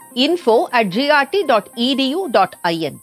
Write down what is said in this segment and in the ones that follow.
info at grt.edu.in.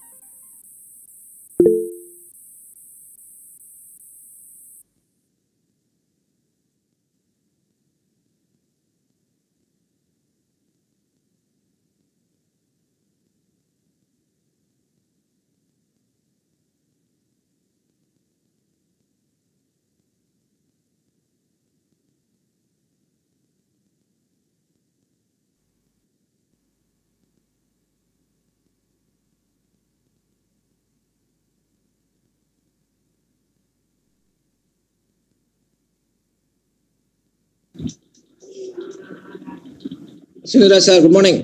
Sundaraj sir, good morning.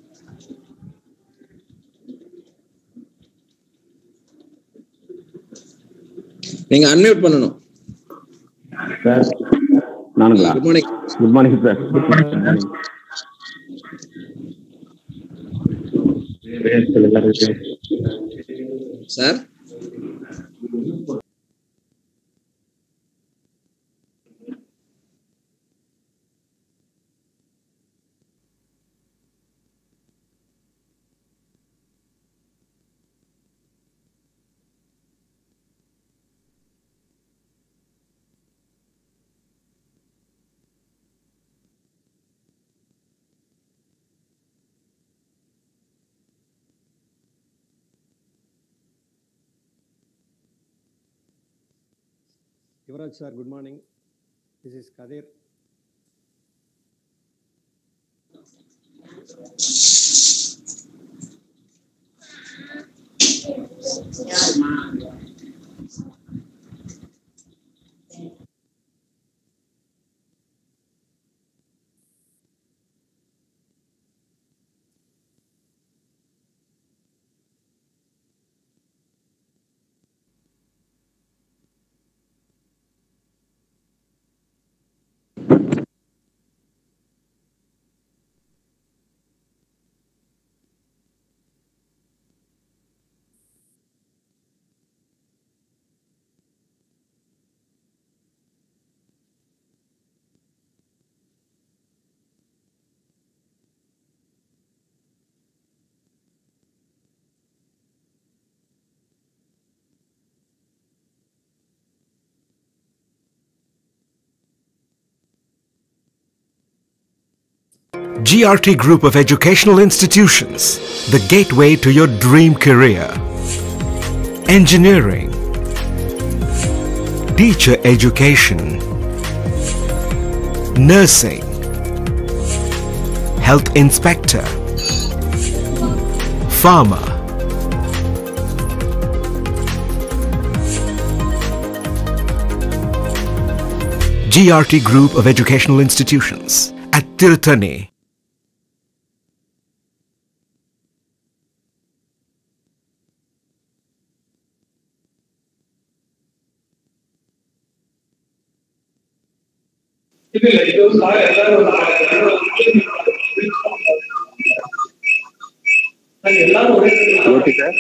நீங்க unmute பண்ணணும் sir நானுங்களா good morning good morning sir good morning sir Yuvraj sir, good morning. This is Kadir. GRT Group of Educational Institutions, the gateway to your dream career. Engineering, Teacher Education, Nursing, Health Inspector, Farmer, GRT Group of Educational Institutions at Tirthani. Okay sir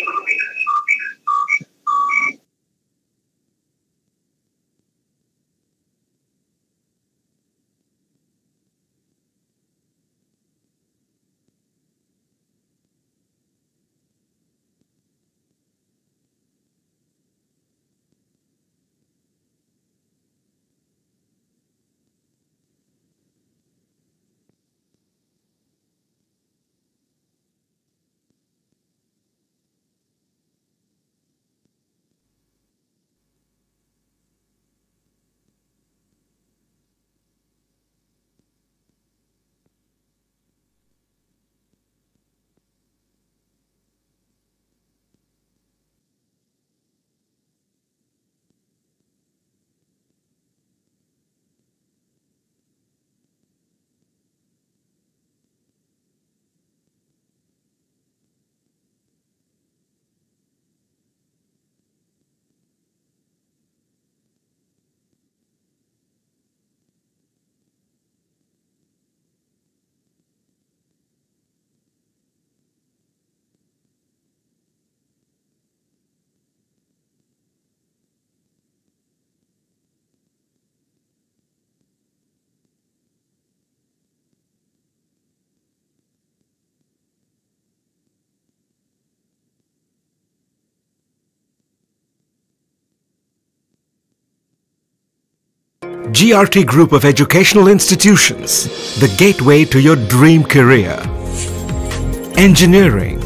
GRT Group of Educational Institutions, the gateway to your dream career. Engineering,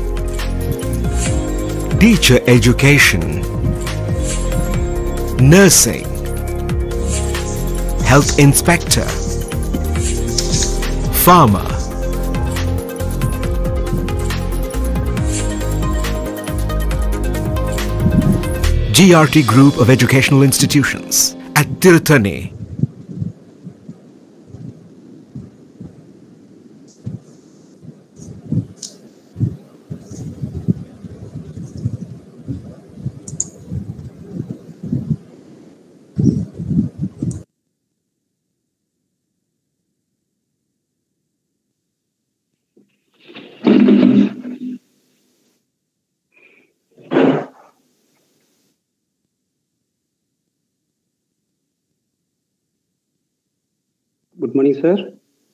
teacher education, nursing, health inspector, farmer, GRT Group of Educational Institutions at Tirthani. Good morning, sir.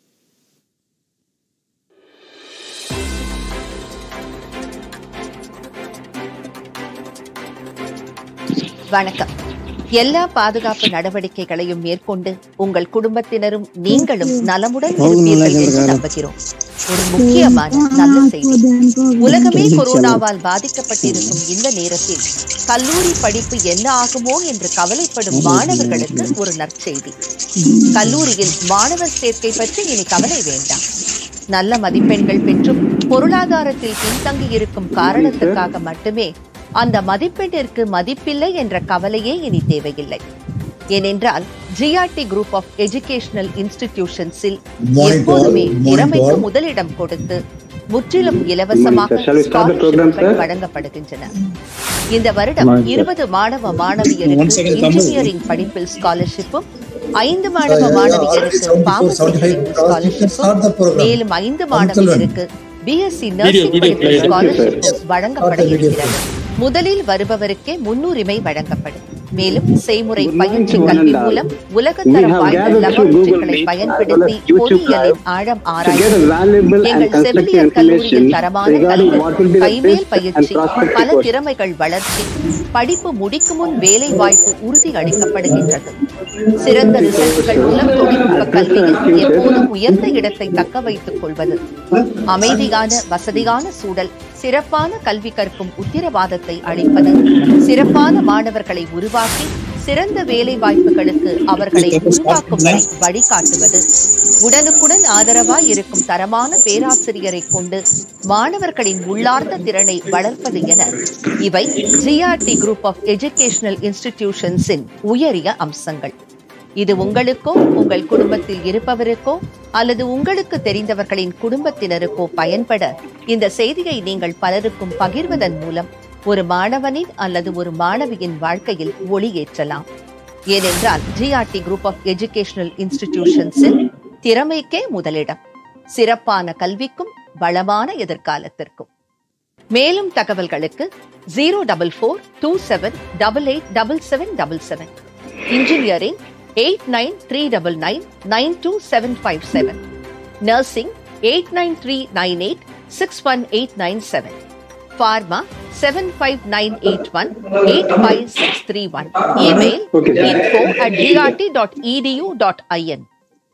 வணக்கம் எல்லா பாதுகாப்பு நடவடிக்கைகளையும் மேற்கொண்டு உங்கள் குடும்பத்தினரும் நீங்களும் நலமுடன் இருப்பீர்கள் என்று நம்புகிறோம் ஒரு முக்கியமான நல்ல செய்தி உலகமே கொரோனாவால் பாதிக்கப்பட்டிருக்கும் இந்த நேரத்தில் கல்லூரி படிப்பு என்ன ஆகுமோ என்று கவலைப்படும் மாணவர்களுக்கு ஒரு நற்செய்தி கல்லூரியில் மாணவர் சேர்க்கை பற்றி இனி கவலை வேண்டாம் நல்ல மதிப்பெண்கள் பெற்றும் பொருளாதாரத்தில் பின்தங்கியிருக்கும் காரணத்துக்காக மட்டுமே அந்த மதிப்பெண்ணிற்கு மதிப்பில்லை என்ற கவலையே இனி தேவையில்லை ஏனென்றால் ஜிஆர்டி குரூப் ஆஃப் எஜுகேஷனல் இன்ஸ்டிடியூஷன்ஸில் எப்போதுமே திறமைக்கு முதலிடம் கொடுத்து முற்றிலும் இலவசமாக Shall we start the program, scholarship-கள் sir? வழங்கப்படுகின்றன இந்த வருடம் Morning, sir. இருபது மாணவ One மாணவியருக்கு second, Kamal. இன்ஜினியரிங் படிப்பில் ஸ்காலர்ஷிப்பும் ஐந்து மாணவ yeah, yeah. மாணவியருக்கு Already 74, pharmacy 75 படிப்பில் crores. You can start the ஸ்காலர்ஷிப்பும் program. மேலும் ஐந்து Until மாணவியருக்கு பிஎஸ்சி நர்சிங் video படிப்பில் play. ஸ்காலர்ஷிப்பும் வழங்கப்பட Start the video இருக்கிறது முதலில் வருபவருக்கே முன்னுரிமை வழங்கப்படும் மேலும் செய்முறை Good morning பயிற்சி to one கல்வி and all. மூலம் We உலகத்தரம் have வாய்ந்த gathered through Google லெபார்டரிகளை Meet பயன்படுத்தி as well as YouTube பொறியியலின் Live ஆழம் to get a ஆராய்ச்சி valuable and எங்கள் constructive செவிலியர் கல்லூரியில் information தரமான regarding கல்வி what will be the கைமேல் best and பயிற்சி prospective பல course. திறமைகள் வளர்ச்சி படிப்பு முடிக்கும் முன் வேலை வாய்ப்பு உறுதி அளிக்கப்படுகின்றது சிறந்த ரிசல்ட்கள் மூலம் தொழில்நுட்ப கல்வியில் எப்போதும் உயர்ந்த இடத்தை தக்க வைத்துக் கொள்வது அமைதியான வசதியான சூழல் சிறப்பான கல்வி கற்கும் உத்திரவாதத்தை அளிப்பது சிறப்பான மாணவர்களை உருவாக்கி சிறந்த வேலை வாய்ப்புகளுக்கு அவர்களை உருவாக்கும் வரை வழிகாட்டுவது உடனுக்குடன் ஆதரவாய் இருக்கும் தரமான பேராசிரியரை கொண்டு மாணவர்களின் உள்ளார்ந்த திறனை வளர்ப்பது என இவை ஜிஆர்டி குரூப் ஆஃப் எஜுகேஷனல் இன்ஸ்டிடியூஷன்ஸின் உயரிய அம்சங்கள் இது உங்களுக்கோ உங்கள் குடும்பத்தில் இருப்பவருக்கோ அல்லது உங்களுக்கு தெரிந்தவர்களின் குடும்பத்தினருக்கோ பயன்பட இந்த செய்தியை நீங்கள் பலருக்கும் பகிர்வதன் மூலம் ஒரு மாணவனின் அல்லது ஒரு மாணவியின் வாழ்க்கையில் ஒளியேற்றலாம் ஏனென்றால் ஜிஆர்டி குரூப் ஆஃப் எஜுகேஷனல் இன்ஸ்டிடியூஷன்ஸில் திறமைக்கே முதலிடம் சிறப்பான கல்விக்கும் வளமான எதிர்காலத்திற்கும் மேலும் தகவல்களுக்கு zero double four two seven double eight double seven double seven engineering eight nine three double nine nine two seven five seven nursing eight nine three nine eight six one eight nine seven pharma seven five nine eight one eight five six three one email Okay, sir. info at grt dot edu dot IN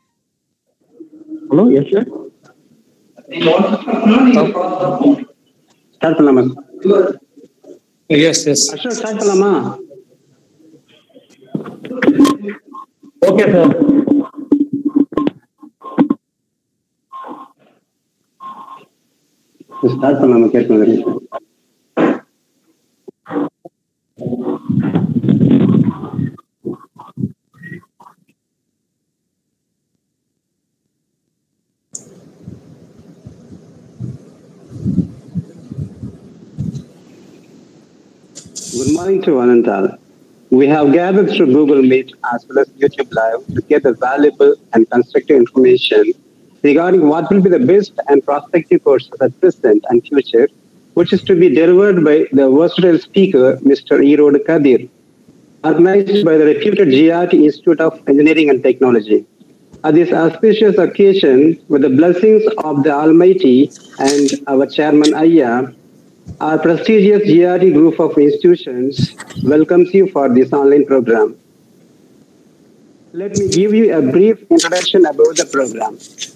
Hello, yes, sir. Start பண்ணலாமா Yes, yes. Ashok start பண்ணலாமா Okay, sir. Start பண்ணலாமா கேட்கணும் Good morning to one and all. We have gathered through Google Meet as well as YouTube Live to get the valuable and constructive information regarding what will be the best and prospective courses at present and future, which is to be delivered by the versatile speaker, Mr. Erod Kadir, organized by the reputed GRT Institute of Engineering and Technology. At this auspicious occasion, with the blessings of the Almighty and our chairman Ayya, our prestigious GRT group of institutions welcomes you for this online program. Let me give you a brief introduction about the program.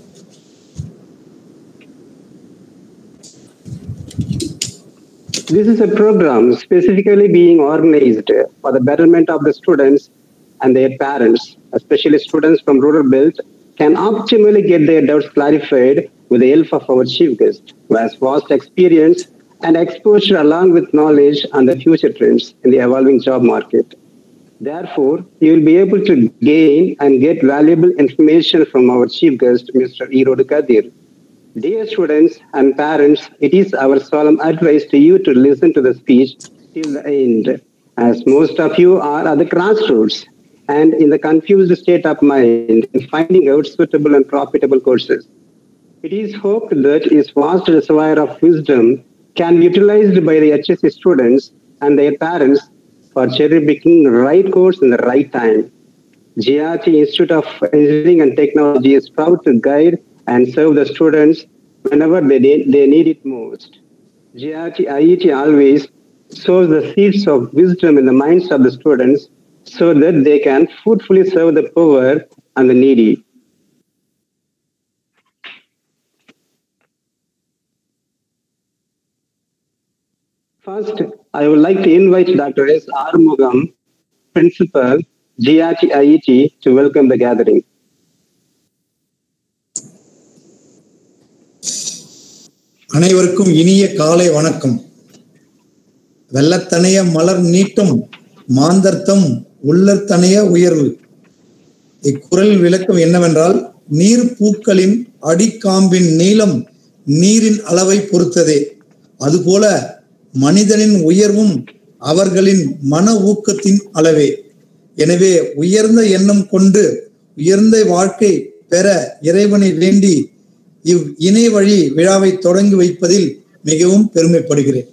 This is a program specifically being organized for the betterment of the students and their parents, especially students from rural belt, can optimally get their doubts clarified with the help of our chief guest, who has vast experience and exposure along with knowledge on the future trends in the evolving job market. Therefore, you will be able to gain and get valuable information from our chief guest, Mr. Erod Kadir. Dear students and parents, it is our solemn advice to you to listen to the speech till the end, as most of you are at the crossroads and in the confused state of mind in finding out suitable and profitable courses. It is hoped that his vast reservoir of wisdom can be utilized by the HSC students and their parents for cherry picking the right course in the right time. GRT Institute of Engineering and Technology is proud to guide and serve the students whenever they, need- they need it most. GRT IET always sows the seeds of wisdom in the minds of the students so that they can fruitfully serve the poor and the needy. First, I would like to invite Dr. S. Armugam, Principal, GRT IET, to welcome the gathering. அனைவருக்கும் இனிய காலை வணக்கம் வெள்ளத்தனைய மலர் நீட்டும் மாந்தர்த்தம் உள்ளத்தனைய உயர்வு இக்குறள் விளக்கம் என்னவென்றால் நீர் பூக்களின் அடிக்காம்பின் நீளம் நீரின் அளவை பொறுத்ததே அதுபோல மனிதனின் உயர்வும் அவர்களின் மன ஊக்கத்தின் அளவே எனவே உயர்ந்த எண்ணம் கொண்டு உயர்ந்த வாழ்க்கை பெற இறைவனை வேண்டி இவ் இணை வழி விழாவை தொடங்கி வைப்பதில் மிகவும் பெருமைப்படுகிறேன்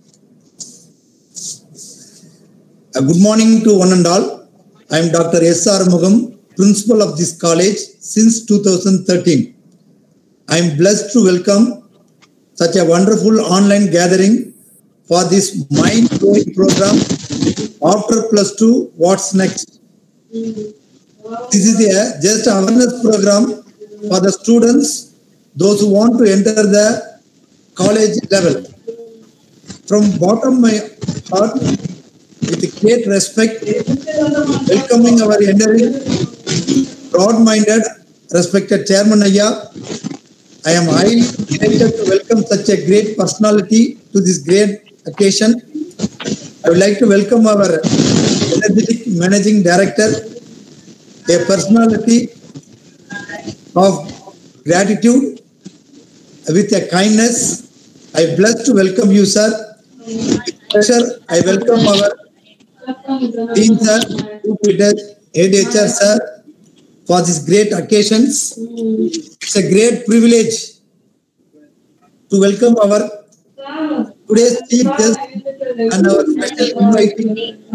Uh, Good morning to one and all. I am Dr. S.R. Mugam, principal of this college since 2013. I am blessed to welcome such a wonderful online gathering for this mind-blowing program after plus two, what's next? This is a just awareness program for the students, those who want to enter the college level. From bottom of my heart, with great respect, welcoming our entering broad-minded, respected Chairman Aya. I am highly delighted to welcome such a great personality to this great occasion. I would like to welcome our energetic Managing Director, a personality of gratitude with a kindness. I bless to welcome you, sir. With pleasure, I welcome our Dean sir, Group Leader, Head HR sir, for these great occasions. It's a great privilege to welcome our today's chief guest and our special invitee,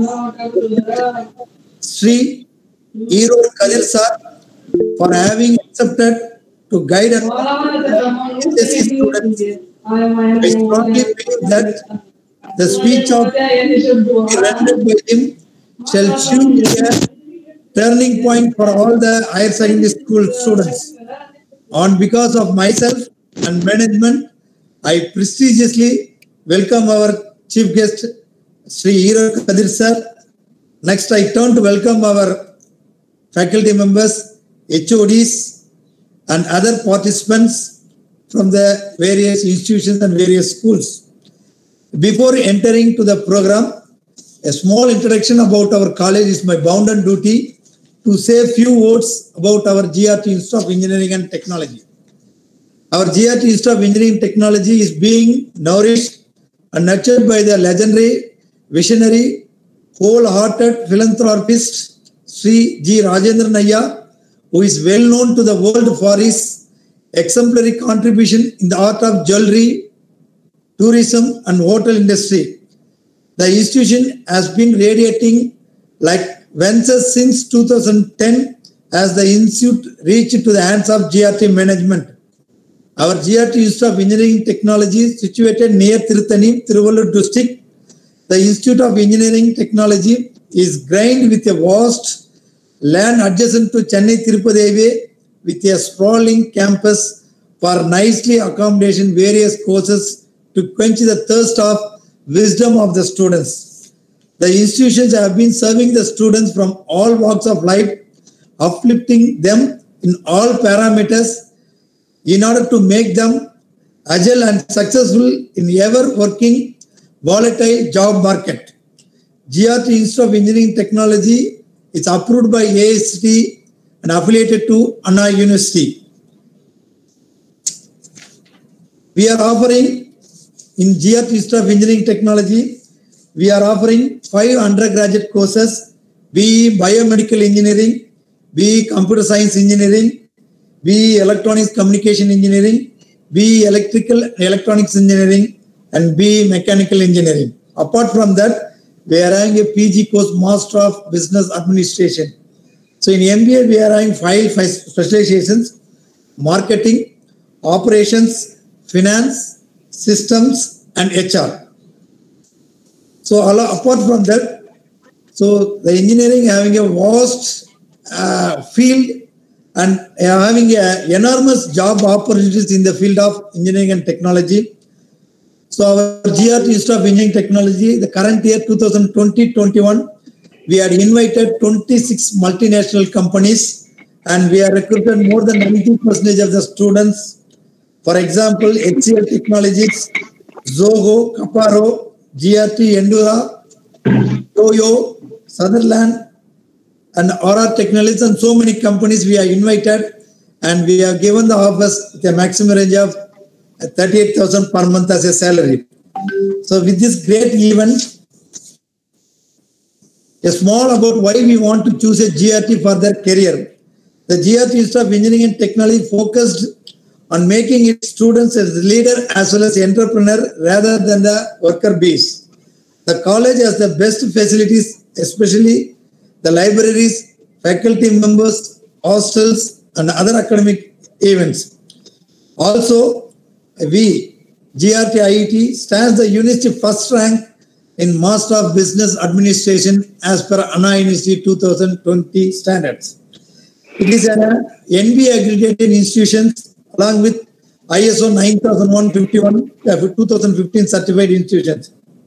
Sri Hero Kadir sir, for having accepted to guide us HSC students. I strongly believe that the speech of rendered by him shall soon be a turning point for all the higher secondary school students. On because of myself and management, I prestigiously welcome our chief guest, Sri Hero Kadir sir. Next, I turn to welcome our faculty members, HODs, and other participants from the various institutions and various schools. Before entering to the program, a small introduction about our college is my bounden duty to say a few words about our GRT Institute of Engineering and Technology. Our GRT Institute of Engineering and Technology is being nourished and nurtured by the legendary, visionary, wholehearted philanthropist Sri G. Rajendra Naya, who is well known to the world for his exemplary contribution in the art of jewelry, tourism, and hotel industry. The institution has been radiating like ventures since 2010 as the institute reached to the hands of GRT management. Our GRT Institute of Engineering Technology is situated near Tirthani, Tiruvallur district. The Institute of Engineering Technology is grained with a vast land adjacent to Chennai Tirupati Highway with a sprawling campus for nicely accommodation various courses to quench the thirst of wisdom of the students. The institutions have been serving the students from all walks of life, uplifting them in all parameters in order to make them agile and successful in ever working volatile job market. GRT Institute of Engineering Technology is approved by AST and affiliated to Anna University. We are offering in GRT Institute of Engineering Technology, we are offering five undergraduate courses, BE Biomedical Engineering, BE Computer Science Engineering, BE Electronics Communication Engineering, BE Electrical Electronics Engineering, and BE Mechanical Engineering. Apart from that, we are having a PG course, Master of Business Administration. So in MBA, we are having five specializations, marketing, operations, finance, systems, and HR. So apart from that, so the engineering having a vast uh, field and having a enormous job opportunities in the field of engineering and technology. So our GRT Institute of Engineering Technology, the current year 2020-21, we had invited 26 multinational companies and we have recruited more than 90% of the students. For example, HCL Technologies, Zoho, Caparo, GRT Endura, Toyo, Sutherland, and RR Technologies and so many companies we are invited and we have given the offers the maximum range of 38,000 per month as a salary. So with this great event, a small about why we want to choose a GRT for their career. The GRT Institute of Engineering and Technology focused on making its students as leader as well as entrepreneur rather than the worker bees. The college has the best facilities, especially the libraries, faculty members, hostels, and other academic events. Also, we, GRT IET, stands the university first rank in Master of Business Administration as per Anna University 2020 standards. It is an NBA accredited institution along with ISO 9001 2015 certified institutions.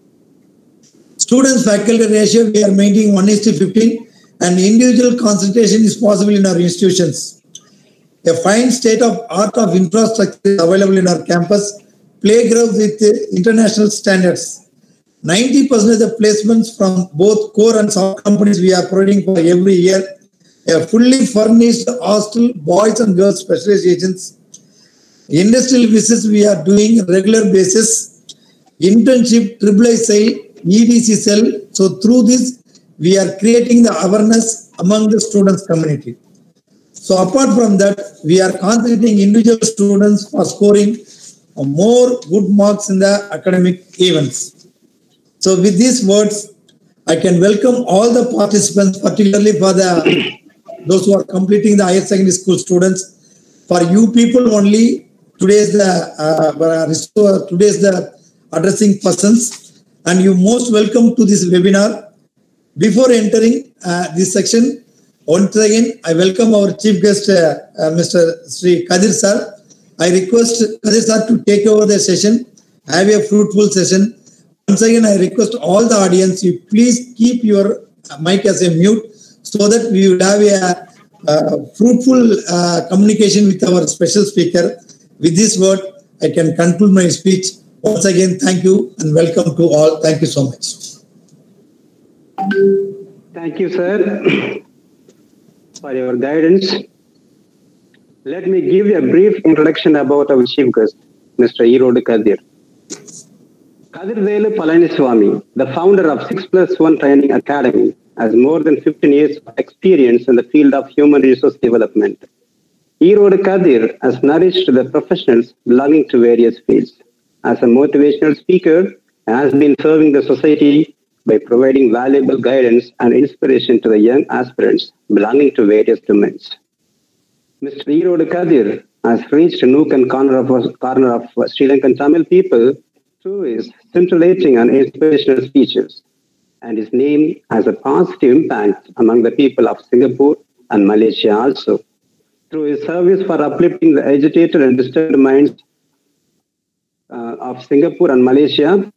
Students faculty ratio we are maintaining 1 is to 15 and individual concentration is possible in our institutions. A fine state of art of infrastructure is available in our campus, playgrounds with international standards. 90% of the placements from both core and soft companies we are providing for every year. A fully furnished hostel, boys and girls specializations. Industrial visits we are doing regular basis. Internship, triple sale, EDC cell. So through this, we are creating the awareness among the students community. So apart from that, we are concentrating individual students for scoring more good marks in the academic events. So with these words, I can welcome all the participants, particularly for the those who are completing the higher secondary school students. For you people only, today's the uh, today's the addressing persons, and you most welcome to this webinar. Before entering uh, this section, once again, I welcome our chief guest, uh, uh, Mr. Sri Kadir sir. I request Kadir sir to take over the session, have a fruitful session. Once again, I request all the audience, you please keep your mic as a mute so that we will have a uh, fruitful uh, communication with our special speaker. With this word, I can conclude my speech. Once again, thank you and welcome to all. Thank you so much. Thank you, sir, for your guidance. Let me give you a brief introduction about our chief guest, Mr. Erode Kadir. Kadir Velu Palaniswamy, the founder of 6 Plus 1 Training Academy, has more than 15 years of experience in the field of human resource development. Erode Kadir has nourished the professionals belonging to various fields. As a motivational speaker, has been serving the society by providing valuable guidance and inspiration to the young aspirants belonging to various domains. Mr. Erode Kadir has reached a nook and corner of, corner of Sri Lankan Tamil people through his scintillating and inspirational speeches, and his name has a positive impact among the people of Singapore and Malaysia also. Through his service for uplifting the agitated and disturbed minds uh, of Singapore and Malaysia,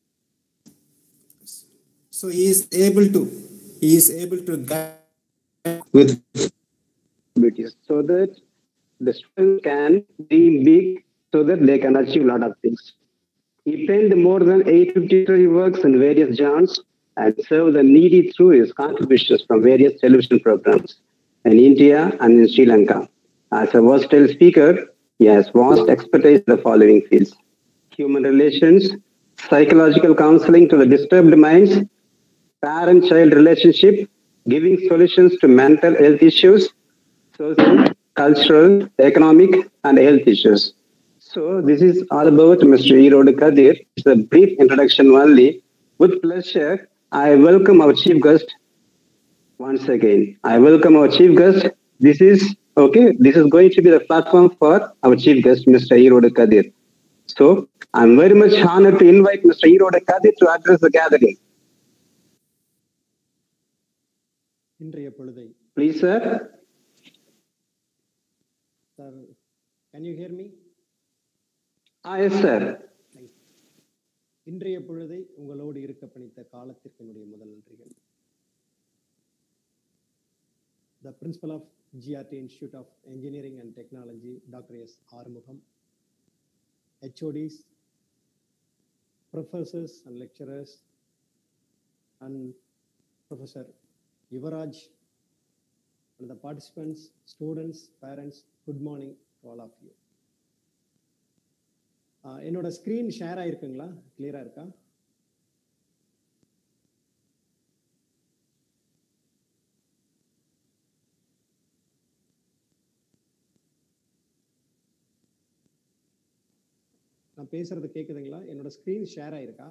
So he is able to, he is able to guide with activities so that the students can dream big so that they can achieve a lot of things. He penned more than 853 works in various genres and served the needy through his contributions from various television programs in India and in Sri Lanka. As a versatile speaker, he has vast expertise in the following fields human relations, psychological counseling to the disturbed minds, parent child relationship, giving solutions to mental health issues, social, cultural, economic, and health issues. So, this is all about Mr. Erode Kadir. It's a brief introduction only. With pleasure, I welcome our chief guest once again. I welcome our chief guest. This is okay. This is going to be the platform for our chief guest, Mr. Erode Kadir. So, I'm very much honored to invite Mr. Erode Kadir to address the gathering. இன்றைய பொழுதை Please, sir. Sir can you hear me Ah, yes, sir. இன்றைய பொழுதை உங்களோடு இருக்க பணித்த காலத்திற்கு என்னுடைய முதல் நன்றிகள் the principal of GRT institute of engineering and technology doctor S Arumugam HODs professors and lecturers and professor Yuvaraj and the participants, students, parents, good morning to all of you. Ah என்னோட screen share ஆயிருக்குங்களா கிளியரா இருக்கா நான் பேசுறது கேக்குதுங்களா என்னோட screen share ஆயிருக்கா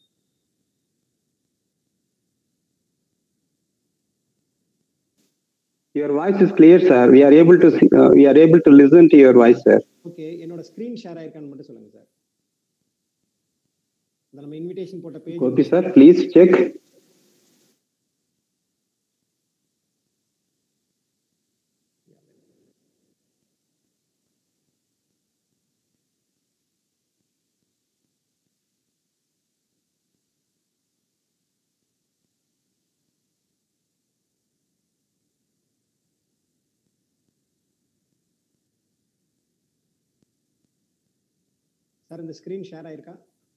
Your voice is clear, sir. We are able to see, uh, we are able to listen to your voice, sir. Okay என்னோட screen share ஆயிருக்கான்னு மட்டும் சொல்லுங்க சார் இந்த நம்ம இன்விடேஷன் போட்ட page Okay, sir. Please check. Sir இந்த screen share ஆயிருக்கா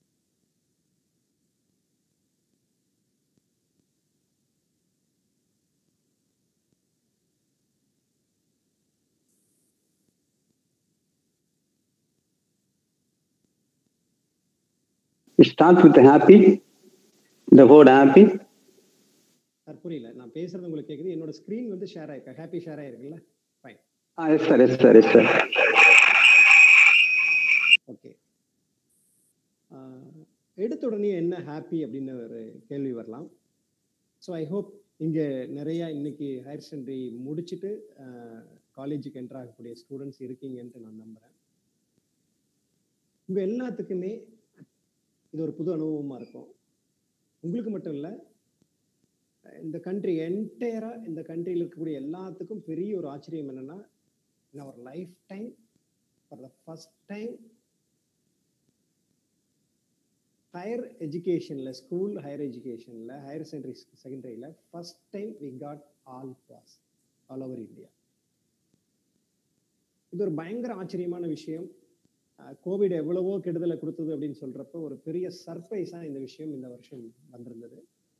It starts with happy. The word happy. Sir புரியல நான் பேசுறது உங்களுக்கு கேக்குது என்னோட ஸ்க்ரீன் வந்து ஷேர் ஆயிருக்கா ஹாப்பி ஷேர் ஆயிருக்குல்ல fine Ah, yes, sir. Yes, sir. Yes, sir. Okay எடுத்த உடனே என்ன ஹாப்பி அப்படின்னு ஒரு கேள்வி வரலாம் ஸோ ஐ ஹோப் இங்கே நிறைய இன்னைக்கு ஹையர் செகண்டரி முடிச்சுட்டு காலேஜுக்கு என்டர் ஆகக்கூடிய ஸ்டூடெண்ட்ஸ் இருக்கீங்கன்ட்டு நான் நம்புகிறேன் உங்கள் எல்லாத்துக்குமே இது ஒரு புது அனுபவமாக இருக்கும் உங்களுக்கு மட்டும் இல்லை இந்த கண்ட்ரி என்டையராக இந்த கண்ட்ரியில் இருக்கக்கூடிய எல்லாத்துக்கும் பெரிய ஒரு ஆச்சரியம் என்னன்னா in our lifetime for the first time higher எஜுகேஷனில் ஸ்கூல் ஹையர் எஜுகேஷனில் ஹையர் செகண்டரி செகண்டரியில் first time we got all pass all over India இது ஒரு பயங்கர ஆச்சரியமான விஷயம் கோவிட் எவ்வளவோ கெடுதலை கொடுத்தது அப்படின்னு சொல்றப்போ ஒரு பெரிய சர்ப்ரைஸாக இந்த விஷயம் இந்த வருஷம் வந்திருந்தது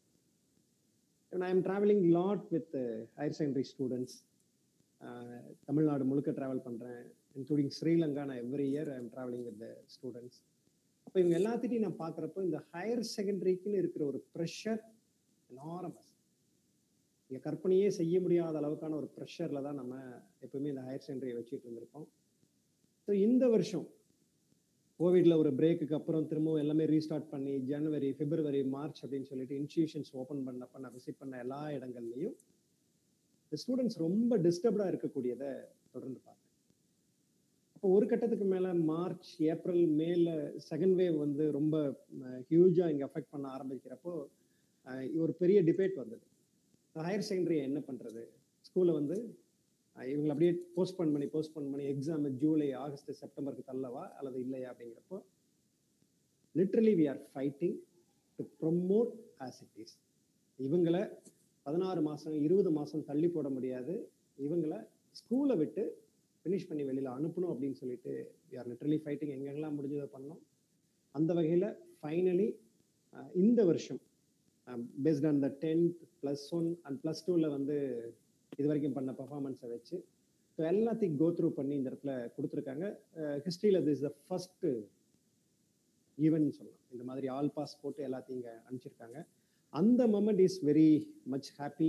I am travelling lot with higher secondary students Tamil Nadu முழுக்க ட்ராவல் பண்ணுறேன் இன்க்ளூடிங் ஸ்ரீலங்கா நான் every year I am travelling with the students அப்போ இவங்க எல்லாத்திட்டையும் நான் பார்க்குறப்போ இந்த ஹையர் செகண்டரிக்குன்னு இருக்கிற ஒரு ப்ரெஷர் எனாரமஸ் இங்கே கற்பனையே செய்ய முடியாத அளவுக்கான ஒரு ப்ரெஷரில் தான் நம்ம எப்பவுமே இந்த ஹையர் செகண்டரியை வச்சுட்டு இருந்திருக்கோம் ஸோ இந்த வருஷம் கோவிட்ல ஒரு பிரேக்குக்கு அப்புறம் திரும்பவும் எல்லாமே ரீஸ்டார்ட் பண்ணி ஜனவரி பிப்ரவரி மார்ச் அப்படின்னு சொல்லிட்டு இன்ஸ்டியூஷன்ஸ் ஓப்பன் பண்ணப்ப நான் விசிட் பண்ண எல்லா இடங்கள்லையும் இந்த ஸ்டூடெண்ட்ஸ் ரொம்ப டிஸ்டர்ப்டாக இருக்கக்கூடியதை தொடர்ந்து பார்த்தேன் அப்போ ஒரு கட்டத்துக்கு மேலே மார்ச் ஏப்ரல் மேல செகண்ட் வேவ் வந்து ரொம்ப ஹியூஜாக இங்கே அஃபெக்ட் பண்ண ஆரம்பிக்கிறப்போ ஒரு பெரிய டிபேட் வந்தது ஹையர் செகண்டரி என்ன பண்ணுறது ஸ்கூலை வந்து அஹ், இவங்களை அப்படியே போஸ்ட்போன் பண்ணி போஸ்ட்போன் பண்ணி எக்ஸாம் ஜூலை ஆகஸ்ட் செப்டம்பருக்கு தள்ளவா அல்லது இல்லையா அப்படிங்கிறப்போ literally we are fighting to promote as it is இவங்களை பதினாறு மாதம் இருபது மாதம் தள்ளி போட முடியாது இவங்களை ஸ்கூலை விட்டு ஃபினிஷ் பண்ணி வெளியில் அனுப்பணும் அப்படின்னு சொல்லிட்டு வி ஆர் லிட்ரலி ஃபைட்டிங் எங்கெங்கெல்லாம் முடிஞ்சதை பண்ணோம் அந்த வகையில் ஃபைனலி இந்த வருஷம் based on the tenth plus one and plus டூவில் வந்து இது வரைக்கும் பண்ண பர்ஃபார்மன்ஸை வச்சு ஸோ எல்லாத்தையும் கோ த்ரூ பண்ணி இந்த இடத்துல கொடுத்துருக்காங்க ஹிஸ்ட்ரியில் திஸ் த ஃபஸ்ட்டு ஈவென்ட் சொல்லலாம் இந்த மாதிரி ஆல் பாஸ் போட்டு எல்லாத்தையும் இங்கே அனுப்பிச்சிருக்காங்க அந்த moment is very much happy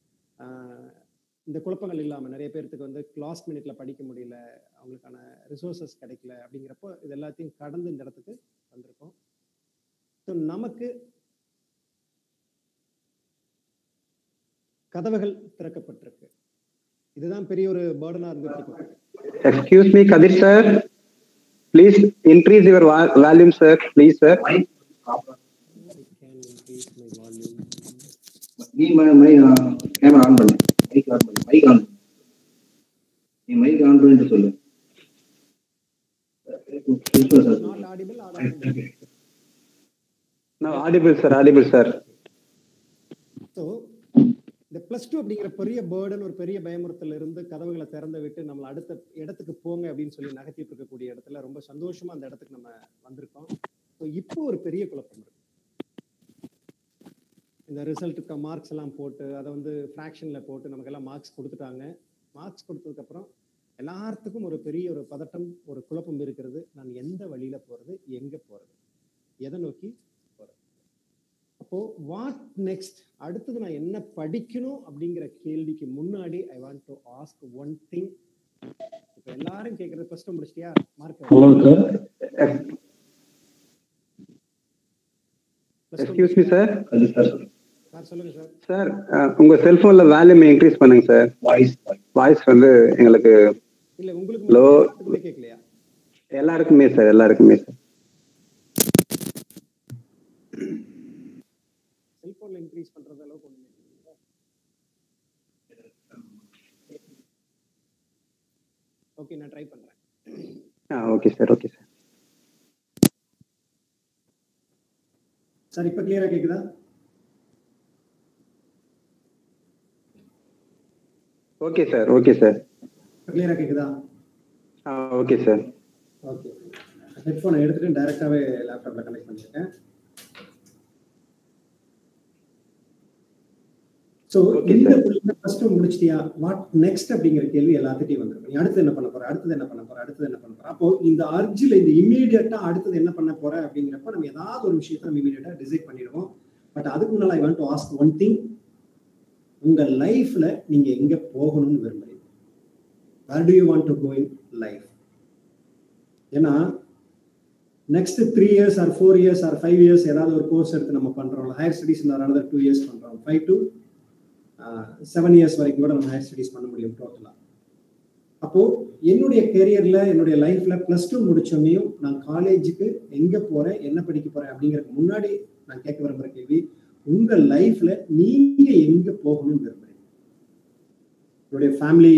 இந்த குழப்பங்கள் இல்லாமல் நிறைய பேர்த்துக்கு வந்து லாஸ்ட் மினிட்ல படிக்க முடியல அவங்களுக்கான ரிசோர்சஸ் கிடைக்கல அப்படிங்கிறப்போ இது எல்லாத்தையும் கடந்து இந்த இடத்துக்கு வந்திருக்கோம் ஸோ நமக்கு கதவுகள் திறக்கப்பட்டிருக்கு இதுதான் பெரிய ஒரு பேர்டனா இருந்துட்டு இருக்கு Excuse me, Kadir sir. Please increase your va- volume, sir. Please, sir. I can increase my volume. நீ கேமரா ஆன் பண்ணு மைக் ஆன் பண்ணு மைக் ஆன் பண்ணு நீ மைக் ஆன் பண்ணிட்டு சொல்லு Pushpa sir Not audible or audible? No, audible, sir. Audible, sir. So இந்த plus two அப்படிங்கிற பெரிய பேர்டன் ஒரு பெரிய பயமுறுத்தல இருந்து கதவுகளை திறந்து விட்டு நம்மளை அடுத்த இடத்துக்கு போங்க அப்படின்னு சொல்லி நகர்த்திட்டு இருக்கக்கூடிய இடத்துல ரொம்ப சந்தோஷமா அந்த இடத்துக்கு நம்ம வந்திருக்கோம் ஸோ இப்போ ஒரு பெரிய குழப்பம் இருக்கு இந்த ரிசல்ட்டுக்கு மார்க்ஸ் எல்லாம் போட்டு அதை வந்து ஃப்ராக்ஷனில் போட்டு நமக்கெல்லாம் மார்க்ஸ் கொடுத்துட்டாங்க மார்க்ஸ் கொடுத்ததுக்கப்புறம் எல்லாத்துக்கும் ஒரு பெரிய ஒரு பதட்டம் ஒரு குழப்பம் இருக்கிறது நான் எந்த வழியில போறது எங்க போறது எதை நோக்கி போறது அப்போ வாட் நெக்ஸ்ட் அடுத்தது நான் என்ன படிக்கணும் அப்படிங்கிற கேள்விக்கு முன்னாடி I want to ask one thing இப்போ எல்லாரும் கேட்கறது ஃபர்ஸ்ட் முடிச்சிட்டியா mark hello sir Excuse me, sir. அது சார் சொல்லு சார் சொல்லுங்க சார் Sir, uh, உங்க செல்போன்ல வால்யூம் இன்க்ரீஸ் பண்ணுங்க சார் வாய்ஸ் வாய்ஸ் வந்து எங்களுக்கு இல்ல உங்களுக்கு Hello. மட்டும் கேட்கலையா எல்லாருக்குமே சார் எல்லாருக்குமே சார் செல்போன்ல இன்க்ரீஸ் பண்றது அளவுக்கு ஒண்ணுமே இல்லையா? ஓகே நான் ட்ரை பண்றேன் ஆ okay sir okay sir sir இப்போ கிளியரா கேக்குதா ஓகே சார் ஓகே சார் இப்போ கிளியரா கேக்குதா ஆ ஓகே சார் ஓகே ஹெட்ஃபோனை எடுத்துட்டு டைரக்டாவே லேப்டாப்ல கனெக்ட் பண்ணிருக்கேன் ஸோ Okay, இந்த sir. ஃபர்ஸ்ட் முடிச்சிட்டியா வாட் நெக்ஸ்ட் அப்படிங்கிற கேள்வி எல்லாத்துட்டையும் வந்திருக்கும் நீ அடுத்து என்ன பண்ண போற அடுத்தது என்ன பண்ண போற அடுத்தது என்ன பண்ண போற அப்போ இந்த அர்ஜில இந்த இமீடியட்டா அடுத்தது என்ன பண்ண போற அப்படிங்கிறப்ப நம்ம ஏதாவது ஒரு விஷயத்தை நம்ம இமீடியட்டா டிசைட் பண்ணிடுவோம் பட் அதுக்கு முன்னால I want to ask one thing உங்க லைஃப்ல நீங்க எங்க போகணும்னு விரும்புறீங்க where do you want to go in life ஏன்னா next three years or four years or five years ஏதாவது ஒரு கோர்ஸ் எடுத்து நம்ம பண்றோம் higher studies another two years பண்றோம் ஃபைவ் டு செவன் இயர்ஸ் வரைக்கும் கூட நம்ம ஹையர் ஸ்டடிஸ் பண்ண முடியும் டோட்டலா அப்போ என்னுடைய கெரியர்ல என்னுடைய லைஃப்ல பிளஸ் டூ முடிச்சோமையும் நான் காலேஜுக்கு எங்க போறேன் என்ன படிக்க போறேன் அப்படிங்கறதுக்கு முன்னாடி நான் கேட்க விரும்புற கேள்வி உங்க லைஃப்ல நீங்க எங்க போகணும்னு விரும்புறீங்க உங்களுடைய ஃபேமிலி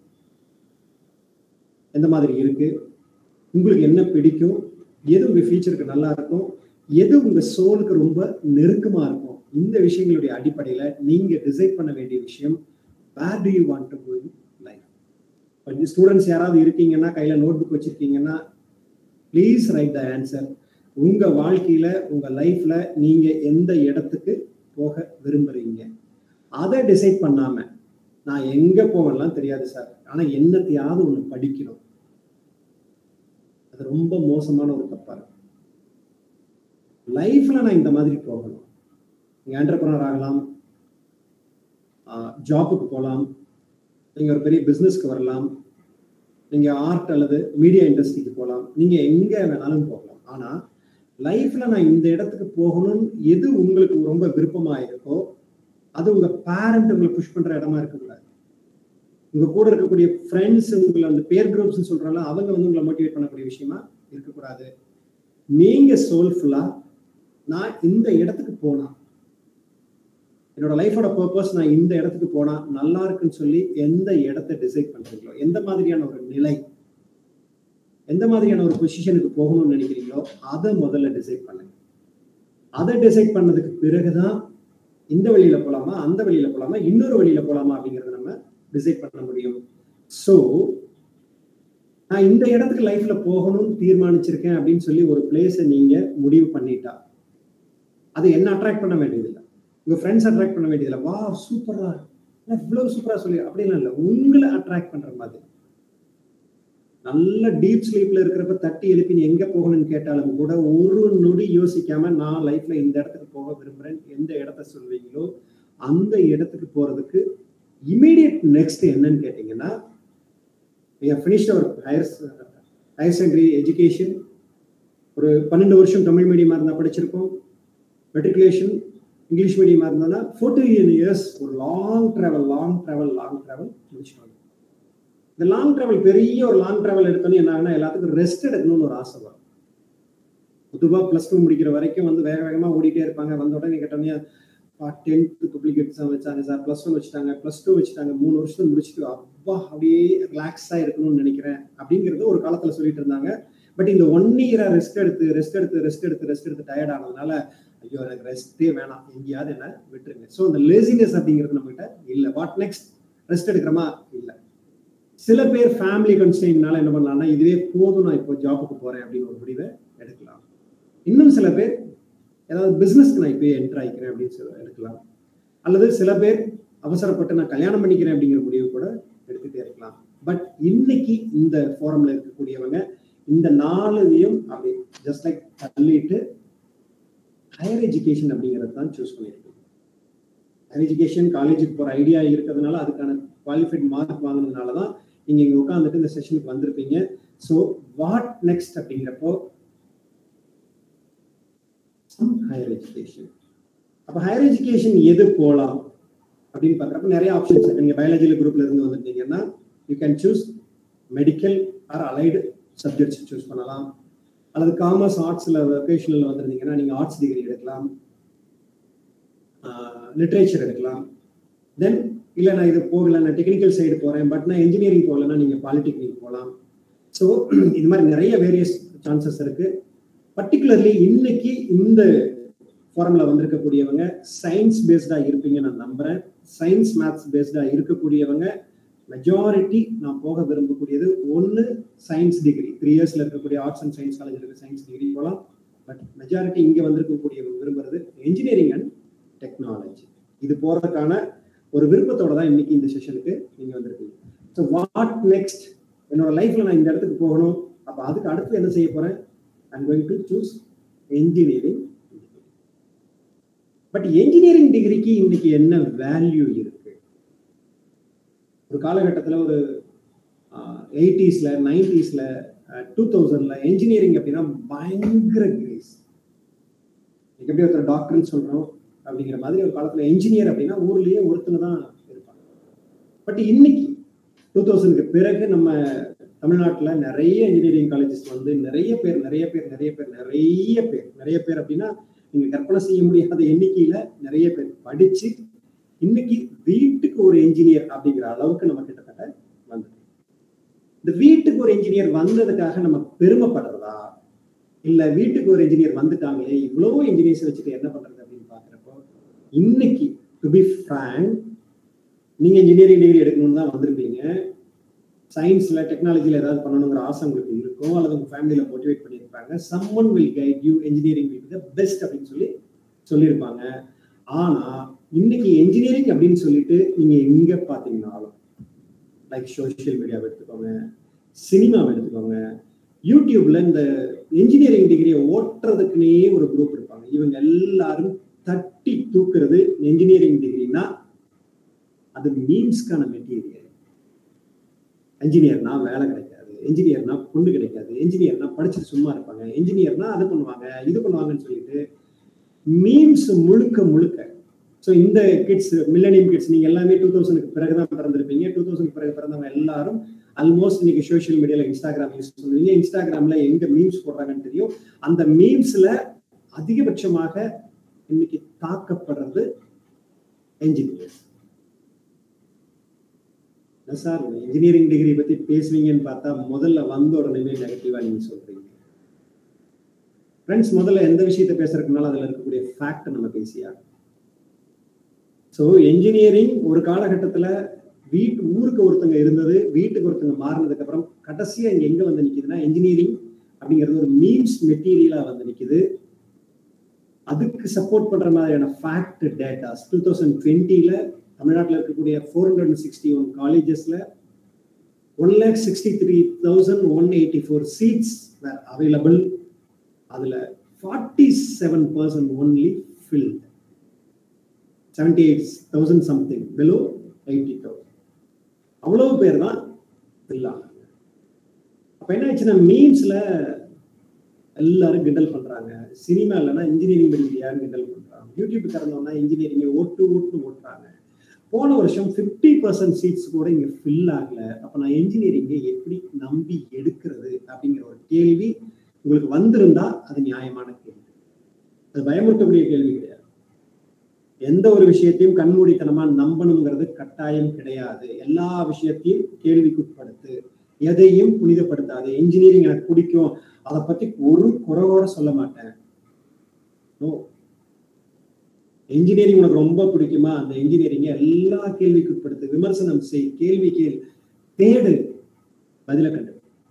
எந்த மாதிரி இருக்கு உங்களுக்கு என்ன பிடிக்கும் எது உங்க ஃபியூச்சருக்கு நல்லா இருக்கும் எது உங்க சோலுக்கு ரொம்ப நெருக்கமா இருக்கும் இந்த விஷயங்களுடைய அடிப்படையில நீங்க டிசைட் பண்ண வேண்டிய விஷயம் where do you want to go in life கொஞ்சம் ஸ்டூடெண்ட்ஸ் யாராவது இருக்கீங்கன்னா கையில நோட் புக் வச்சிருக்கீங்கன்னா ப்ளீஸ் ரைட் த ஆன்சர் உங்க வாழ்க்கையில உங்க லைஃப்ல நீங்க எந்த இடத்துக்கு போக விரும்புறீங்க அதை டிசைட் பண்ணாம நான் எங்க போவேன்லாம் தெரியாது சார் ஆனா என்னத்தையாவது ஒண்ணு படிக்கணும் அது ரொம்ப மோசமான ஒரு தப்பா இருக்கு லைஃப்ல நான் இந்த மாதிரி போகணும் நீங்க ஆண்டர்பனர் ஆகலாம் ஜாப்புக்கு போகலாம் நீங்க ஒரு பெரிய பிசினஸ்க்கு வரலாம் நீங்க ஆர்ட் அல்லது மீடியா இண்டஸ்ட்ரிக்கு போகலாம் நீங்க எங்க வேணாலும் போகலாம் ஆனா லைஃப்ல நான் இந்த இடத்துக்கு போகணும் எது உங்களுக்கு ரொம்ப விருப்பமா இருக்கோ அது உங்க பேரண்ட் உங்களை புஷ் பண்ற இடமா இருக்கக்கூடாது உங்க கூட இருக்கக்கூடிய ஃப்ரெண்ட்ஸ் உங்களை அந்த பேர் குரூப்ஸ் சொல்றாங்க அவங்க வந்து உங்களை மோட்டிவேட் பண்ணக்கூடிய விஷயமா இருக்கக்கூடாது நீங்க சோல்ஃபுல்லா நான் இந்த இடத்துக்கு போனா என்னோட லைஃபோட பர்பஸ் நான் இந்த இடத்துக்கு போனா நல்லா இருக்குன்னு சொல்லி எந்த இடத்த டிசைட் பண்றீங்களோ எந்த மாதிரியான ஒரு நிலை எந்த மாதிரியான ஒரு பொசிஷனுக்கு போகணும்னு நினைக்கிறீங்களோ அதை முதல்ல டிசைட் பண்ணுங்க அதை டிசைட் பண்ணதுக்கு பிறகுதான் இந்த வழியில போலாமா அந்த வழியில போலாமா இன்னொரு வழியில போலாமா அப்படிங்கறத நம்ம டிசைட் பண்ண முடியும் ஸோ நான் இந்த இடத்துக்கு லைஃப்ல போகணும்னு தீர்மானிச்சிருக்கேன் அப்படின்னு சொல்லி ஒரு பிளேஸை நீங்க முடிவு பண்ணிட்டா அது என்ன அட்ராக்ட் பண்ண வேண்டியதில்லை உங்க ஃப்ரெண்ட்ஸ் அட்ராக்ட் பண்ண வேண்டியதில்லை வா சூப்பரா இவ்வளவு சூப்பரா சொல்லி அப்படிலாம் இல்லை உங்களை அட்ராக்ட் பண்ற மாதிரி நல்ல டீப் ஸ்லீப்ல இருக்கிறப்ப தட்டி எழுப்பி நீ எங்க போகணும்னு கேட்டாலும் கூட ஒரு நொடி யோசிக்காம நான் லைஃப்ல இந்த இடத்துக்கு போக விரும்புறேன் எந்த இடத்த சொல்வீங்களோ அந்த இடத்துக்கு போறதுக்கு இமீடியட் நெக்ஸ்ட் என்னன்னு கேட்டீங்கன்னா finished our higher higher secondary education ஒரு பன்னெண்டு வருஷம் தமிழ் மீடியமா இருந்தா படிச்சிருக்கோம் மெட்ரிகுலேஷன் இங்கிலீஷ் மீடியமா இருந்தானா ஃபோர்டீன் இயர்ஸ் ஒரு long travel long travel long travel முடிச்சுட்டு வந்தோம் இந்த லாங் டிராவல் பெரிய ஒரு லாங் டிராவல் எடுத்தோன்னே என்ன ஆகுனா எல்லாத்துக்கும் ரெஸ்ட் எடுக்கணும்னு ஒரு ஆசை வரும் பொதுவாக ப்ளஸ் டூ முடிக்கிற வரைக்கும் வந்து வேக வேகமாக ஓடிட்டே இருப்பாங்க வந்த உடனே கேட்டோன்னே டென்த்து பப்ளிக் எக்ஸாம் வச்சாங்க சார் ப்ளஸ் ஒன் வச்சுட்டாங்க ப்ளஸ் டூ வச்சுட்டாங்க மூணு வருஷம் முடிச்சுட்டு அப்பா அப்படியே ரிலாக்ஸாக இருக்கணும்னு நினைக்கிறேன் அப்படிங்கிறது ஒரு காலத்தில் சொல்லிட்டு இருந்தாங்க பட் இந்த ஒன் இயரா ரெஸ்ட் எடுத்து ரெஸ்ட் எடுத்து ரெஸ்ட் எடுத்து ரெஸ்ட் எடுத்து டயர்ட் ஆனதுனால ஐயோ எனக்கு ரெஸ்ட்டே வேணாம் எங்கேயாவது என்ன விட்டுருங்க ஸோ இந்த லேசினஸ் அப்படிங்கிறது நம்மகிட்ட இல்லை வாட் நெக்ஸ்ட் ரெஸ்ட் எடுக்கிறோமா இல்லை சில பேர் ஃபேமிலி கன்ஸ்டன்ட்னால என்ன பண்ணலாம்னா இதுவே போதும் நான் இப்போ ஜாபுக்கு போறேன் அப்படின்னு ஒரு முடிவை எடுக்கலாம் இன்னும் சில பேர் ஏதாவது பிசினஸ்க்கு நான் இப்போ என்டர் ஆகிக்கிறேன் அப்படின்னு சொல்லி எடுக்கலாம் அல்லது சில பேர் அவசரப்பட்டு நான் கல்யாணம் பண்ணிக்கிறேன் அப்படிங்கிற முடிவு கூட எடுத்துட்டே இருக்கலாம் பட் இன்னைக்கு இந்த ஃபோரம்ல இருக்கக்கூடியவங்க இந்த நாலுலையும் அப்படி ஜஸ்ட் லைக் தள்ளிட்டு ஹையர் எஜுகேஷன் அப்படிங்கிறது தான் சூஸ் பண்ணியிருக்கோம் ஹையர் எஜுகேஷன் காலேஜுக்கு போகிற ஐடியா இருக்கிறதுனால அதுக்கான குவாலிஃபைட் மார்க் வாங்கினதுனால தான் நீங்கள் இங்கே உட்காந்துட்டு இந்த செஷனுக்கு வந்திருப்பீங்க ஸோ வாட் நெக்ஸ்ட் அப்படிங்கிறப்போ ஹையர் எஜுகேஷன் அப்போ ஹையர் எஜுகேஷன் எது போகலாம் அப்படின்னு பார்க்குறப்ப நிறைய ஆப்ஷன்ஸ் இருக்கு நீங்கள் பயாலஜியில் குரூப்ல இருந்து வந்திருந்தீங்கன்னா you can choose medical or allied subjects choose பண்ணலாம் அல்லது காமர்ஸ் ஆர்ட்ஸில் வொகேஷனில் வந்திருந்தீங்கன்னா நீங்கள் ஆர்ட்ஸ் டிகிரி எடுக்கலாம் லிட்ரேச்சர் எடுக்கலாம் தென் இல்லை நான் இது போகல நான் டெக்னிக்கல் சைடு போகிறேன் பட் நான் இன்ஜினியரிங் போகலன்னா நீங்கள் பாலிடெக்னிக் போகலாம் ஸோ இது மாதிரி நிறைய வேரியஸ் சான்சஸ் இருக்கு பர்டிகுலர்லி இன்னைக்கு இந்த ஃபார்ம்ல வந்திருக்கக்கூடியவங்க சயின்ஸ் பேஸ்டாக இருப்பீங்க நான் நம்புறேன் சயின்ஸ் மேத்ஸ் பேஸ்டாக இருக்கக்கூடியவங்க மெஜாரிட்டி நான் போக விரும்பக்கூடியது ஒன்று சயின்ஸ் டிகிரி த்ரீ இயர்ஸ்ல இருக்கக்கூடிய ஆர்ட்ஸ் அண்ட் சயின்ஸ் காலேஜ் இருக்க சயின்ஸ் டிகிரி போகலாம் பட் மெஜாரிட்டி இங்கே வந்திருக்கக்கூடியவங்க விரும்புறது என்ஜினியரிங் அண்ட் டெக்னாலஜி இது போறதுக்கான ஒரு விருப்பத்தோட தான் இன்னைக்கு இந்த செஷனுக்கு நீங்க வந்திருக்கீங்க ஸோ வாட் நெக்ஸ்ட் என்னோட லைஃப்ல நான் இந்த இடத்துக்கு போகணும் அப்போ அதுக்கு அடுத்து என்ன செய்ய போறேன் I'm going to choose engineering but engineering டிகிரிக்கு இன்னைக்கு என்ன வேல்யூ இருக்கு ஒரு காலகட்டத்தில் ஒரு எயிட்டிஸ்ல நைன்டிஸ்ல டூ தௌசண்ட்ல என்ஜினியரிங் அப்படின்னா பயங்கர கிரேஸ் எப்படி ஒருத்தர் டாக்டர்னு சொல்றோம் அப்படிங்கிற மாதிரி ஒரு காலத்துல என்ஜினியர் அப்படின்னா ஊர்லயே ஒருத்தங்க தான் இருப்பாங்க பட் இன்னைக்கு டூ தௌசண்ட்க்கு பிறகு நம்ம தமிழ்நாட்டில் நிறைய இன்ஜினியரிங் காலேஜஸ் வந்து நிறைய பேர் நிறைய பேர் நிறைய பேர் நிறைய பேர் நிறைய பேர் அப்படின்னா நீங்க கற்பனை செய்ய முடியாத எண்ணிக்கையில நிறைய பேர் படிச்சு இன்னைக்கு வீட்டுக்கு ஒரு என்ஜினியர் அப்படிங்கிற அளவுக்கு நம்ம கிட்டத்தட்ட வந்து இந்த வீட்டுக்கு ஒரு என்ஜினியர் வந்ததுக்காக நம்ம பெருமைப்படுறதா இல்ல வீட்டுக்கு ஒரு என்ஜினியர் வந்துட்டாங்களே இவ்வளவோ இன்ஜினியர்ஸ் வச்சுட்டு என்ன பண்றது அப்படின்னு பாக்குறப்போ இன்னைக்கு டு பி ஃப்ரேங்க் நீங்க இன்ஜினியரிங் டிகிரி எடுக்கணும்னு தான் வந்திருப்பீங்க சயின்ஸ்ல டெக்னாலஜில ஏதாவது பண்ணணுங்கிற ஆசை உங்களுக்கு இருக்கும் அல்லது உங்க ஃபேமிலியில மோட்டிவேட் பண்ணியிருப்பாங்க someone will guide you engineering will the best அப்படின்னு சொல்லி சொல்லியிருப்பாங்க ஆனா இன்னைக்கு என்ஜினியரிங் அப்படின்னு சொல்லிட்டு நீங்க எங்க பாத்தீங்கன்னாலும் லைக் சோசியல் மீடியாவை எடுத்துக்கோங்க சினிமாவை எடுத்துக்கோங்க யூடியூப்ல இந்த இன்ஜினியரிங் டிகிரியை ஓட்டுறதுக்குனே ஒரு குரூப் இருப்பாங்க இவங்க எல்லாரும் தட்டி தூக்குறது இன்ஜினியரிங் டிகிரினா அது மீன்ஸ்க்கான மெட்டீரியல் என்ஜினியர்னா வேலை கிடைக்காது என்ஜினியர்னா பொண்ணு கிடைக்காது என்ஜினியர்னா படிச்சுட்டு சும்மா இருப்பாங்க என்ஜினியர்னா அது பண்ணுவாங்க இது பண்ணுவாங்கன்னு சொல்லிட்டு மீம்ஸ் முழுக்க முழுக்க ஸோ இந்த கிட்ஸ் மில்லனியம் கிட்ஸ் நீங்க எல்லாமே டூ தௌசண்ட்க்கு பிறகு தான் பிறந்திருப்பீங்க டூ தௌசண்ட் பிறகு பிறந்தவங்க எல்லாரும் ஆல்மோஸ்ட் இன்னைக்கு சோஷியல் மீடியால இன்ஸ்டாகிராம் யூஸ் பண்ணுவீங்க இன்ஸ்டாகிராம்ல எங்க மீம்ஸ் போடுறாங்கன்னு தெரியும் அந்த மீம்ஸ்ல அதிகபட்சமாக இன்னைக்கு தாக்கப்படுறது என்ஜினியர்ஸ் என்ன சார் இன்ஜினியரிங் டிகிரி பத்தி பேசுவீங்கன்னு பார்த்தா முதல்ல வந்த உடனே நெகட்டிவா நீங்க சொல்றீங்க ஃப்ரெண்ட்ஸ் முதல்ல எந்த விஷயத்த பேசுறதுக்குனால அதுல இருக்கக்கூடிய ஃபேக்ட் நம்ம பேசியா ஸோ என்ஜினியரிங் ஒரு காலகட்டத்துல வீட்டு ஊருக்கு ஒருத்தங்க இருந்தது வீட்டுக்கு ஒருத்தங்க மாறினதுக்கு அப்புறம் கடைசியா இங்க எங்க வந்து நிக்குதுன்னா என்ஜினியரிங் அப்படிங்கிறது ஒரு மீம்ஸ் மெட்டீரியலா வந்து நிக்குது அதுக்கு சப்போர்ட் பண்ற மாதிரியான ஃபேக்ட் டேட்டாஸ் டூ தௌசண்ட் டுவெண்ட்டில தமிழ்நாட்டில் இருக்கக்கூடிய four hundred and sixty one காலேஜஸ்ல one lakh sixty three thousand one eighty four seats available அதுல forty seven percent only filled seventy eight thousand something below eighty thousand அவ்வளவு பேர் தான் ஃபில் ஆனாங்க அப்ப என்ன ஆச்சுன்னா மீம்ஸ்ல எல்லாரும் கிண்டல் பண்றாங்க சினிமா இல்லைன்னா இன்ஜினியரிங் படிக்கிற யாரும் கிண்டல் பண்றாங்க யூடியூப் திறந்தோம்னா இன்ஜினியரிங் ஓட்டு ஓட்டு ஓட்டுறாங்க போன வருஷம் ஃபிஃப்டி பர்சன்ட் சீட்ஸ் கூட இங்க ஃபில் ஆகல அப்ப நான் இன்ஜினியரிங்கை எப்படி நம்பி எடுக்கிறது அப்படிங்கிற ஒரு கேள்வி உங்களுக்கு வந்திருந்தா அது நியாயமான கேள்வி அது பயமுறுத்தக்கூடிய கேள்வி கிடையாது எந்த ஒரு விஷயத்தையும் கண்மூடித்தனமா நம்பணுங்கிறது கட்டாயம் கிடையாது எல்லா விஷயத்தையும் கேள்விக்குட்படுத்து எதையும் புனிதப்படுத்தாது இன்ஜினியரிங் எனக்கு பிடிக்கும் அதை பத்தி ஒரு குறைவோட சொல்ல மாட்டேன் நோ என்ஜினியரிங் உனக்கு ரொம்ப பிடிக்குமா அந்த என்ஜினியரிங்கை எல்லா கேள்விக்குட்படுத்து விமர்சனம் செய் கேள்வி கேள் தேடு பதில கண்டு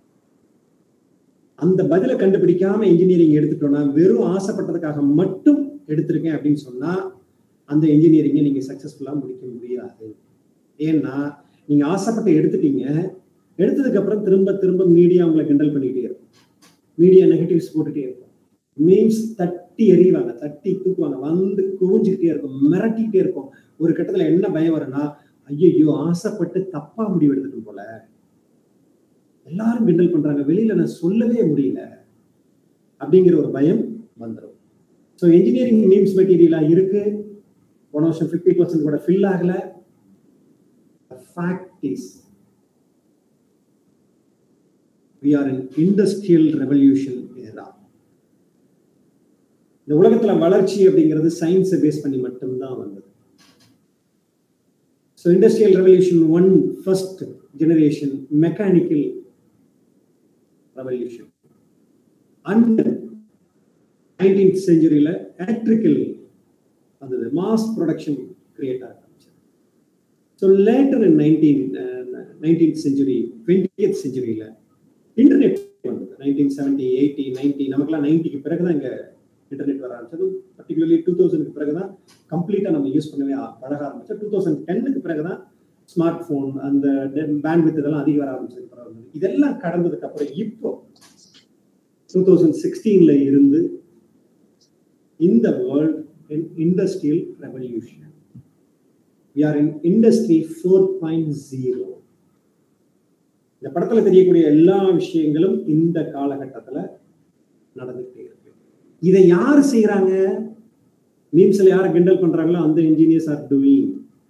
அந்த பதில கண்டுபிடிக்காம இன்ஜினியரிங் எடுத்துட்டோம்னா வெறும் ஆசைப்பட்டதுக்காக மட்டும் எடுத்திருக்கேன் அப்படின்னு சொன்னா அந்த இன்ஜினியரிங்கை நீங்க சக்சஸ்ஃபுல்லா முடிக்க முடியாது ஏன்னா நீங்க ஆசைப்பட்டு எடுத்துட்டீங்க எடுத்ததுக்கு அப்புறம் திரும்ப திரும்ப மீடியா உங்களை கிண்டல் பண்ணிக்கிட்டே இருக்கும் மீடியா நெகட்டிவ்ஸ் போட்டுட்டே இருக்கும் மீன்ஸ் தட்டி எறிவாங்க தட்டி தூக்குவாங்க வந்து குவிஞ்சுக்கிட்டே இருக்கும் மிரட்டிக்கிட்டே இருக்கும் ஒரு கட்டத்துல என்ன பயம் வரும்னா ஐயோ ஆசைப்பட்டு தப்பா முடிவு எடுத்துட்டோம் போல எல்லாரும் கிண்டல் பண்றாங்க வெளியில நான் சொல்லவே முடியல அப்படிங்கிற ஒரு பயம் வந்துடும் ஸோ இன்ஜினியரிங் மீம்ஸ் மெட்டீரியலா இருக்கு போன வருஷம் ஃபிஃப்டி பர்சன்ட் கூட ஃபில் ஆகல fact is we are in industrial revolution era இந்த உலகத்துல வளர்ச்சி அப்படிங்கிறது சயின்ஸை பேஸ் பண்ணி மட்டும்தான் வந்தது so industrial revolution one first generation mechanical revolution and nineteenth செஞ்சுரியில எலக்ட்ரிக்கல் வந்தது மாஸ் ப்ரொடக்ஷன் கிரியேட் ஆக so later in nineteen nineteenth century twentieth செஞ்சுரியில இன்டர்நெட் வந்தது நைன்டீன் செவன்டி எயிட்டி நைன்டி நமக்குலாம் நைன்டிக்கு பிறகு தான் இங்கே இன்டர்நெட் வர ஆரம்பிச்சது பர்டிகுலர்லி டூ தௌசண்ட்க்கு பிறகு தான் கம்ப்ளீட்டாக நம்ம யூஸ் பண்ணவே பழக ஆரம்பிச்சோம் டூ தௌசண்ட் டென்னுக்கு பிறகு தான் ஸ்மார்ட் ஃபோன் அந்த பேண்ட்வித் இதெல்லாம் அதிகம் வர ஆரம்பிச்சதுக்கு பிறகு வந்தது இதெல்லாம் கடந்ததுக்கு அப்புறம் இப்போ டூ தௌசண்ட் சிக்ஸ்டீன்ல இருந்து இந்த world in industrial revolution we are in industry four point zero இந்த படத்துல தெரியக்கூடிய எல்லா விஷயங்களும் இந்த காலகட்டத்துல நடந்துகிட்டே இருக்கு இதை யார் செய்யறாங்க மீம்ஸ்ல யார் கிண்டல் பண்றாங்களோ அந்த இன்ஜினியர்ஸ் ஆர் டூயிங்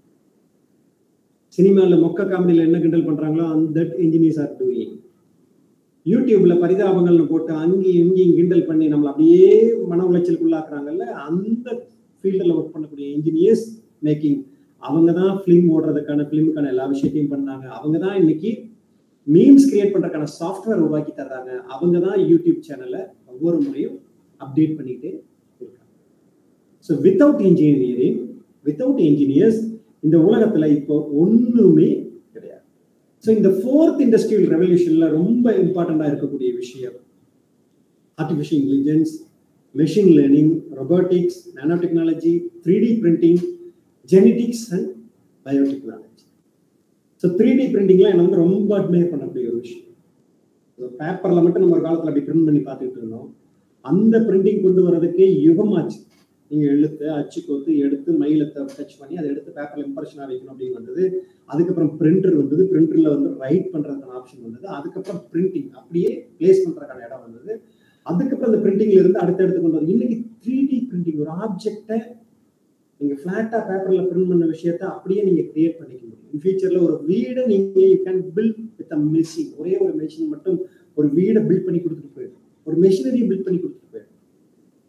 சினிமாவில் மொக்க காமெடியில் என்ன கிண்டல் பண்றாங்களோ அந்த இன்ஜினியர்ஸ் ஆர் டூயிங் யூடியூப்ல பரிதாபங்கள்னு போட்டு அங்கேயும் இங்கேயும் கிண்டல் பண்ணி நம்மளை அப்படியே மன உளைச்சலுக்குள்ளாக்குறாங்கல்ல அந்த ஃபீல்டில் ஒர்க் பண்ணக்கூடிய இன்ஜினியர்ஸ் மேக்கிங் அவங்க தான் ஃபிலிம் ஓடுறதுக்கான ஃபிலிமுக்கான எல்லா விஷயத்தையும் பண்ணாங்க அவங்க தான் இன்னைக்கு மீம்ஸ் கிரியேட் பண்றதுக்கான சாஃப்ட்வேர் உருவாக்கி தர்றாங்க அவங்க தான் யூடியூப் சேனலை ஒவ்வொரு முறையும் அப்டேட் பண்ணிக்கிட்டே இருக்காங்க so without engineering without engineers இந்த உலகத்துல இப்போ ஒண்ணுமே கிடையாது ஸோ இந்த ஃபோர்த் இண்டஸ்ட்ரியல் ரெவல்யூஷன்ல ரொம்ப இம்பார்ட்டண்டா இருக்கக்கூடிய விஷயம் artificial intelligence machine learning robotics nano technology three D printing genetics and biotechnology so three D பிரிண்டிங்லாம் என்ன வந்து ரொம்ப அட்மையர் பண்ணக்கூடிய ஒரு விஷயம் பேப்பரில் மட்டும் நம்ம ஒரு காலத்தில் அப்படி பிரிண்ட் பண்ணி பார்த்துட்டு இருந்தோம் அந்த பிரிண்டிங் கொண்டு வரதுக்கே யுகமாச்சு நீங்கள் எழுத்து அச்சு கோத்து எடுத்து மயிலத்தை டச் பண்ணி அதை எடுத்து பேப்பரில் இம்ப்ரெஷனாக வைக்கணும் அப்படின்னு வந்தது அதுக்கப்புறம் பிரிண்டர் வந்தது பிரிண்டரில் வந்து ரைட் பண்ணுறதுக்கான ஆப்ஷன் வந்தது அதுக்கப்புறம் பிரிண்டிங் அப்படியே பிளேஸ் பண்ணுறதுக்கான இடம் வந்தது அதுக்கப்புறம் அந்த பிரிண்டிங்ல இருந்து அடுத்தடுத்து கொண்டு வந்து இன்னைக்கு த்ரீ டி பிரிண்டிங் ஒரு ஆப்ஜெக்டை நீங்க ஃபிளாட்டா பேப்பர்ல பிரிண்ட் பண்ண விஷயத்த அப்படியே நீங்க கிரியேட் பண்ணிக்க முடியும் இன் ஃபியூச்சர்ல ஒரு வீடை நீங்க you can build with a machine ஒரே ஒரு மெஷின் மட்டும் ஒரு வீடை பில்ட் பண்ணி கொடுத்துட்டு போயிடும் ஒரு மெஷினரி பில்ட் பண்ணி கொடுத்துட்டு போயிடும் ஸோ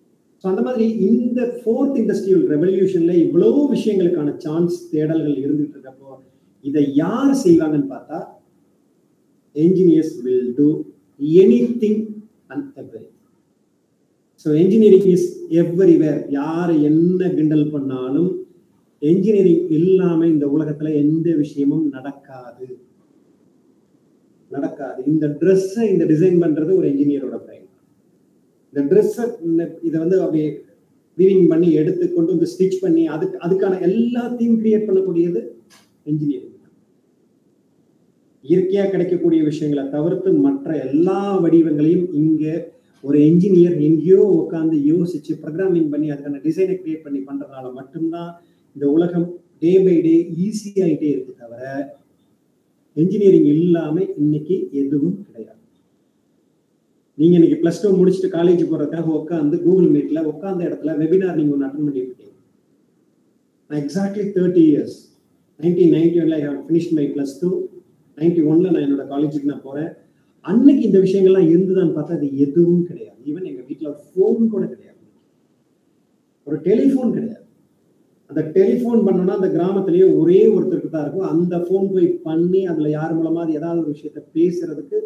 அந்த மாதிரி இந்த ஃபோர்த் இண்டஸ்ட்ரியல் ரெவல்யூஷன்ல இவ்வளவு விஷயங்களுக்கான சான்ஸ் தேடல்கள் இருந்துட்டு இருக்கப்போ இதை யார் செய்வாங்கன்னு பார்த்தா engineers will do anything and everything. So engineering is everywhere யார் என்ன கிண்டல் பண்ணாலும் என்ஜினியரிங் இல்லாம இந்த உலகத்துல எந்த விஷயமும் நடக்காது நடக்காது இந்த ட்ரெஸ்ஸை இந்த டிசைன் பண்றது ஒரு என்ஜினியரோட பிரைன் இந்த ட்ரெஸ்ஸை இதை வந்து அப்படியே வீவிங் பண்ணி எடுத்து கொண்டு வந்து ஸ்டிச் பண்ணி அதுக்கு அதுக்கான எல்லாத்தையும் கிரியேட் பண்ணக்கூடியது என்ஜினியரிங் இயற்கையா கிடைக்கக்கூடிய விஷயங்களை தவிர்த்து மற்ற எல்லா வடிவங்களையும் இங்க ஒரு என்ஜினியர் எங்கேயோ உட்காந்து யோசிச்சு ப்ரோக்ராமிங் பண்ணி அதுக்கான டிசைனை கிரியேட் பண்ணி பண்றதுனால மட்டும்தான் இந்த உலகம் டே பை டே ஈஸி ஆயிட்டே இருக்கு தவிர என்ஜினியரிங் இல்லாம இன்னைக்கு எதுவும் கிடையாது நீங்க இன்னைக்கு பிளஸ் டூ முடிச்சுட்டு காலேஜ் போறதுக்காக உட்காந்து கூகுள் மீட்ல உட்காந்த இடத்துல வெபினார் நீங்க ஒன்று அட்டன் பண்ணிட்டு இருக்கீங்க நான் exactly thirty years nineteen ninety ஒன்ல I finish my plus two ninety ஒன்ல நான் என்னோட காலேஜுக்கு நான் போறேன் அன்னைக்கு இந்த விஷயங்கள்லாம் இருந்துதான்னு பார்த்தா அது எதுவும் கிடையாது ஈவன் எங்க வீட்டுல ஃபோன் கூட கிடையாது ஒரு டெலிஃபோன் கிடையாது அந்த டெலிஃபோன் பண்ணோம்னா அந்த கிராமத்திலேயே ஒரே ஒருத்தருக்கு தான் இருக்கும் அந்த ஃபோன் போய் பண்ணி அதுல யார் மூலமா அது ஏதாவது ஒரு விஷயத்த பேசுறதுக்கு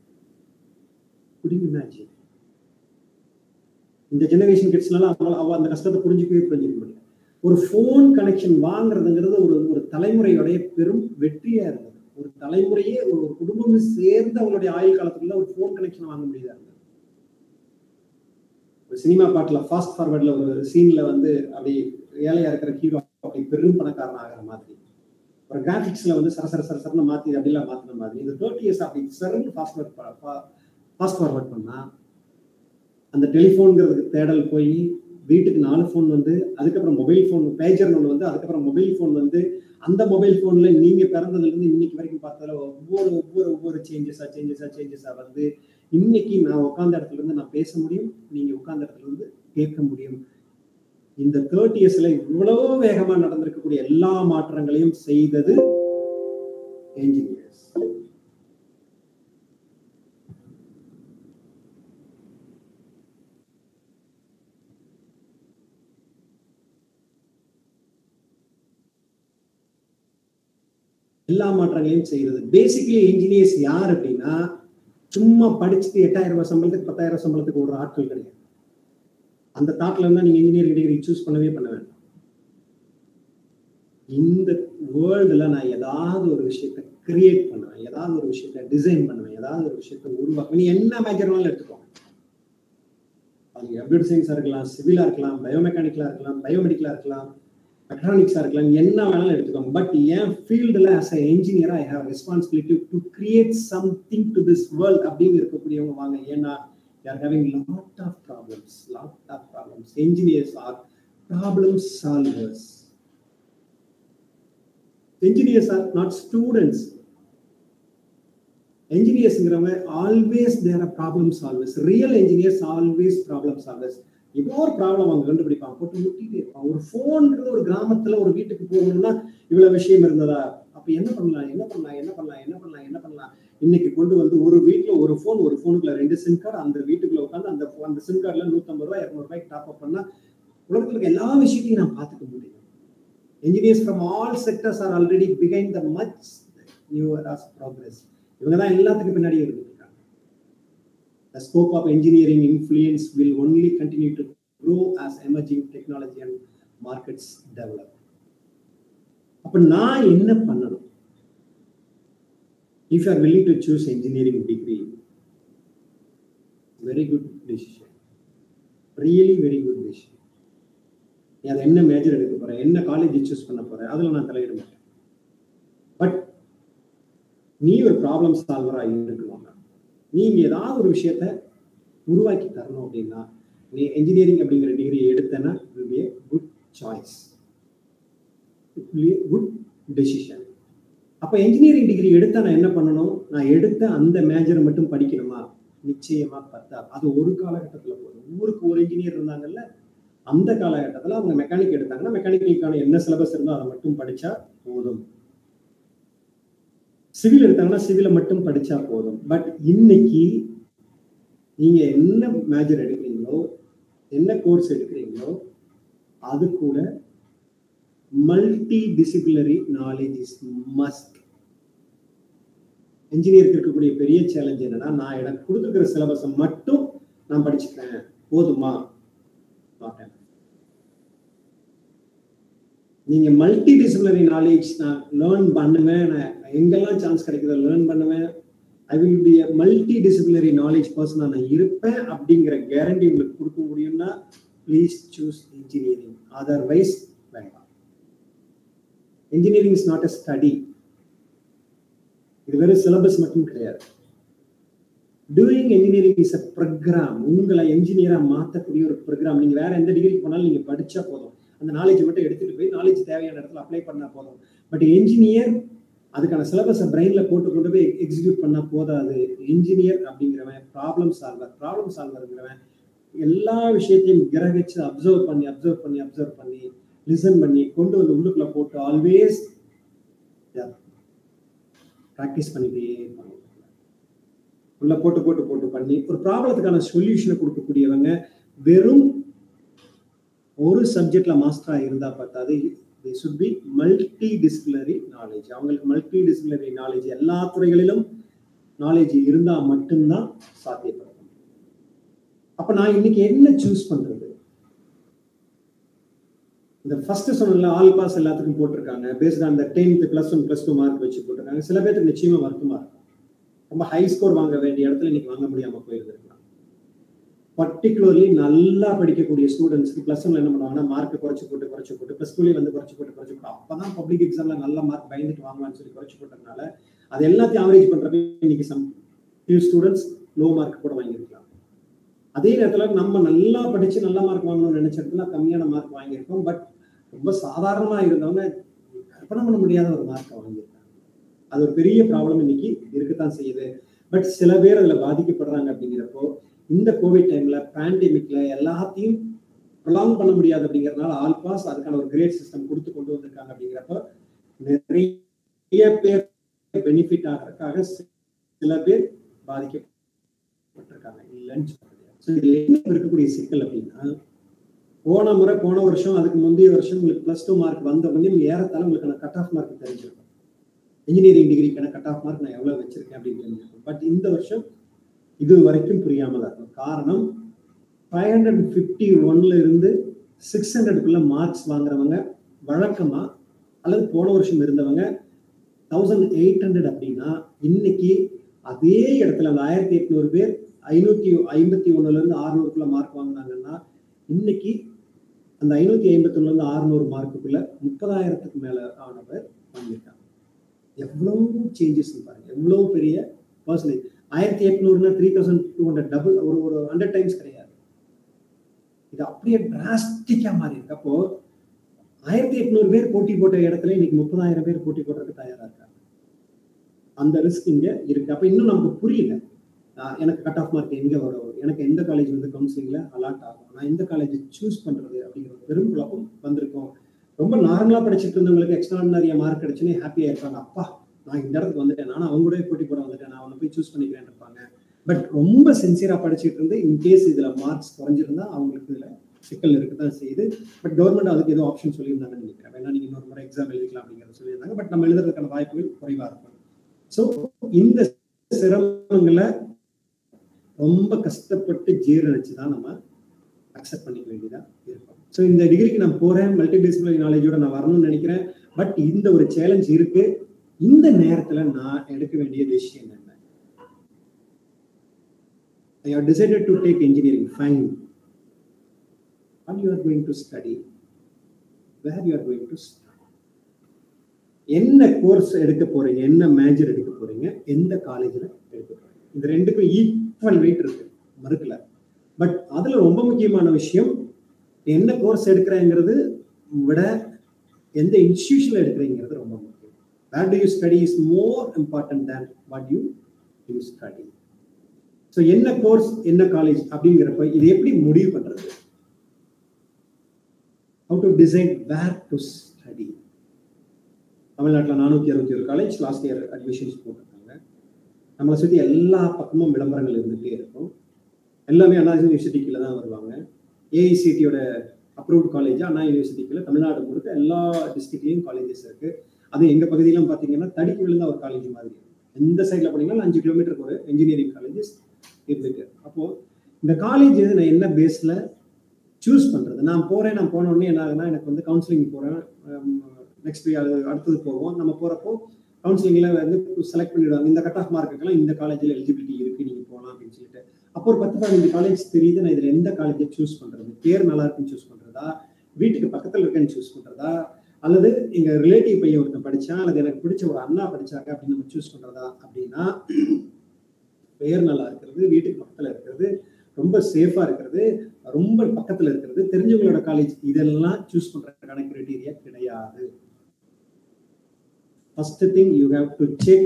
இமேஜின் இந்த ஜெனரேஷன் கிட்ஸ்னால அவங்க அவ அந்த கஷ்டத்தை புரிஞ்சுக்கவே புரிஞ்சுக்க முடியும் ஒரு ஃபோன் கனெக்ஷன் வாங்குறதுங்கிறது ஒரு ஒரு தலைமுறையுடைய பெரும் வெற்றியா இருந்தது ஒரு தலைமுறையே ஒரு ஒரு குடும்பம் சேர்ந்து அவங்களுடைய ஆயுள் காலத்துக்குள்ள ஒரு ஃபோன் கனெக்ஷன் வாங்க முடியுதா இருந்தது ஒரு சினிமா பாட்டுல ஃபாஸ்ட் ஃபார்வர்ட்ல ஒரு சீன்ல வந்து அப்படி ஏழையா இருக்கிற ஹீரோ அப்படி பெரும் பணக்காரன் ஆகிற மாதிரி ஒரு கிராஃபிக்ஸ்ல வந்து சரசர சரசரன்னு மாத்தி அப்படிலாம் மாத்தின மாதிரி இந்த தேர்ட்டி இயர்ஸ் அப்படி சரன்னு ஃபாஸ்ட் ஃபாஸ்ட் ஃபார்வர்ட் பண்ணா அந்த டெலிஃபோனுங்கிறதுக்கு தேடல் போய் வீட்டுக்கு நாலு ஃபோன் வந்து அதுக்கப்புறம் மொபைல் ஃபோன் பேஜர் ஒன்று வந்து அதுக்கப்புறம் மொபைல் ஃபோன் வந்து அந்த மொபைல் ஃபோன்ல நீங்க பிறந்ததுல இருந்து இன்னைக்கு வரைக்கும் பார்த்ததுல ஒவ்வொரு ஒவ்வொரு ஒவ்வொரு சேஞ்சஸா சேஞ்சஸா சேஞ்சஸா வந்து இன்னைக்கு நான் உட்கார்ந்த இடத்துல இருந்து நான் பேச முடியும் நீங்க உட்கார்ந்த இடத்துல இருந்து கேட்க முடியும் இந்த தேர்ட்டி இயர்ஸ்ல இவ்வளவு வேகமா நடந்திருக்கக்கூடிய எல்லா மாற்றங்களையும் செய்தது என்ஜினியர்ஸ் எல்லா மாற்றங்களையும் செய்யறது பேசிக்கலி என்ஜினியர்ஸ் யார் அப்படின்னா சும்மா படிச்சுட்டு எட்டாயிரம் ரூபாய் சம்பளத்துக்கு பத்தாயிரம் ரூபாய் சம்பளத்துக்கு ஒரு ஆட்கள் கிடையாது அந்த தாட்ல இருந்தா நீங்க இன்ஜினியரிங் டிகிரி சூஸ் பண்ணவே பண்ண வேண்டாம் இந்த வேர்ல்டுல நான் ஏதாவது ஒரு விஷயத்த கிரியேட் பண்ணுவேன் ஏதாவது ஒரு விஷயத்த டிசைன் பண்ணுவேன் ஏதாவது ஒரு விஷயத்த உருவாக்குவேன் நீ என்ன மேஜர் வேணாலும் எடுத்துக்கோ அது கம்ப்யூட்டர் சயின்ஸா இருக்கலாம் சிவிலா இருக்கலாம் பயோமெக்கானிக்கலா இருக்கலாம் பயோமெடிக்கலா இருக்கலாம் மெக்கானிக்ஸா இருக்கலாம் என்ன வேணாலும் எடுத்துக்கோங்க பட் என் ஃபீல்டுல அஸ் அ என்ஜினியரா I have responsibility to create something to this world அப்படின்னு இருக்கக்கூடியவங்க வாங்க ஏன்னா they are having lot of problems lot of problems engineers are problem solvers engineers are not students engineersங்கிறவங்க always there are problem solvers real engineers always problem solvers ஏதோ ஒரு problem அவங்க கண்டுபிடிப்பாங்க போட்டு முட்டிட்டே இருப்பாங்க ஒரு ஃபோன்ன்றது ஒரு கிராமத்துல ஒரு வீட்டுக்கு போகணும்னா இவ்வளவு விஷயம் இருந்ததா அப்ப என்ன பண்ணலாம் என்ன பண்ணலாம் என்ன பண்ணலாம் என்ன பண்ணலாம் என்ன பண்ணலாம் இன்னைக்கு கொண்டு வந்து ஒரு வீட்டுல ஒரு ஃபோன் ஒரு ஃபோனுக்குள்ள ரெண்டு சிம் கார்டு அந்த வீட்டுக்குள்ள உட்காந்து அந்த அந்த சிம் கார்டுல நூத்தம்பது ரூபாய் இரநூறு ரூபாய்க்கு டாப் அப் பண்ணா உலகத்துல இருக்க எல்லா விஷயத்தையும் நான் பார்த்துக்க முடியும் engineers from all sectors are already behind the much newer as progress இவங்க தான் எல்லாத்துக்கும் பின்னாடி இருந்துட்டு இருக்காங்க the scope of engineering influence will only continue to grow as emerging technology and markets develop அப்ப நான் என்ன பண்ணணும் if you are willing to choose engineering degree very good decision really very good decision நீ அதை என்ன major எடுக்க போற என்ன காலேஜ் சூஸ் பண்ண போற அதுல நான் தலையிட மாட்டேன் பட் நீ ஒரு ப்ராப்ளம் சால்வரா இருக்கணும் நீங்க ஏதாவது ஒரு விஷயத்த உருவாக்கி தரணும் அப்படின்னா நீ என்ஜினியரிங் அப்படிங்கிற டிகிரி எடுத்தேன்னா will be good choice good decision அப்ப என்ஜினியரிங் டிகிரி எடுத்தா நான் என்ன பண்ணணும் நான் எடுத்த அந்த மேஜரை மட்டும் படிக்கணுமா நிச்சயமா பத்தா அது ஒரு காலகட்டத்துல போதும் ஊருக்கு ஒரு இன்ஜினியர் இருந்தாங்கல்ல அந்த காலகட்டத்தில் அவங்க மெக்கானிக் எடுத்தாங்கன்னா மெக்கானிக்கலுக்கான என்ன சிலபஸ் இருந்தோ அதை மட்டும் படிச்சா போதும் சிவில் எடுத்தாங்கன்னா சிவிலை மட்டும் படிச்சா போதும் பட் இன்னைக்கு நீங்க என்ன மேஜர் எடுக்கிறீங்களோ என்ன கோர்ஸ் எடுக்கிறீங்க பண்றீங்களோ அது கூட multi disciplinary knowledge is must இன்ஜினியருக்கு இருக்கக்கூடிய பெரிய சேலஞ்ச் என்னன்னா நான் எனக்கு கொடுத்துருக்கிற சிலபஸை மட்டும் நான் படிச்சுக்கிறேன் போதுமா Not enough. நீங்க மல்டி டிசிப்ளினரி நாலேஜ் நான் லேர்ன் பண்ணுவேன் நான் எங்கெல்லாம் சான்ஸ் கிடைக்குதோ லேர்ன் பண்ணுவேன் I will be multi disciplinary knowledge பர்சனா நான் இருப்பேன் அப்படிங்கிற கேரண்டி உங்களுக்கு கொடுக்க முடியும்னா ப்ளீஸ் சூஸ் இன்ஜினியரிங் அதர்வைஸ் வேண்டாம் engineering is not a study இது வெறும் சிலபஸ் மட்டும் கிடையாது doing engineering is a program உங்களை என்ஜினியரா மாற்றக்கூடிய ஒரு ப்ரோக்ராம் நீங்க வேற எந்த டிகிரி போனாலும் நீங்க படிச்சா போதும் அந்த நாலேஜ் மட்டும் எடுத்துட்டு போய் நாலேஜ் தேவையான இடத்துல அப்ளை பண்ணா போதும் பட் என்ஜினியர் அதுக்கான சிலபஸை பிரெயின்ல போட்டு கொண்டு போய் எக்ஸிக்யூட் பண்ணா போதாது இன்ஜினியர் அப்படிங்கிறவன் ப்ராப்ளம் சால்வர் ப்ராப்ளம் சால்வருங்கிறவன் எல்லா விஷயத்தையும் கிரகிச்சு அப்சர்வ் பண்ணி அப்சர்வ் பண்ணி அப்சர்வ் பண்ணி லிசன் பண்ணி கொண்டு வந்து உள்ளுக்குள்ள போட்டு ஆல்வேஸ் ப்ராக்டிஸ் பண்ணிட்டே இருப்பாங்க உள்ள போட்டு போட்டு போட்டு பண்ணி ஒரு ப்ராப்ளத்துக்கான சொல்யூஷனை கொடுக்கக்கூடியவங்க வெறும் ஒரு சப்ஜெக்ட்ல மாஸ்டரா இருந்தா பார்த்தாது they should be multi disciplinary knowledge அவங்களுக்கு மல்டி டிசிப்ளினரி நாலேஜ் எல்லா துறைகளிலும் நாலேஜ் இருந்தா மட்டும்தான் சாத்தியப்படும் அப்ப நான் இன்னைக்கு என்ன சூஸ் பண்றது இந்த ஃபர்ஸ்ட் சொன்னல ஆல் பாஸ் எல்லாத்துக்கும் போட்டிருக்காங்க based on the tenth plus one plus two mark வச்சு போட்டிருக்காங்க சில பேருக்கு நிச்சயமா வருத்தமா இருக்கும் ரொம்ப ஹை ஸ்கோர் வாங்க வேண்டிய இடத்துல இன்னைக்கு வாங்க முடியாம போயிருந்திருக்கலாம் பர்டிகுலர்லி நல்லா படிக்கக்கூடிய ஸ்டூடெண்ட்ஸ்க்கு பிளஸ் ஒன்ல என்ன பண்ணுவாங்கன்னா மார்க் குறைச்சு போட்டு குறைச்சு போட்டு பிளஸ் டூலேயே வந்து குறைச்சு போட்டு குறைச்சு போட்டு அப்பதான் பப்ளிக் எக்ஸாம்ல நல்ல மார்க் பயந்துட்டு வாங்கலாம்னு சொல்லி குறைச்சு போட்டதுனால அது எல்லாத்தையும் ஆவரேஜ் பண்றப்ப இன்னைக்கு some few students low mark கூட வாங்கியிருக்கலாம் அதே நேரத்துல நம்ம நல்லா படிச்சு நல்ல மார்க் வாங்கணும்னு நினைச்ச இடத்துல கம்மியான மார்க் வாங்கியிருக்கோம் பட் ரொம்ப சாதாரணமா இருந்தவங்க கற்பனை பண்ண முடியாத ஒரு மார்க்கை வாங்கியிருக்காங்க அது ஒரு பெரிய ப்ராப்ளம் இன்னைக்கு இருக்கத்தான் செய்யுது பட் சில பேர் அதுல பாதிக்கப்படுறாங்க அப்படிங்கிறப்போ இந்த கோவிட் டைம்ல பேண்டமிக்ல எல்லாத்தையும் ப்ரொலாங் பண்ண முடியாது அப்படிங்கறதுனால ஆல் பாஸ் அதுக்கான ஒரு கிரேட் சிஸ்டம் கொடுத்து கொண்டு வந்திருக்காங்க அப்படிங்கிறப்ப நிறைய பேர் பெனிஃபிட் ஆகிறதுக்காக சில பேர் பாதிக்கப்பட்டிருக்காங்க இல்லைன்னு சொல்ல முடியாது So, இதுல என்ன இருக்கக்கூடிய சிக்கல் அப்படின்னா போன முறை போன வருஷம் அதுக்கு முந்தைய வருஷம் உங்களுக்கு பிளஸ் டூ மார்க் வந்த உடனே ஏறத்தாலும் உங்களுக்கான கட் ஆஃப் மார்க் தெரிஞ்சிருக்கும் இன்ஜினியரிங் டிகிரிக்கான கட் ஆஃப் மார்க் நான் எவ்வளவு வச்சிருக்கேன் அப்படின்னு தெரிஞ்சிருக்கும் பட் இந்த வருஷம் இது வரைக்கும் புரியாம தான் இருக்கும் காரணம் ஃபைவ் ஹண்ட்ரட் ஃபிஃப்டி ஒன்ல இருந்து சிக்ஸ் ஹண்ட்ரடுக்குள்ள மார்க்ஸ் வாங்குறவங்க வழக்கமா அல்லது போன வருஷம் இருந்தவங்க தௌசண்ட் எயிட் ஹண்ட்ரட் அப்படின்னா இன்னைக்கு அதே இடத்துல அந்த ஆயிரத்தி எட்நூறு பேர் ஐநூத்தி ஐம்பத்தி ஒண்ணுல இருந்து அறுநூறுக்குள்ள மார்க் வாங்கினாங்கன்னா இன்னைக்கு அந்த ஐநூத்தி ஐம்பத்தி ஒண்ணுல இருந்து அறுநூறு மார்க்குக்குள்ள முப்பதாயிரத்துக்கு மேல ஆனவர் வாங்கியிருக்காங்க எவ்வளவு சேஞ்சஸ் பாருங்க எவ்வளவு பெரிய பர்சன்டேஜ் ஆயிரத்தி எட்நூறுனா three thousand two hundred double ஒரு ஒரு ஹண்ட்ரட் டைம்ஸ் கிடையாது இது அப்படியே டிராஸ்டிக்கா மாறி இருக்கு அப்போ ஆயிரத்தி எட்நூறு பேர் போட்டி போட்ட இடத்துல இன்னைக்கு முப்பதாயிரம் பேர் போட்டி போடுறதுக்கு தயாரா இருக்காங்க அந்த ரிஸ்க் இங்க இருக்கு அப்ப இன்னும் நமக்கு புரியல ஆஹ் எனக்கு கட் ஆஃப் மார்க் எங்க வரும் எனக்கு எந்த காலேஜ் வந்து கவுன்சிலிங்ல அலாட் ஆகும் நான் எந்த காலேஜ் சூஸ் பண்றது அப்படிங்கிற ஒரு பெரும் குழப்பம் வந்திருக்கும் ரொம்ப நார்மலா படிச்சுட்டு இருந்தவங்களுக்கு எக்ஸ்ட்ராடினரியா மார்க் கிடைச்சுன்னு ஹாப்பியா இருப்பாங்க அப்பா நான் இந்த இடத்துக்கு வந்துட்டேன் நான் அவங்க கூட போட்டி போட வந்துட்டேன் நான் அவனை போய் சூஸ் பண்ணிக்கிறேன் இருப்பாங்க பட் ரொம்ப சின்சியரா படிச்சுட்டு இருந்து இன்கேஸ் இதுல மார்க்ஸ் குறைஞ்சிருந்தா அவங்களுக்கு இதுல சிக்கல் இருக்குதான் செய்யுது பட் கவர்மெண்ட் அதுக்கு ஏதோ ஆப்ஷன் சொல்லியிருந்தாங்கன்னு நினைக்கிறேன் வேணா நீங்க இன்னொரு முறை எக்ஸாம் எழுதிக்கலாம் அப்படிங்கிறத சொல்லியிருந்தாங்க பட் நம்ம எழுதுறதுக்கான வாய்ப்புகள் குறைவா இருக்கும் ஸோ இந்த சிரமங்களை ரொம்ப கஷ்டப்பட்டு ஜீரணிச்சு தான் நம்ம அக்செப்ட் பண்ணிக்க வேண்டியதா இருக்கும் ஸோ இந்த டிகிரிக்கு நான் போறேன் மல்டி டிசிப்ளினரி நாலேஜோட நான் வரணும்னு நினைக்கிறேன் பட் இந்த ஒரு சேலஞ்ச் இருக்கு இந்த நேரத்துல நான் எடுக்க வேண்டிய டெசிஷன் என்ன I have decided to take engineering, fine. What you are going to study? Where you are going to study? என்ன கோர்ஸ் எடுக்க போறீங்க என்ன மேஜர் எடுக்க போறீங்க எந்த காலேஜ்ல எடுக்க போறீங்க இந்த ரெண்டுக்கும் ஈக்குவல் வெயிட் இருக்கு மறுக்கல பட் அதுல ரொம்ப முக்கியமான விஷயம் என்ன கோர்ஸ் எடுக்கிறேங்கிறது விட எந்த இன்ஸ்டியூஷன்ல எடுக்கிறீங்கிறது ரொம்ப முக்கியம் where do you study is more important than what you you study so என்ன கோர்ஸ் என்ன காலேஜ் அப்படிங்கிறப்ப இது எப்படி முடிவு பண்றது how to design where to study தமிழ்நாட்டில் நானூற்றி அறுபத்தி ஒரு காலேஜ் லாஸ்ட் இயர் அட்மிஷன்ஸ் போட்டிருக்காங்க நம்மளை சுற்றி எல்லா பக்கமும் விளம்பரங்கள் இருந்துகிட்டே இருக்கும் எல்லாமே அண்ணா யூனிவர்சிட்டி கீழே தான் வருவாங்க ஏஐசிடியோட அப்ரூவ்ட் காலேஜ் அண்ணா யூனிவர்சிட்டிக்குள்ள தமிழ்நாடு முழுக்க எல்லா டிஸ்ட்ரிக்ட்லயும் காலேஜஸ் இருக்கு அது எங்க பகுதியிலும் பாத்தீங்கன்னா தடிக்கு விழுந்த ஒரு காலேஜ் மாதிரி எந்த சைட்ல போனீங்கன்னா அஞ்சு கிலோமீட்டருக்கு ஒரு இன்ஜினியரிங் காலேஜஸ் இருந்துட்டு அப்போ இந்த காலேஜ் நான் என்ன பேஸ்ல சூஸ் பண்றது நான் போறேன் நான் போன உடனே என்ன ஆகுதுன்னா எனக்கு வந்து கவுன்சிலிங் போறேன் நெக்ஸ்ட் அடுத்தது போவோம் நம்ம போறப்போ கவுன்சிலிங்ல வந்து செலக்ட் பண்ணிடுவாங்க இந்த கட் ஆஃப் மார்க்குக்கெல்லாம் இந்த காலேஜ்ல எலிஜிபிலிட்டி இருக்கு நீங்க போகலாம் அப்படின்னு சொல்லிட்டு அப்போ ஒரு பத்து பதினஞ்சு காலேஜ் தெரியுது நான் இதுல எந்த காலேஜை சூஸ் பண்றது பேர் நல்லா இருக்குன்னு சூஸ் பண்றதா வீட்டுக்கு பக்கத்துல இருக்கேன்னு சூஸ் பண்றதா அல்லது எங்க ரிலேட்டிவ் பையன் ஒருத்தன் படிச்சான் அல்லது எனக்கு பிடிச்ச ஒரு அண்ணா படிச்சாங்க அப்படின்னு நம்ம சூஸ் பண்றதா அப்படின்னா பெயர் நல்லா இருக்கிறது வீட்டுக்கு பக்கத்துல இருக்கிறது ரொம்ப சேஃபா இருக்கிறது ரொம்ப பக்கத்துல இருக்கிறது தெரிஞ்சவங்களோட காலேஜ் இதெல்லாம் சூஸ் பண்றதுக்கான கிரைட்டீரியா கிடையாது first thing you have to check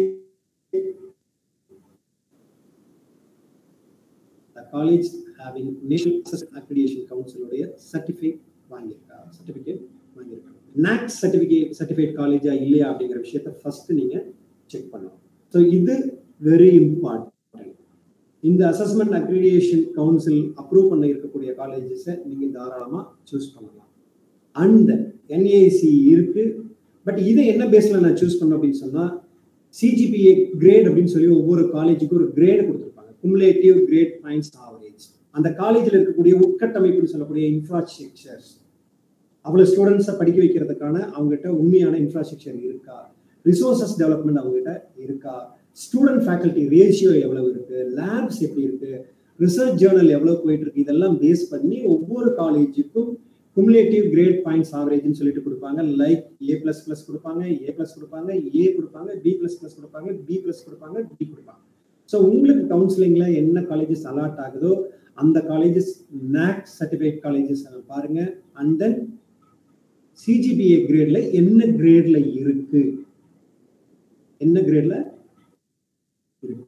the college having National Accreditation Council உடைய சர்டிஃபிகேட் வாங்கியிருக்கா சர்டிஃபிகேட் வாங்கியிருக்காங்க நாக் சர்டிஃபிகேட் சர்டிஃபிகேட் காலேஜா இல்லையா அப்படிங்கிற விஷயத்த ஃபர்ஸ்ட் நீங்க செக் பண்ணணும் ஸோ இது வெரி இம்பார்ட்டன்ட் இந்த அசஸ்மெண்ட் அக்ரிடியேஷன் கவுன்சில் அப்ரூவ் பண்ண இருக்கக்கூடிய காலேஜஸை நீங்க தாராளமா சூஸ் பண்ணலாம் அண்ட் என்ஏசி இருக்கு பட் இதை என்ன பேஸ்ல நான் சூஸ் பண்ணேன் அப்படின்னு சொன்னா சிஜிபிஏ கிரேட் அப்படின்னு சொல்லி ஒவ்வொரு காலேஜுக்கும் ஒரு கிரேட் கொடுத்துருப்பாங்க குமுலேட்டிவ் கிரேட் பாயிண்ட்ஸ் ஆவரேஜ் அந்த காலேஜில் இருக்கக்கூடிய உட்கட்டமைப்புன்னு சொல்லக்கூடிய இன்ஃப்ராஸ்ட்ரக்சர்ஸ் அவ்வளவு ஸ்டூடெண்ட்ஸை படிக்க வைக்கிறதுக்கான அவங்ககிட்ட உண்மையான இன்ஃப்ராஸ்ட்ரக்சர் இருக்கா ரிசோர்சஸ் டெவலப்மெண்ட் அவங்ககிட்ட இருக்கா ஸ்டூடெண்ட் ஃபேக்கல்டி ரேஷியோ எவ்வளவு இருக்கு லேப்ஸ் எப்படி இருக்கு ரிசர்ச் ஜேர்னல் எவ்வளவு போயிட்டு இருக்கு இதெல்லாம் பேஸ் பண்ணி ஒவ்வொரு காலேஜுக்கும் குமுலேட்டிவ் கிரேட் பாயிண்ட்ஸ் ஆவரேஜ்னு சொல்லிட்டு கொடுப்பாங்க லைக் ஏ பிளஸ் பிளஸ் கொடுப்பாங்க ஏ பிளஸ் கொடுப்பாங்க ஏ கொடுப்பாங்க பி பிளஸ் பிளஸ் கொடுப்பாங்க பி பிளஸ் கொடுப்பாங்க பி கொடுப்பாங்க ஸோ உங்களுக்கு கவுன்சிலிங்ல என்ன காலேஜஸ் அலாட் ஆகுதோ அந்த காலேஜஸ் நாக் சர்டிஃபைட் காலேஜஸ் பாருங்க அண்ட் தென் சிஜிபிஏ கிரேட்ல என்ன கிரேட்ல இருக்கு என்ன கிரேட்ல இருக்கு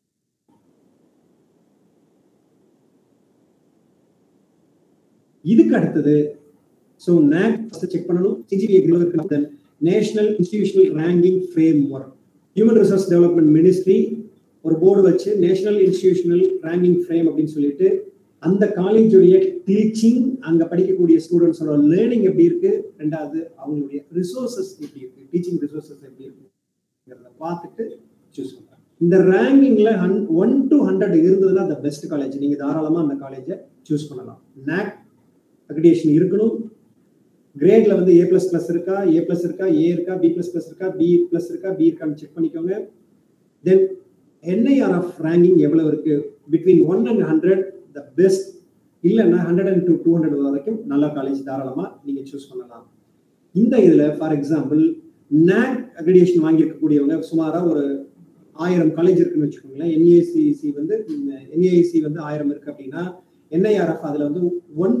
இதுக்கு அடுத்தது ஸோ நேக் செக் பண்ணணும் CGPA grade national institutional ranking framework human resource development ministry ஒரு போர்டு வச்சு நேஷனல் இன்ஸ்டிடியூஷனல் ரேங்கிங் ஃப்ரேம் அப்படின்னு சொல்லிட்டு அந்த காலேஜுடைய டீச்சிங் அங்க படிக்கக்கூடிய ஸ்டூடெண்ட்ஸோட லேர்னிங் எப்படி இருக்கு ரெண்டாவது அவங்களுடைய ரிசோர்சஸ் எப்படி இருக்கு டீச்சிங் ரிசோர்சஸ் எப்படி இருக்குங்கிறத பார்த்துட்டு சூஸ் பண்றாங்க இந்த ரேங்கிங்ல ஒன் டு ஹண்ட்ரட் இருந்ததுன்னா அந்த பெஸ்ட் காலேஜ் நீங்க தாராளமா அந்த காலேஜை சூஸ் பண்ணலாம் நேக் அக்ரிடேஷன் இருக்கணும் கிரேட்ல வந்து ஏ பிளஸ் பிளஸ் இருக்கா ஏ பிளஸ் இருக்கா ஏ இருக்கா பி பிளஸ் பிளஸ் இருக்கா பி பிளஸ் இருக்கா பி இருக்கான்னு செக் பண்ணிக்கோங்க தென் என்ஐஆர்எஃப் ரேங்கிங் எவ்வளவு இருக்கு between one and hundred the best இல்லைன்னா hundred and to two hundred வரைக்கும் நல்ல காலேஜ் தாராளமா நீங்க சூஸ் பண்ணலாம் இந்த இதுல ஃபார் எக்ஸாம்பிள் நேக் அக்ரிடேஷன் வாங்கியிருக்கக்கூடியவங்க சுமாரா ஒரு ஆயிரம் காலேஜ் இருக்குன்னு வச்சுக்கோங்களேன் என்ஏசிசி வந்து என்ஏசி வந்து ஆயிரம் இருக்கு அப்படின்னா என்ஐஆர்எஃப் அதுல வந்து ஒன்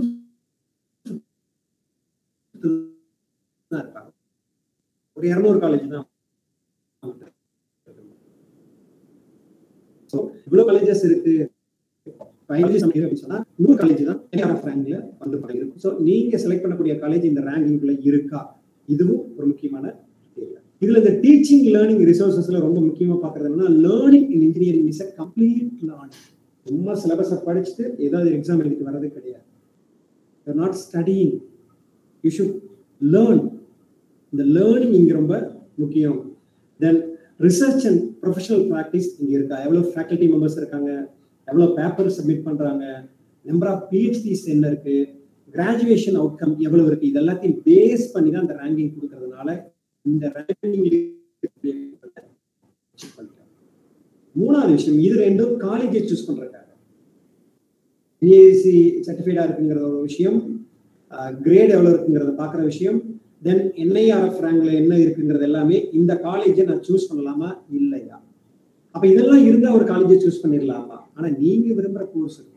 இருப்பாங்க ஒரு இரநூறு காலேஜ் தான் இவ்வளவு காலேஜஸ் இருக்கு சொன்னா நூறு காலேஜ் தான் என்ஆர்எஃப் ரேங்க்ல வந்து இருக்கும் ஸோ நீங்க செலக்ட் பண்ணக்கூடிய காலேஜ் இந்த ரேங்கிங்ல இருக்கா இதுவும் ஒரு முக்கியமான இதுல இந்த டீச்சிங் லேர்னிங் ரிசோர்சஸ்ல ரொம்ப முக்கியமா பாக்குறது என்னன்னா learning in engineering is a complete learning சும்மா சிலபஸை படிச்சுட்டு ஏதாவது எக்ஸாம் எழுதிட்டு வர்றது கிடையாது you're not studying you should learn இந்த லேர்னிங் இங்க ரொம்ப முக்கியம் then research and professional practice இங்க இருக்கா எவ்வளவு ஃபேக்கல்டி மெம்பர்ஸ் இருக்காங்க எவ்வளவு பேப்பர் சப்மிட் பண்றாங்க நம்பர் ஆஃப் பிஹெச்டிஸ் என்ன இருக்கு கிராஜுவேஷன் அவுட்கம் எவ்வளவு இருக்கு இது எல்லாத்தையும் பேஸ் பண்ணி தான் அந்த ரேங்கிங் கொடுக்கறதுனால இந்த ரேங்கிங் மூணாவது விஷயம் இது ரெண்டும் காலேஜை சூஸ் பண்றதுக்காக பிஎஸ்சி சர்டிஃபைடா இருக்குங்கிற ஒரு விஷயம் கிரேட் எவ்வளவு இருக்குங்கிறத பாக்குற விஷயம் தென் என்ஐஆர்எஃப் ரேங்க்ல என்ன இருக்குங்கிறது எல்லாமே இந்த காலேஜை நான் சூஸ் பண்ணலாமா இல்லையா அப்ப இதெல்லாம் இருந்தா ஒரு காலேஜை சூஸ் பண்ணிடலாமா ஆனா நீங்க விரும்புற கோர்ஸ் இருக்கு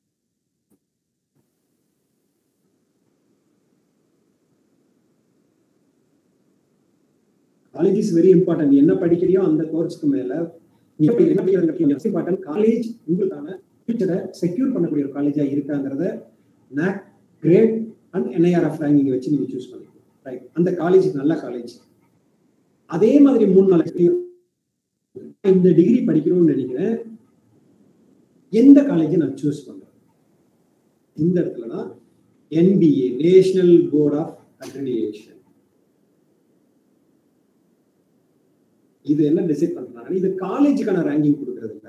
காலேஜ் இஸ் வெரி இம்பார்ட்டன்ட் என்ன படிக்கிறியோ அந்த கோர்ஸ்க்கு மேல நீ எப்படி என்ன படிக்கிறது இம்பார்ட்டன்ட் காலேஜ் உங்களுக்கான ஃபியூச்சரை செக்யூர் பண்ணக்கூடிய ஒரு காலேஜா இருக்காங்கிறத NAAC grade and NIRF ranking வச்சு நீங்க சூஸ் பண்ணிக்கணும் ரைட் அந்த காலேஜ் நல்ல காலேஜ் அதே மாதிரி மூணு நாளைக்கு இந்த டிகிரி படிக்கணும்னு நினைக்கிறேன் எந்த காலேஜை நான் சூஸ் பண்றேன் இந்த இடத்துல தான் NBA national board of accreditation இது என்ன டிசைட் பண்றாங்க இது காலேஜுக்கான ரேங்கிங் கொடுக்கறது இல்ல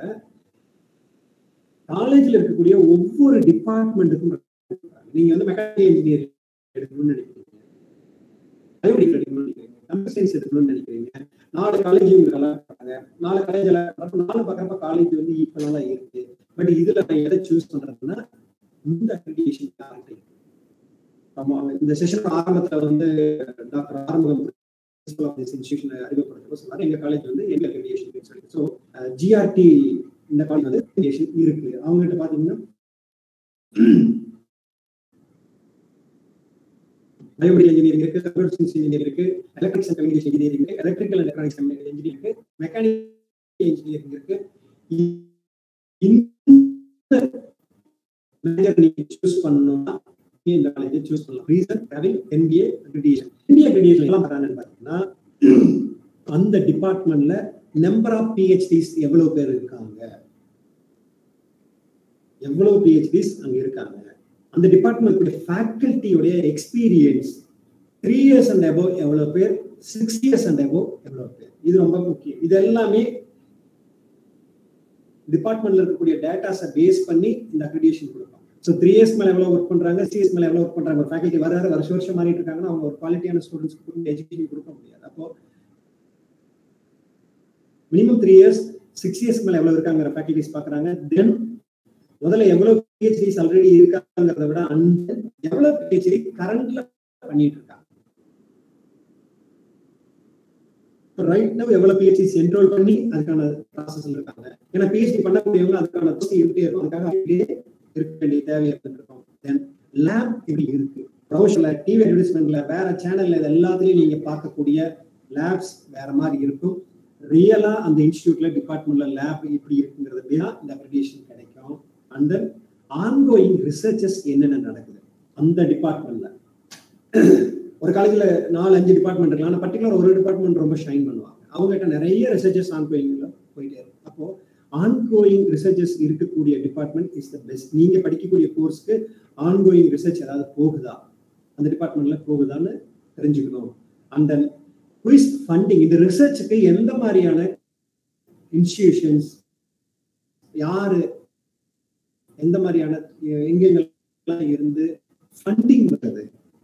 காலேஜ்ல இருக்கக்கூடிய ஒவ்வொரு டிபார்ட்மெண்ட்டுக்கும் நீங்க வந்து மெக்கானிக்கல் இன்ஜினியர் எடுக்கணும்னு நினைக்கிறீங்க பயோமெடிக்கல் எடுக்கணும்னு நினைக்கிறீங்க கம்ப்யூட்டர் சயின்ஸ் எடுக்கணும்னு நினைக்கிறீங்க நாலு காலேஜ் உங்களுக்கு எல்லாம் இருக்காங்க நாலு காலேஜ் எல்லாம் நாலு பார்க்கறப்ப காலேஜ் வந்து ஈக்குவலா இருக்கு பட் இதுல நான் எதை சூஸ் பண்றதுன்னா இந்த அக்ரிடியேஷன் யாருக்கு ஆமா இந்த செஷன் ஆரம்பத்துல வந்து டாக்டர் ஆரம்பம் இன்ஸ்டியூஷன் அறிமுகப்படுத்தப்போ சொன்னாரு எங்க காலேஜ் வந்து எங்க அக்ரிடியேஷன் சொல்லி ஸோ ஜிஆர்டி இந்த காலேஜ் வந்து அக்ரிடியேஷன் இருக்கு அவங்க கிட்ட பாத்தீங்கன்னா பயோமெடிக்கல் இன்ஜினியரிங் இருக்கு கம்ப்யூட்டர் சயின்ஸ் இன்ஜினியரிங் இருக்கு எலக்ட்ரிக்ஸ் அண்ட் கம்யூனிகேஷன் இன்ஜினியரிங் இருக்கு எலக்ட்ரிக்கல் அண்ட் எலக்ட்ரானிக்ஸ் இன்ஜினியரிங் இருக்கு மெக்கானிக்கல் இன்ஜினியரிங் இருக்கு இந்த மேஜர் நீங்க சூஸ் பண்ணணும்னா நீங்க இந்த காலேஜை சூஸ் பண்ணலாம் reason having NBA accreditation NBA accreditation எல்லாம் பண்றாங்கன்னு பாத்தீங்கன்னா அந்த டிபார்ட்மெண்ட்ல நம்பர் ஆஃப் பிஹெச்டிஸ் எவ்வளவு பேர் இருக்காங்க எவ்வளவு பிஹெச்டிஸ் அங்க இருக்காங்க அந்த டிபார்ட்மெண்ட் ஃபேக்கல்ட்டியோடைய experience three years and above எவ்வளவு பேர் சிக்ஸ் இயர்ஸ் அண்ட் அபோவ் எவ்வளவு பேர் இது ரொம்ப முக்கியம் இது எல்லாமே டிபார்ட்மெண்ட்ல இருக்கக்கூடிய டேட்டாஸை பேஸ் பண்ணி இந்த அக்ரிடியேஷன் கொடுப்பாங்க ஸோ த்ரீ இயர்ஸ் மேல எவ்வளவு ஒர்க் பண்றாங்க சி இயர்ஸ் மேல எவ்வளவு ஒர்க் பண்றாங்க ஒரு ஃபேக்கல்ட்டி வர வர வருஷம் வருஷம் மாறிட்டு இருக்காங்கன்னா அவங்க ஒரு குவாலிட்டியான ஸ்டூடெண்ட்ஸ்க்கு எஜுகேஷன் கொடுக்க முடியாது அப்போ minimum three years six years மேல எவ்வளவு இருக்காங்கிற ஃபேக்கல்டிஸ் பாக்குறாங்க தென் முதல்ல எவ்வளவு பிஹெச்டிஸ் ஆல்ரெடி இருக்காங்கிறத விட அந்த எவ்வளவு பிஹெச்டி கரண்ட்ல பண்ணிட்டு இருக்காங்க ரைட் நவ் எவ்வளவு பிஹெச்டிஸ் என்ரோல் பண்ணி அதுக்கான ப்ராசஸ் இருக்காங்க ஏன்னா பிஹெச்டி பண்ணக்கூடியவங்க அதுக்கான தொகை இருட்டே இருக்கும் அதுக்காக அப்படியே இருக்க வேண்டிய தேவை இருக்கும் தென் லேப் இப்படி இருக்கு ப்ரௌஷர்ல டிவி அட்வர்டைஸ்மெண்ட்ல வேற சேனல்ல இது எல்லாத்துலயும் நீங்க பார்க்கக்கூடிய லேப்ஸ் வேற மாதிரி இருக்கும் ரியலா அந்த இன்ஸ்டியூட்ல டிபார்ட்மெண்ட்ல லேப் இப்படி இருக்குங்கிறது அப்படின்னா இந்த அப்ரிடியேஷன் கிடைக்கும் அண்ட் தென் ஆன்கோயிங் ரிசர்ச்சஸ் என்னென்ன நடக்குது அந்த டிபார்ட்மெண்ட்ல ஒரு காலேஜ்ல நாலு அஞ்சு டிபார்ட்மெண்ட் இருக்கலாம் ஆனால் பர்டிகுலர் ஒரு டிபார்ட்மெண்ட் ரொம்ப ஷைன் பண்ணுவாங்க அவங்ககிட்ட நிறைய ரிசர்ச்சஸ் ஆன்கோயிங்ல போயிட்டே இருக்கும் அப்போ ஆன்கோயிங் ரிசர்ச்சஸ் இருக்கக்கூடிய டிபார்ட்மெண்ட் இஸ் த பெஸ்ட் நீங்க படிக்கக்கூடிய கோர்ஸ்க்கு ஆன்கோயிங் ரிசர்ச் ஏதாவது போகுதா அந்த டிபார்ட்மெண்ட்ல போகுதான்னு தெரிஞ்சுக்கணும் அந்த குயிஸ் ஃபண்டிங் இந்த ரிசர்ச்சுக்கு எந்த மாதிரியான இன்ஸ்டிடியூஷன்ஸ் யாரு எந்த மாதிரியான எங்கெங்கெல்லாம் இருந்து ஃபண்டிங் வருது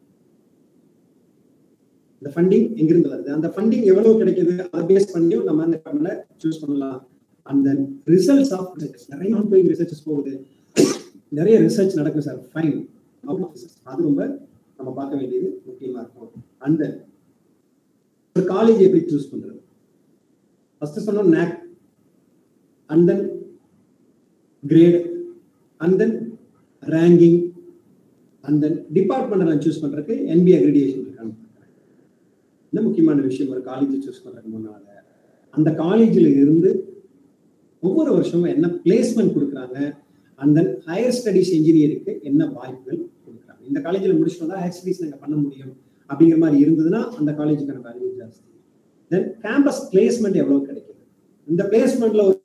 இந்த ஃபண்டிங் எங்கிருந்து வருது அந்த ஃபண்டிங் எவ்வளவு கிடைக்குது அதை பேஸ் பண்ணியும் நம்ம அந்த டிபார்ட்மெண்ட்ல சூஸ் பண்ணலாம் அந்த ரிசல்ட்ஸ் ஆஃப் ரிசர்ச் நிறைய ஆன்கோயிங் ரிசர்ச்சஸ் போகுது நிறைய ரிசர்ச் நடக்கும் சார் ஃபைன் அது ரொம்ப நம்ம பார்க்க வேண்டியது முக்கியமா இருக்கும் அந்த ஒரு காலேஜ் எப்படி சூஸ் பண்றது ஃபர்ஸ்ட் சொன்னோம் NAAC and then grade and then ranking and then department நான் சூஸ் பண்றதுக்கு என்பி அக்ரிடியேஷன் இருக்கான்னு என்ன முக்கியமான விஷயம் ஒரு காலேஜ் சூஸ் பண்றதுக்கு முன்னால அந்த காலேஜில் இருந்து ஒவ்வொரு வருஷமும் என்ன பிளேஸ்மெண்ட் கொடுக்குறாங்க அண்ட் தென் ஹையர் ஸ்டடிஸ் இன்ஜினியரிங்க்கு என்ன வாய்ப்புகள் கொடுக்குறாங்க இந்த காலேஜில் முடிச்சுட்டு வந்தால் ஹையர் ஸ்டடிஸ் நாங்கள் பண்ண முடியும் அப்படிங்கிற மாதிரி இருந்ததுன்னா அந்த காலேஜுக்கான வேல்யூ ஜாஸ்தி தென் கேம்பஸ் பிளேஸ்மெண்ட் எவ்வளவு கிடைக்குது இந்த பிளேஸ்மெண்ட்ல ஒரு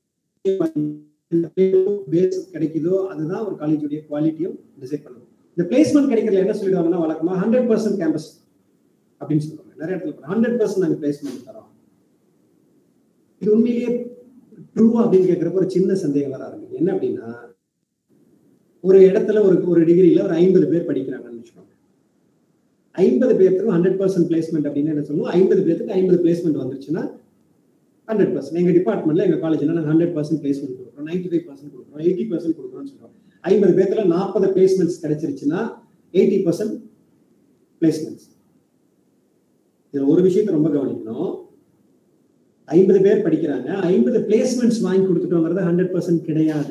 பேஸ் கிடைக்குதோ அதுதான் ஒரு காலேஜுடைய குவாலிட்டியும் டிசைட் பண்ணும் இந்த பிளேஸ்மெண்ட் கிடைக்கிறதுல என்ன சொல்லிடுவாங்கன்னா வழக்கமா ஹண்ட்ரட் பர்சன்ட் கேம்பஸ் அப்படின்னு சொல்லுவாங்க நிறைய இடத்துல ஹண்ட்ரட் பர்சன்ட் நாங்கள் பிளேஸ்மெண்ட் தரோம் இது உண்மையிலேயே ட்ரூ அப்படின்னு கேட்குறப்ப ஒரு சின்ன சந்தேகம் வர ஆரம்பிக்கும் என்ன அப்படின்னா ஒரு இடத்துல ஒரு ஒரு டிகிரியில ஒரு ஐம்பது பேர் படிக்கிறாங்கன்னு வச்சுக்கோங்க ஐம்பது பேர்த்துக்கும் ஹண்ட்ரட் பர்சன்ட் பிளேஸ்மெண்ட் அப்படின்னு என்ன சொல்லுவோம் ஐம்பது பேருக்கு ஐம்பது பிளேஸ்மெண்ட் வந்துருச்சுன்னா ஹண்ட்ரட் பர்சன்ட் எங்க டிபார்ட்மெண்ட்ல எங்க காலேஜ்ல நாங்கள் ஹண்ட்ரட் பர்சன்ட் பிளேஸ்மெண்ட் கொடுக்குறோம் நைன்டி ஃபைவ் பர்சன்ட் கொடுக்குறோம் எயிட்டி பர்சன்ட் கொடுக்குறோம்னு சொல்றோம் ஐம்பது பேர்த்துல நாற்பது பிளேஸ்மெண்ட்ஸ் கிடைச்சிருச்சுன்னா எயிட்டி பர்சன்ட் பிளேஸ்மெண்ட்ஸ் இதுல ஒரு விஷயத்தை ரொம்ப கவனிக்கணும் ஐம்பது பேர் படிக்கிறாங்க ஐம்பது பிளேஸ்மெண்ட்ஸ் வாங்கி கொடுத்துட்டோங்கிறது ஹண்ட்ரட் பர்சன்ட் கிடையாது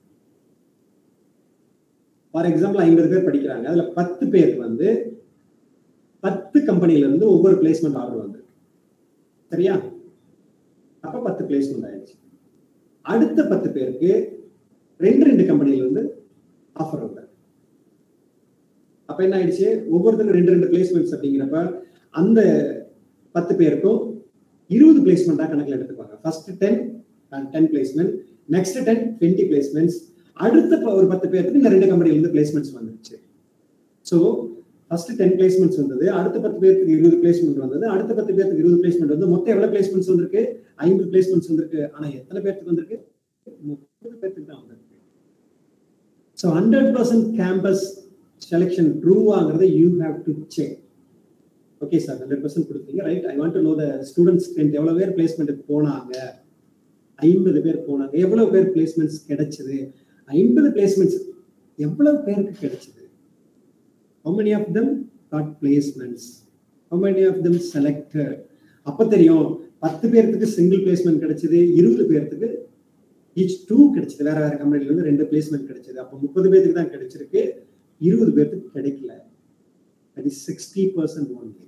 ஃபார் எக்ஸாம்பிள் ஐம்பது பேர் படிக்கிறாங்க அதுல பத்து பேர் வந்து பத்து கம்பெனில இருந்து ஒவ்வொரு பிளேஸ்மெண்ட் ஆர்டர் வந்திருக்கு சரியா அப்ப பத்து பிளேஸ்மெண்ட் ஆயிடுச்சு அடுத்த பத்து பேருக்கு ரெண்டு ரெண்டு கம்பெனில இருந்து ஆஃபர் வந்தாங்க அப்ப என்ன ஆயிடுச்சு ஒவ்வொருத்தருக்கும் ரெண்டு ரெண்டு பிளேஸ்மெண்ட்ஸ் அப்படிங்கிறப்ப அந்த பத்து பேருக்கும் இருபது பிளேஸ்மெண்டா கணக்கில் எடுத்துப்பாங்க first ten ten placement next ten twenty placements அடுத்த ஒரு பத்து பேருக்கு இந்த ரெண்டு கம்பெனில இருந்து பிளேஸ்மெண்ட்ஸ் வந்துருச்சு ஸோ ஃபர்ஸ்ட் டென் பிளேஸ்மெண்ட்ஸ் வந்தது அடுத்த பத்து பேருக்கு இருபது பிளேஸ்மெண்ட் வந்தது அடுத்த பத்து பேருக்கு இருபது பிளேஸ்மெண்ட் வந்து மொத்தம் எவ்வளவு பிளேஸ்மெண்ட்ஸ் வந்திருக்கு ஐம்பது பிளேஸ்மெண்ட்ஸ் வந்திருக்கு ஆனா எத்தனை பேருக்கு வந்திருக்கு முப்பது பேருக்கு தான் வந்திருக்கு so hundred percent campus selection true ஆங்கிறத you have to check okay sir hundred percent கொடுத்தீங்க right I want to know the students strength எவ்வளவு பேர் பிளேஸ்மெண்ட்டுக்கு போனாங்க ஐம்பது பேர் போனாங்க எவ்வளவு பேர் பிளேஸ்மெண்ட்ஸ் கிடைச்சது ஐம்பது பிளேஸ்மெண்ட்ஸ் எவ்வளவு பேருக்கு கிடைச்சது how many of them got placements how many of them selected அப்ப தெரியும் பத்து பேர்த்துக்கு சிங்கிள் பிளேஸ்மெண்ட் கிடைச்சது இருபது பேர்த்துக்கு ஈச் டூ கிடைச்சது வேற வேற கம்பெனில இருந்து ரெண்டு பிளேஸ்மெண்ட் கிடைச்சது அப்போ முப்பது பேருக்கு தான் கிடைச்சிருக்கு இருபது பேர்த்துக்கு கிடைக்கல அது sixty percent only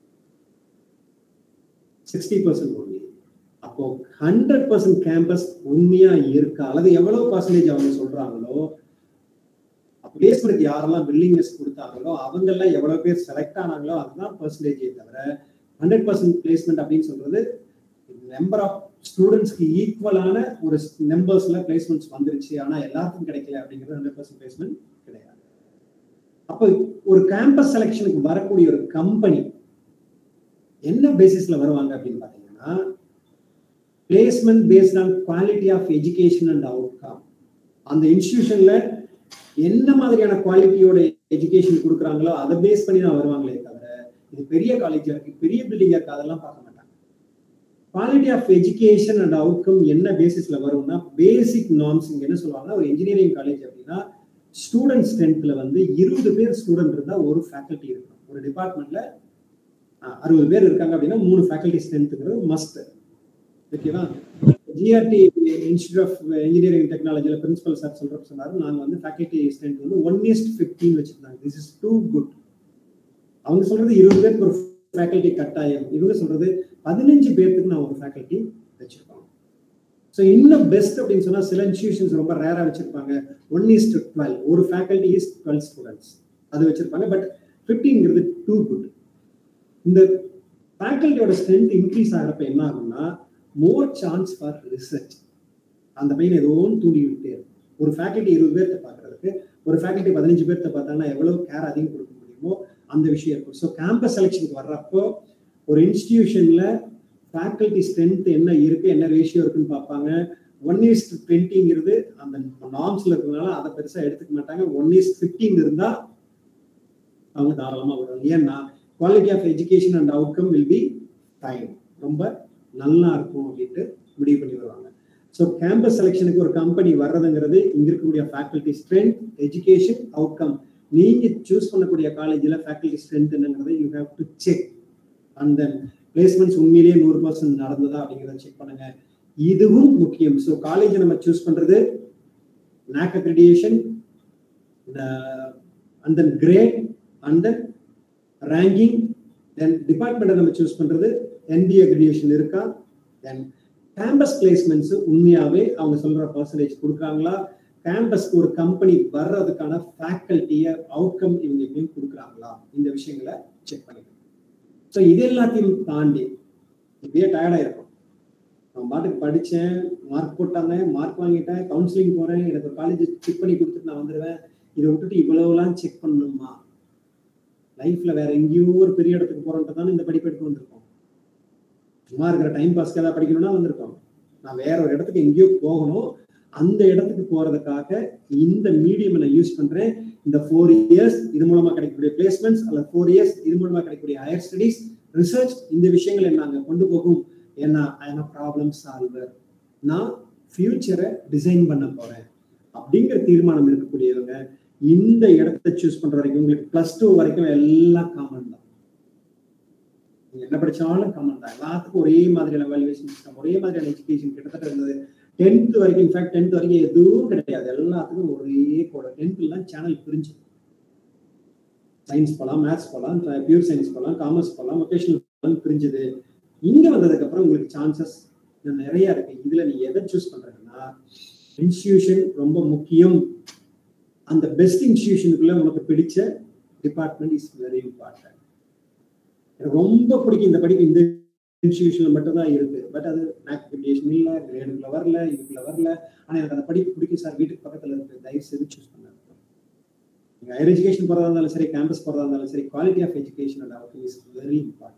sixty percent only அப்போ ஹண்ட்ரட் பர்சன்ட் கேம்பஸ் உண்மையா இருக்கா அல்லது எவ்வளவு பர்சன்டேஜ் அவங்க சொல்றாங்களோ பிளேஸ்மெண்ட் யாரெல்லாம் வில்லிங்னஸ் கொடுத்தாங்களோ அவங்க எல்லாம் எவ்வளவு பேர் செலக்ட் ஆனாங்களோ அதுதான் பர்சன்டேஜே தவிர ஹண்ட்ரட் பர்சன்ட் பிளேஸ்மெண்ட் அப்படின்னு சொல்றது நம்பர் ஆஃப் ஸ்டூடெண்ட்ஸ்க்கு ஈக்குவலான ஒரு நம்பர்ஸ்ல பிளேஸ்மெண்ட்ஸ் வந்துருச்சு ஆனா எல்லாருக்கும் கிடைக்கல அப்படிங்கிறது ஹண்ட்ரட் பர்சன்ட் பிளேஸ்மெண்ட் கிடையாது அப்போ ஒரு கேம்பஸ் செலெக்ஷனுக்கு வரக்கூடிய ஒரு கம்பெனி என்ன பேசிஸ்ல வருவாங்க அப்படின்னு பாத்தீங்கன்னா placement based on quality of education and outcome அந்த இன்ஸ்டிடியூஷன்ல என்ன மாதிரியான குவாலிட்டியோட எஜுகேஷன் கொடுக்குறாங்களோ அதை பேஸ் பண்ணி தான் வருவாங்களே தவிர இது பெரிய காலேஜா இருக்கு பெரிய பில்டிங்கா இருக்கு அதெல்லாம் பார்க்க மாட்டாங்க quality of education and outcome என்ன பேசிஸ்ல வரும்னா பேசிக் நார்ம்ஸ் இங்க என்ன சொல்லுவாங்கன்னா ஒரு இன்ஜினியரிங் காலேஜ் அப்படின்னா ஸ்டூடெண்ட் ஸ்ட்ரென்த்ல வந்து இருபது பேர் ஸ்டூடெண்ட் இருந்தா ஒரு ஃபேக்கல்ட்டி இருக்கும் ஒரு டிபார்ட்மெண்ட்ல அறுபது பேர் இருக்காங்க அப்படின்னா மூணு ஃபேக்கல்ட்டி ஸ்ட்ரென்த்துங்கிறது மஸ்ட் ஓகேவா ஜிஆர்டி இன்ஸ்டியூட் ஆஃப் இன்ஜினியரிங் டெக்னாலஜியில் பிரின்சிபல் சார் சொல்ற சொன்னாரு நாங்கள் வந்து ஃபேக்கல்ட்டி ஸ்ட்ரென்த் வந்து ஒன் இஸ்ட் ஃபிஃப்டீன் வச்சிருந்தாங்க திஸ் இஸ் டூ குட் அவங்க சொல்றது இருபது பேருக்கு ஒரு ஃபேக்கல்ட்டி கட்டாயம் இவங்க சொல்றது பதினஞ்சு பேர்த்துக்கு நான் ஒரு ஃபேக்கல்ட்டி வச்சிருக்கோம் ஸோ இன்னும் பெஸ்ட் அப்படின்னு சொன்னா சில இன்ஸ்டியூஷன்ஸ் ரொம்ப ரேரா வச்சிருப்பாங்க ஒன் இஸ் டு டுவெல் ஒரு ஃபேக்கல்ட்டி இஸ் டுவெல் ஸ்டூடெண்ட்ஸ் அது வச்சிருப்பாங்க பட் ஃபிஃப்டிங்கிறது டூ குட் இந்த ஃபேக்கல்ட்டியோட ஸ்ட்ரென்த் இன்க்ரீஸ் ஆகிறப்ப என்ன ஆகும்னா மோர் சான்ஸ் ஃபார் ரிசர்ச் அந்த பையன் ஏதோ தூண்டி விட்டே இருக்கும் ஒரு ஃபேக்கல்ட்டி இருபது பேர்த்த பார்க்கறதுக்கு ஒரு ஃபேக்கல்ட்டி பதினஞ்சு பேர்த்த பார்த்தாங்கன்னா எவ்வளவு கேர் அதிகம் கொடுக்க முடியுமோ அந்த விஷயம் இருக்கும் ஸோ கேம்பஸ் செலெக்ஷனுக்கு வர்றப்போ ஒரு இன்ஸ்டிடியூஷன்ல ஃபேக்கல்ட்டி ஸ்ட்ரென்த் என்ன இருக்கு என்ன ரேஷியோ இருக்குன்னு பார்ப்பாங்க ஒன் இஸ் டுவெண்ட்டிங்கிறது அந்த நார்ம்ஸ்ல இருக்கிறதுனால அதை பெருசா எடுத்துக்க மாட்டாங்க ஒன் இஸ் ஃபிஃப்டின் இருந்தா அவங்க தாராளமா வருவாங்க ஏன்னா quality of education and outcome will be time ரொம்ப நல்லா இருக்கும் அப்படின்ட்டு முடிவு பண்ணி வருவாங்க ஸோ கேம்பஸ் செலெக்ஷனுக்கு ஒரு கம்பெனி வர்றதுங்கிறது இங்க இருக்கக்கூடிய ஃபேக்கல்ட்டி ஸ்ட்ரென்த் எஜுகேஷன் அவுட்கம் நீங்க சூஸ் பண்ணக்கூடிய காலேஜில் ஃபேக்கல்ட்டி ஸ்ட்ரென்த் என்னங்கிறத you have to check and then placements உண்மையிலேயே நூறு பர்சன்ட் நடந்ததா அப்படிங்கிறத செக் பண்ணுங்க இதுவும் முக்கியம் ஸோ காலேஜை நம்ம சூஸ் பண்றது NAAC accreditation and then grade and then ranking then டிபார்ட்மெண்ட்டை நம்ம சூஸ் பண்றது என்பி அக்ரிடியேஷன் இருக்கா தென் கேம்பஸ் பிளேஸ்மெண்ட்ஸ் உண்மையாவே அவங்க சொல்ற பர்சன்டேஜ் கொடுக்குறாங்களா கேம்பஸ்க்கு ஒரு கம்பெனி வர்றதுக்கான ஃபேக்கல்ட்டியை அவுட்கம் இவங்க எப்படியும் கொடுக்குறாங்களா இந்த விஷயங்களை செக் பண்ணிக்கணும் ஸோ இது எல்லாத்தையும் தாண்டி இப்படியே டயர்டாக இருக்கும் நான் பாட்டுக்கு படித்தேன் மார்க் போட்டாங்க மார்க் வாங்கிட்டேன் கவுன்சிலிங் போகிறேன் எனக்கு ஒரு காலேஜ் செக் பண்ணி கொடுத்துட்டு நான் வந்துடுவேன் இதை விட்டுட்டு இவ்வளவுலாம் செக் பண்ணணுமா லைஃப்ல வேற எங்கேயோ ஒரு பெரிய இடத்துக்கு போறோன்ட்டு தானே இந்த படிப்பு எடுத்து வந்திருக்கோம் சும்மா இருக்கிற டைம் பாஸ்க்கு ஏதாவது படிக்கணும்னா வந்திருக்கோம் நான் வேற ஒரு இடத்துக்கு எங்கேயோ போகணும் அந்த இடத்துக்கு போறதுக்காக இந்த மீடியம் நான் யூஸ் பண்றேன் இந்த ஃபோர் இயர்ஸ் இது மூலமா கிடைக்கக்கூடிய பிளேஸ்மெண்ட்ஸ் அல்ல ஃபோர் இயர்ஸ் இது மூலமா கிடைக்கக்கூடிய ஹையர் ஸ்டடிஸ் ரிசர்ச் இந்த விஷயங்களை நாங்க கொண்டு போகும் ஏன்னா ஐ எம் ப்ராப்ளம் சால்வர் நான் ஃபியூச்சரை டிசைன் பண்ண போறேன் அப்படிங்கிற தீர்மானம் இருக்கக்கூடியவங்க இந்த இடத்த சூஸ் பண்ற வரைக்கும் உங்களுக்கு பிளஸ் டூ வரைக்கும் எல்லாம் காமன் தான் நீங்க என்ன படிச்சாலும் காமன் தான் எல்லாத்துக்கும் ஒரே மாதிரியான வேல்யூவேஷன் சிஸ்டம் ஒரே மாதிரியான எஜுகேஷன் கிட்டத்தட்ட இருந்தது டென்த் வரைக்கும் இன்ஃபேக்ட் டென்த் வரைக்கும் எதுவும் கிடையாது எல்லாத்துக்கும் ஒரே கூட டென்த்லாம் சேனல் பிரிஞ்சு சயின்ஸ் போகலாம் மேத்ஸ் போகலாம் பியூர் சயின்ஸ் போகலாம் காமர்ஸ் போகலாம் வொகேஷனல் போகலாம் பிரிஞ்சுது இங்க வந்ததுக்கு அப்புறம் உங்களுக்கு சான்சஸ் நிறைய இருக்கு இதுல நீ எதை சூஸ் பண்றீங்கன்னா இன்ஸ்டிடியூஷன் ரொம்ப முக்கியம் அந்த பெஸ்ட் இன்ஸ்டிடியூஷனுக்குள்ள உனக்கு பிடிச்ச டிபார்ட்மெண்ட் இஸ் வெரி இம்பார்ட்டன்ட் எனக்கு ரொம்ப பிடிக்கும் இந்த படிப்பு இந்த இன்ஸ்டிடியூஷன்ல மட்டும் தான் இருக்கு பட் அது மேக்னிஃபிகேஷன் இல்ல கிரேடுக்குள்ள வரல இதுக்குள்ள வரல ஆனா எனக்கு அந்த படிப்பு பிடிக்கும் சார் வீட்டுக்கு பக்கத்துல இருக்கு தயவு செய்து சூஸ் பண்ண நீங்க ஹையர் எஜுகேஷன் போறதா இருந்தாலும் சரி கேம்பஸ் போறதா இருந்தாலும் சரி quality of education and out is very important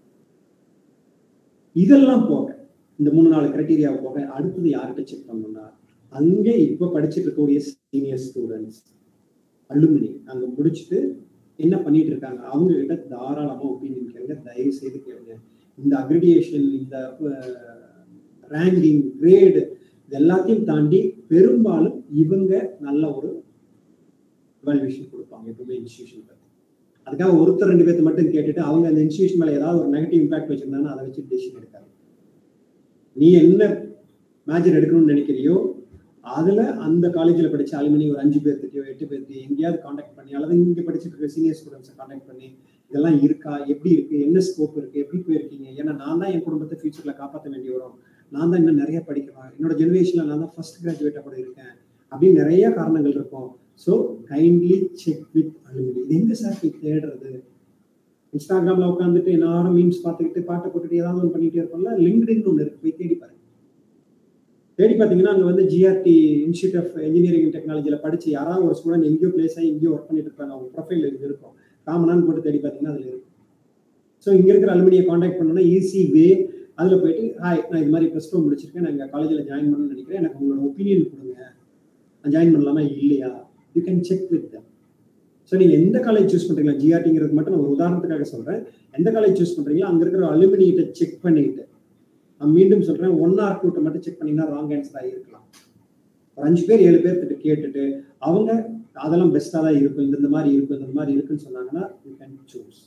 இதெல்லாம் போக இந்த மூணு நாலு கிரைட்டீரியா போக அடுத்தது யார்கிட்ட செக் பண்ணணும்னா அங்கே இப்போ படிச்சுட்டு இருக்கக்கூடிய சீனியர் ஸ்டூடெண்ட்ஸ் அலுமினி அங்க முடிச்சுட்டு என்ன பண்ணிட்டு இருக்காங்க அவங்க கிட்ட தாராளமா ஒப்பீனியன் கேளுங்க தயவு செய்து கேளுங்க இந்த அக்ரிடியேஷன் இந்த ரேங்கிங் கிரேடு இது எல்லாத்தையும் தாண்டி பெரும்பாலும் இவங்க நல்ல ஒரு வேல்யூஷன் கொடுப்பாங்க எப்பவுமே இன்ஸ்டியூஷன் பத்தி அதுக்காக ஒருத்தர் ரெண்டு பேர்த்து மட்டும் கேட்டுட்டு அவங்க அந்த இன்ஸ்டியூஷன் மேல ஏதாவது ஒரு நெகட்டிவ் இம்பாக்ட் வச்சிருந்தாங்கன்னா அதை வச்சு டெசிஷன் எடுக்காது நீ என்ன மேஜர் எடுக்கணும்னு நினைக்கிறியோ அதுல அந்த காலேஜ்ல படிச்ச அலுமினி ஒரு அஞ்சு பேர்த்திட்டயோ எட்டு பேர்த்தையோ எங்கேயாவது காண்டாக்ட் பண்ணி அல்லது இங்க படிச்சுட்டு இருக்க சீனியர் ஸ்டூடெண்ட்ஸை காண்டாக்ட் பண்ணி இதெல்லாம் இருக்கா எப்படி இருக்கு என்ன ஸ்கோப் இருக்கு எப்படி போயிருக்கீங்க ஏன்னா நான் தான் என் குடும்பத்தை ஃபியூச்சர்ல காப்பாற்ற வேண்டி வரும் நான் தான் இன்னும் நிறைய படிக்கணும் என்னோட ஜெனரேஷன்ல நான் தான் ஃபர்ஸ்ட் கிராஜுவேட்டா கூட இருக்கேன் அப்படின்னு நிறைய காரணங்கள் இருக்கும் so kindly check with alumni இது எங்க சார் போய் தேடுறது இன்ஸ்டாகிராம்ல உட்காந்துட்டு எல்லாரும் மீம்ஸ் பார்த்துக்கிட்டு பாட்டை போட்டுட்டு ஏதாவது ஒன்று பண்ணிட்டே இருப்போம்ல லிங்க்டின் ஒன்று இருக்கு போய் தேடி பாருங்க தேடி பார்த்தீங்கன்னா அங்கே வந்து GRT institute of engineering and டெக்னாலஜியில் படிச்சு யாராவது ஒரு ஸ்டூடெண்ட் எங்கேயோ பிளேஸ் ஆகி எங்கேயோ ஒர்க் பண்ணிட்டு இருப்பாங்க அவங்க ப்ரொஃபைல் இது இருக்கும் காமனான்னு போட்டு தேடி பார்த்தீங்கன்னா அதில் இருக்கும் ஸோ இங்கே இருக்கிற அலுமினியை காண்டாக்ட் பண்ணணும்னா ஈஸி வே அதில் போயிட்டு ஹாய் நான் இது மாதிரி ப்ளஸ் டூ முடிச்சிருக்கேன் நான் எங்கள் காலேஜில் ஜாயின் பண்ணணும்னு நினைக்கிறேன் எனக்கு உங்களோட ஒப்பீனியன் கொடுங்க நான் ஜாயின் பண்ணலாமா இல்லையா you can check with them so நீங்கள் எந்த காலேஜ் சூஸ் பண்ணுறீங்களா ஜிஆர்டிங்கிறது மட்டும் நான் ஒரு உதாரணத்துக்காக சொல்கிறேன் எந்த காலேஜ் சூஸ் பண்ணுறீங்களோ அங்கே இருக்கிற அலுமினியிட்ட செக் பண்ணிட்டு நான் மீண்டும் சொல்கிறேன் ஒன் ஆர் டூட்டை மட்டும் செக் பண்ணிங்கன்னா ராங் ஆன்சர் இருக்கலாம் ஒரு அஞ்சு பேர் ஏழு பேர் கிட்ட கேட்டுட்டு அவங்க அதெல்லாம் பெஸ்ட்டாக தான் இருக்கும் இந்த இந்த மாதிரி இருக்கும் இந்த மாதிரி இருக்குன்னு சொன்னாங்கன்னா யூ கேன் சூஸ்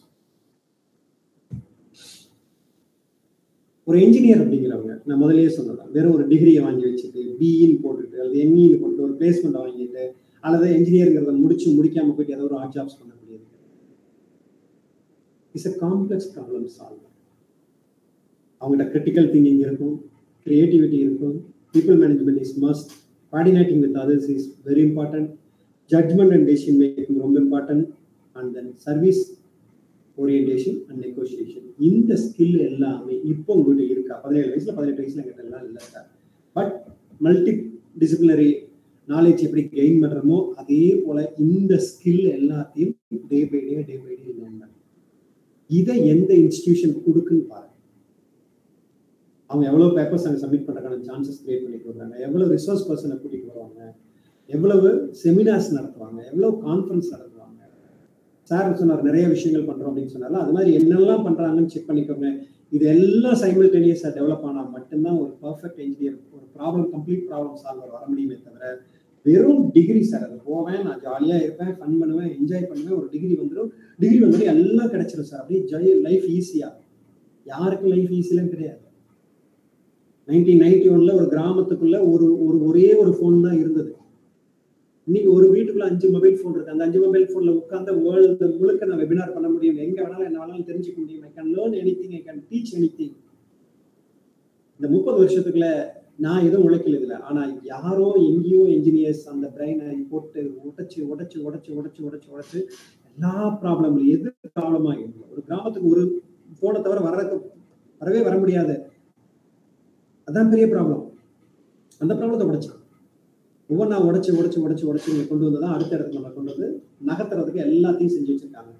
ஒரு என்ஜினியர் அப்படிங்கிறவங்க நான் முதல்லயே சொன்னதான் வெறும் ஒரு டிகிரியை வாங்கி வச்சுட்டு பிஇன்னு போட்டுட்டு அல்லது எம்இன்னு போட்டு ஒரு பிளேஸ்மெண்ட் வாங்கிட்டு அல்லது என்ஜினியருங்கிறத முடிச்சு முடிக்காம போயிட்டு ஏதோ ஒரு ஆட் ஜாப்ஸ் பண்ண முடியாது it's a complex problem solve அவங்ககிட்ட கிரிட்டிக்கல் திங்கிங் இருக்கும் கிரியேட்டிவிட்டி இருக்கும் people management is must coordinating with others is very important judgement and decision making ரொம்ப important and then service orientation and negotiation இந்த skill எல்லாமே இப்போ உங்ககிட்ட இருக்கா பதினேழு வயசுல பதினெட்டு வயசுல எங்கிட்ட எல்லாம் இல்லை sir but multi disciplinary knowledge எப்படி கெயின் பண்றோமோ அதே போல இந்த ஸ்கில் எல்லாத்தையும் day by day day by day learn பண்ணணும் இதை எந்த இன்ஸ்டிடியூஷன் கொடுக்குன்னு பாருங்க அவங்க எவ்வளவு பேப்பர்ஸ் அங்கே சப்மிட் பண்ணுறதுக்கான சான்சஸ் கிரியேட் பண்ணி கொடுக்குறாங்க எவ்வளவு ரிசோர்ஸ் பர்சனை கூட்டிட்டு வருவாங்க எவ்வளவு செமினார்ஸ் நடத்துவாங்க எவ்வளவு கான்ஃபரன்ஸ் நடத்துவாங்க சார் சொன்னார் நிறைய விஷயங்கள் பண்றோம் அப்படின்னு சொன்னால அது மாதிரி என்னெல்லாம் பண்றாங்கன்னு செக் பண்ணிக்கோங்க இது எல்லாம் சைமல்டேனியஸாக டெவலப் ஆனால் மட்டும்தான் ஒரு பர்ஃபெக்ட் இன்ஜினியர் ஒரு ப்ராப்ளம் கம்ப்ளீட் ப்ராப்ளம் சால்வர் வர முடியுமே தவிர வெறும் டிகிரி சார் அது போவேன் நான் ஜாலியாக இருப்பேன் ஃபன் பண்ணுவேன் என்ஜாய் பண்ணுவேன் ஒரு டிகிரி வந்துடும் டிகிரி வந்துடும் எல்லாம் கிடைச்சிடும் சார் அப்படியே ஜாலி லைஃப் ஈஸியாக யாருக்கும் லைஃப் ஈஸியெல்லாம் கிடையாது நைன்டீன் நைன்டி ஒன்ல ஒரு கிராமத்துக்குள்ள ஒரு ஒரு ஒரே ஒரு ஃபோன் தான் இருந்தது இன்னைக்கு ஒரு வீட்டுக்குள்ள அஞ்சு மொபைல் ஃபோன் இருக்கு அந்த அஞ்சு மொபைல் ஃபோன்ல உட்கார்ந்த வேர்ல்டு முழுக்க நான் வெபினார் பண்ண முடியும் எங்க வேணாலும் என்ன வேணாலும் தெரிஞ்சுக்க முடியும் I can learn anything I can teach anything இந்த முப்பது வருஷத்துக்குள்ள நான் எதுவும் உழைக்கல இதுல ஆனா யாரோ எங்கேயோ என்ஜினியர்ஸ் அந்த பிரெயினை போட்டு உடைச்சு உடைச்சு உடைச்சு உடைச்சு உடைச்சு உடைச்சு எல்லா ப்ராப்ளம்ல எது ப்ராப்ளமா இல்லை ஒரு கிராமத்துக்கு ஒரு போனை தவிர வர்றதுக்கு வரவே வர முடியாது அதான் பெரிய ப்ராப்ளம் அந்த ப்ராப்ளத்தை உடைச்சான் ஒவ்வொன்றா உடைச்சு உடைச்சு உடைச்சு உடைச்சு இங்க கொண்டு வந்து தான் அடுத்த இடத்துல நம்ம கொண்டு வந்து நகர்த்துறதுக்கு எல்லாத்தையும் செஞ்சு வச்சிருக்காங்க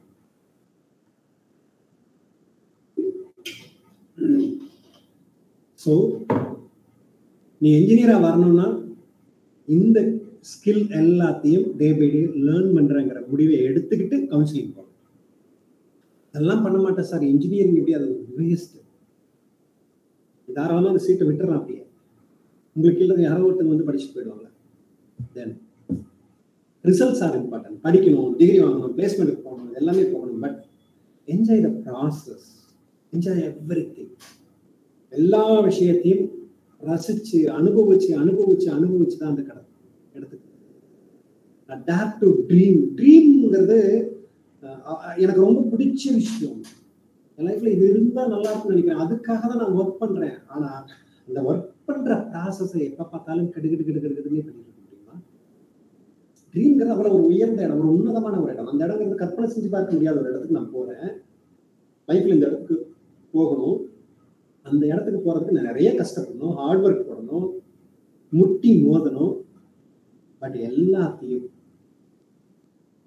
ஸோ நீ என்ஜினியரா வரணும்னா இந்த ஸ்கில் எல்லாத்தையும் டே பை டே லேர்ன் பண்றங்கிற முடிவை எடுத்துக்கிட்டு கவுன்சிலிங் போகணும் அதெல்லாம் பண்ண மாட்டேன் சார் இன்ஜினியரிங் எப்படி அது வேஸ்ட் தாராளமாக அந்த சீட்டை விட்டுறான் அப்படியே உங்களுக்கு இல்லை யாரோ ஒருத்தங்க வந்து படிச்சுட்டு போயிடுவாங்க தென் ரிசல்ட்ஸ் ஆர் இம்பார்ட்டன்ட் படிக்கணும் டிகிரி வாங்கணும் பிளேஸ்மெண்ட்டுக்கு போகணும் எல்லாமே போகணும் but enjoy the process enjoy everything எல்லா விஷயத்தையும் ரசிச்சு அனுபவிச்சு அனுபவிச்சு அனுபவிச்சு தான் அந்த கடை எடுத்துக்கு டேர் டு ட்ரீம் ட்ரீம்ங்கிறது எனக்கு ரொம்ப பிடிச்ச விஷயம் என் லைஃப்ல இது இருந்தா நல்லா இருக்கும்னு நினைக்கிறேன் அதுக்காக தான் நான் ஒர்க் பண்றேன் ஆனா அந்த ஒர்க் பண்ற ப்ராசஸை எப்ப பார்த்தாலும் கெடுகிடு கெடு கெடுக்குதுன்னே பண்ணிட்டு இருக்க முடியுமா ட்ரீம்ங்கிறது அவ்வளவு ஒரு உயர்ந்த இடம் ஒரு உன்னதமான ஒரு இடம் அந்த இடங்கிறது கற்பனை செஞ்சு பார்க்க முடியாத ஒரு இடத்துக்கு நான் போறேன் லைஃப்ல இந்த இடத்துக்கு போகணும் அந்த இடத்துக்கு போறதுக்கு நான் நிறைய கஷ்டப்படணும் ஹார்ட் ஒர்க் போடணும் முட்டி மோதணும் பட் எல்லாத்தையும் அந்த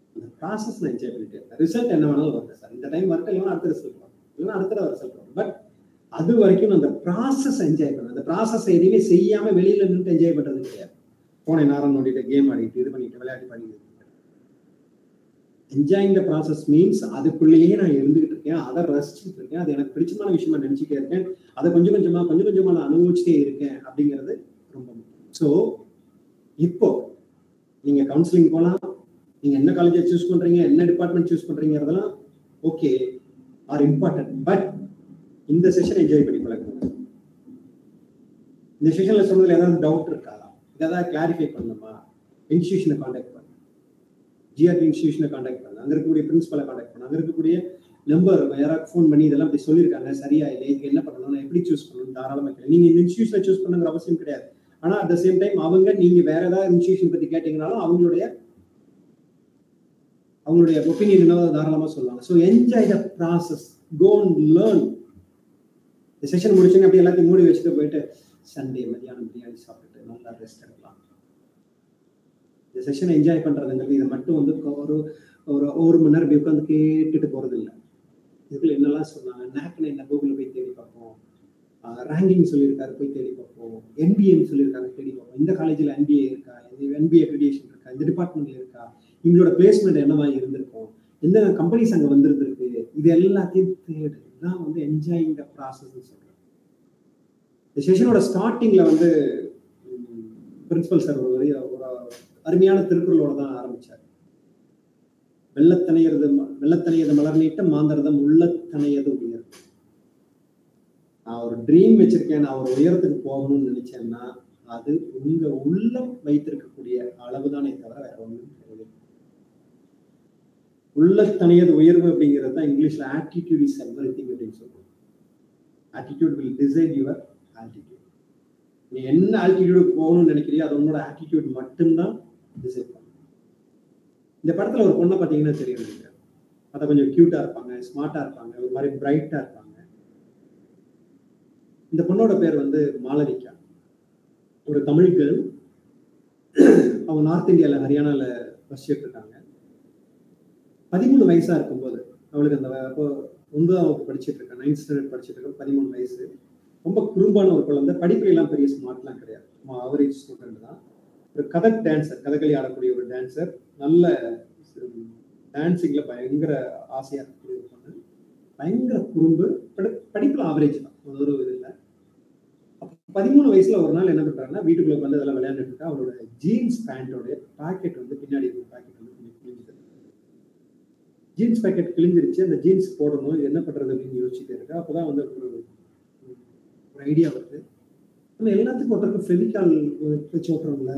ப்ராசஸ் நான் என்ஜாய் பண்ணிட்டே இருப்பேன் ரிசல்ட் என்ன வேணாலும் வருது சார் இந்த டைம் வரட்டும் இல்லைன்னா அடுத்த ரிசல்ட் வரும் இல்லைன்னா அடுத்த ரிசல்ட் வரும் பட் அது வரைக்கும் நான் அந்த ப்ராசஸ் என்ஜாய் பண்ணுவேன் அந்த ப்ராசஸ் எதுவுமே செய்யாம வெளியில நின்று என்ஜாய் பண்றது கிடையாது போனை நேரம் நோண்டிட்டு கேம் ஆடிட்டு இது பண்ணிட்டு விளையாட்டு பண்ணிட்டு என்ஜாயிங் த ப்ராசஸ் மீன்ஸ் அதுக்குள்ளேயே நான் இருந்துகிட்டு இருக்கேன் அதை ரசிச்சுட்டு இருக்கேன் அது எனக்கு பிடிச்சமான விஷயமா நினைச்சுட்டே இருக்கேன் அதை கொஞ்சம் கொஞ்சமா கொஞ்சம் கொஞ்சமா நான் அனுபவிச்சுட்டே இருக்கேன் அப்படிங்கிறது ரொம்ப முக்கியம் ஸோ இப்போ நீங்க கவுன்சிலிங் போகலாம் நீங்க என்ன காலேஜை சூஸ் பண்றீங்க என்ன டிபார்ட்மெண்ட் சூஸ் பண்றீங்கிறதெல்லாம் ஓகே ஆர் இம்பார்ட்டன்ட் பட் இந்த செஷன் என்ஜாய் பண்ணி பழகுங்க இந்த செஷன்ல சொன்னதுல ஏதாவது டவுட் இருக்கா ஏதாவது கிளாரிஃபை பண்ணணுமா இன்ஸ்டியூஷனை காண்டாக்ட் பண்ணு ஜிஆர்பி இன்ஸ்டியூஷனை காண்டாக்ட் பண்ணு அங்க இருக்கக்கூடிய பிரின்சிபலை காண்டாக்ட் பண்ணு அங்க இருக்கக்கூடிய நம்பர் யாராவது ஃபோன் பண்ணி இதெல்லாம் இப்படி சொல்லியிருக்காங்க சரியா இல்லை இதுக்கு என்ன பண்ணணும் நான் எப்படி சூஸ் பண்ணணும் தாராளமாக கேளு நீங்க இந்த இன்ஸ்டியூஷனை சூஸ் பண்ணுங்கிற அவசியம் கிடையாது ஆனா அட் த சேம் டைம் அவங்க நீங்க வேற ஏதாவது இன்ஸ்டியூஷன் பத்தி கேட்டீங்கனாலும் அவங்களுடைய அவங்களுடைய ஒப்பீனியன் என்ன தாராளமா சொல்லுவாங்க so enjoy the process go and learn இந்த செஷன் முடிச்சுன்னு அப்படி எல்லாத்தையும் மூடி வச்சுட்டு போயிட்டு சண்டே மதியானம் பிரியாணி சாப்பிட்டு நல்லா ரெஸ்ட் எடுக்கலாம் இந்த செஷனை என்ஜாய் பண்றதுங்கிறது இதை மட்டும் வந்து ஒரு ஒரு ஒரு மணி நேரம் இப்படி உட்காந்து கேட்டுட்டு போறது இல்லை இதுக்குள்ள என்னெல்லாம் சொன்னாங்க நேக்னு என்ன கூகுளில் போய் தேடி பார்ப்போம் ரேங்கிங் சொல்லியிருக்காரு போய் தேடி பார்ப்போம் என்பிஏன்னு சொல்லியிருக்காரு தேடி பார்ப்போம் இந்த காலேஜில் என்பிஏ இருக்கா என்பிஏ அக்ரிடியேஷன் இருக்கா இந்த டிபார்ட்மெண்ட்ல இருக்கா இவங்களோட பிளேஸ்மெண்ட் என்னவா இருந்திருக்கும் எந்த கம்பெனிஸ் அங்கே வந்திருந்திருக்கு இது எல்லாத்தையும் தேடு இதுதான் வந்து என்ஜாயிங் த ப்ராசஸ் சொல்றேன் இந்த செஷனோட ஸ்டார்டிங்ல வந்து பிரின்சிபல் சார் ஒரு ஒரு அருமையான திருக்குறளோட தான் ஆரம்பிச்சார் வெள்ளத்தனையது வெள்ளத்தனையது மலர் நீட்ட மாந்தரதம் உள்ளத்தனையது உயர் நான் ஒரு ட்ரீம் வச்சிருக்கேன் நான் ஒரு உயரத்துக்கு போகணும்னு நினைச்சேன்னா அது உங்க உள்ளம் வைத்திருக்கக்கூடிய அளவுதானே தவிர வேற ஒன்றும் கிடையாது உள்ளத்தனையது உயர்வு அப்படிங்கிறது தான் இங்கிலீஷ்ல ஆட்டிடியூட் இஸ் எவ்ரி திங் அப்படின்னு சொல்லுவோம் attitude will decide your altitude நீ என்ன ஆல்டிடியூடுக்கு போகணும்னு நினைக்கிறியோ அது உன்னோட ஆட்டிடியூட் மட்டும்தான் டிசைட் பண்ணும் இந்த படத்துல ஒரு பொண்ணை பார்த்தீங்கன்னா தெரியும் நீங்க அதை கொஞ்சம் கியூட்டா இருப்பாங்க ஸ்மார்ட்டா இருப்பாங்க ஒரு மாதிரி பிரைட்டா இருப்பாங்க இந்த பொண்ணோட பேர் வந்து மாளவிகா ஒரு தமிழ் கேர்ள் அவங்க நார்த் இந்தியால ஹரியானால வசிச்சுட்டு இருக்காங்க பதிமூணு வயசா இருக்கும்போது அவளுக்கு அந்த அப்போ ஒன்பதாம் வகுப்பு படிச்சுட்டு இருக்கா நைன்த் ஸ்டாண்டர்ட் படிச்சுட்டு இருக்கா பதிமூணு வயசு ரொம்ப குறும்பான ஒரு குழந்தை படிப்புல எல்லாம் பெரிய ஸ்மார்ட்லாம் கிடையாது ஆவரேஜ் ஸ்டூடெண்ட் தான் ஒரு கதக் டான்சர் கதகளி ஆடக்கூடிய ஒரு டான்சர் நல்ல டான்சிங்ல பயங்கர ஆசையா இருக்கக்கூடிய ஒரு பொண்ணு பயங்கர குறும்பு படிப்புல ஆவரேஜ் தான் ஒரு இது இல்லை பதிமூணு வயசுல ஒரு நாள் என்ன பண்றாங்கன்னா வீட்டுக்குள்ள வந்து அதெல்லாம் விளையாண்டுட்டு இருக்கா அவரோட ஜீன்ஸ் பேண்டோட பாக்கெட் வந்து பின்னாடி இருக்கிற பாக்கெட் வந்து கொஞ்சம் கிழிஞ்சிது ஜீன்ஸ் பாக்கெட் கிழிஞ்சிருச்சு அந்த ஜீன்ஸ் போடணும் இது என்ன பண்றது அப்படின்னு யோசிச்சுட்டே இருக்கா அப்பதான் வந்து ஒரு ஒரு ஐடியா வருது நம்ம எல்லாத்துக்கும் ஒருத்தருக்கு ஃபெவிகால் வச்சு ஓட்டுறோம்ல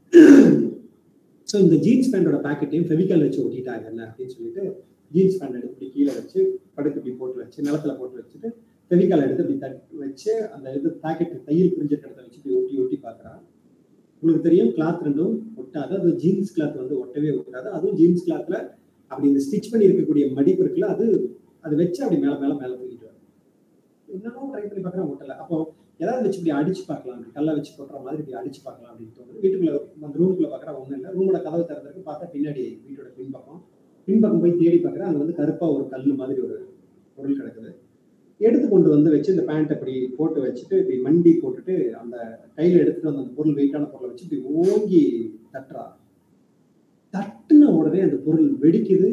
ஸோ இந்த ஜீன்ஸ் பேண்டோட பேக்கெட்டையும் ஃபெவிகால் வச்சு ஒட்டிட்டாங்க என்ன அப்படின்னு சொல்லிட்டு ஜீன்ஸ் பேண்ட் எடுத்து இப்படி கீழே வச்சு படுத்து இப்படி போட்டு வச்சு நிலத்துல போட்டு வச்சுட்டு ஃபெவிகால் எடுத்து இப்படி தட்டி வச்சு அந்த இது பேக்கெட் தையல் பிரிஞ்சிருக்க இடத்த வச்சு இப்படி ஒட்டி ஒட்டி பார்க்குறான் உங்களுக்கு தெரியும் கிளாத் ரெண்டும் ஒட்டாது அது ஜீன்ஸ் கிளாத் வந்து ஒட்டவே ஒட்டாது அதுவும் ஜீன்ஸ் கிளாத்ல அப்படி இந்த ஸ்டிச் பண்ணி இருக்கக்கூடிய மடிப்பு இருக்குல்ல அது அது வச்சு அப்படி மேல மேல மேல தூக்கிட்டு வரும் என்னென்ன ட்ரை பண்ணி பார்க்குறேன் ஒட்டல அப்போ ஏதாவது வச்சு இப்படி அடிச்சு பார்க்கலாம் அப்படி கல்லை வச்சு கொட்டுற மாதிரி இப்படி அடிச்சு பார்க்கலாம் அப்படின்னு தோணுது வீட்டுக்குள்ள அந்த ரூமுக்குள்ள பார்க்குற ஒன்றும் இல்லை ரூமோட கதவு திறந்திருக்கு பார்த்தா பின்னாடி வீட்டோட பின்பக்கம் பின்பக்கம் போய் தேடி பார்க்குறேன் அங்கே வந்து கருப்பா ஒரு கல் மாதிரி ஒரு பொருள் கிடக்குது எடுத்து கொண்டு வந்து வச்சு இந்த பேண்ட் அப்படி போட்டு வச்சுட்டு இப்படி மண்டி போட்டுட்டு அந்த கையில எடுத்துட்டு வந்து அந்த பொருள் வெயிட்டான பொருளை வச்சு இப்படி ஓங்கி தட்டுறா தட்டுன உடனே அந்த பொருள் வெடிக்குது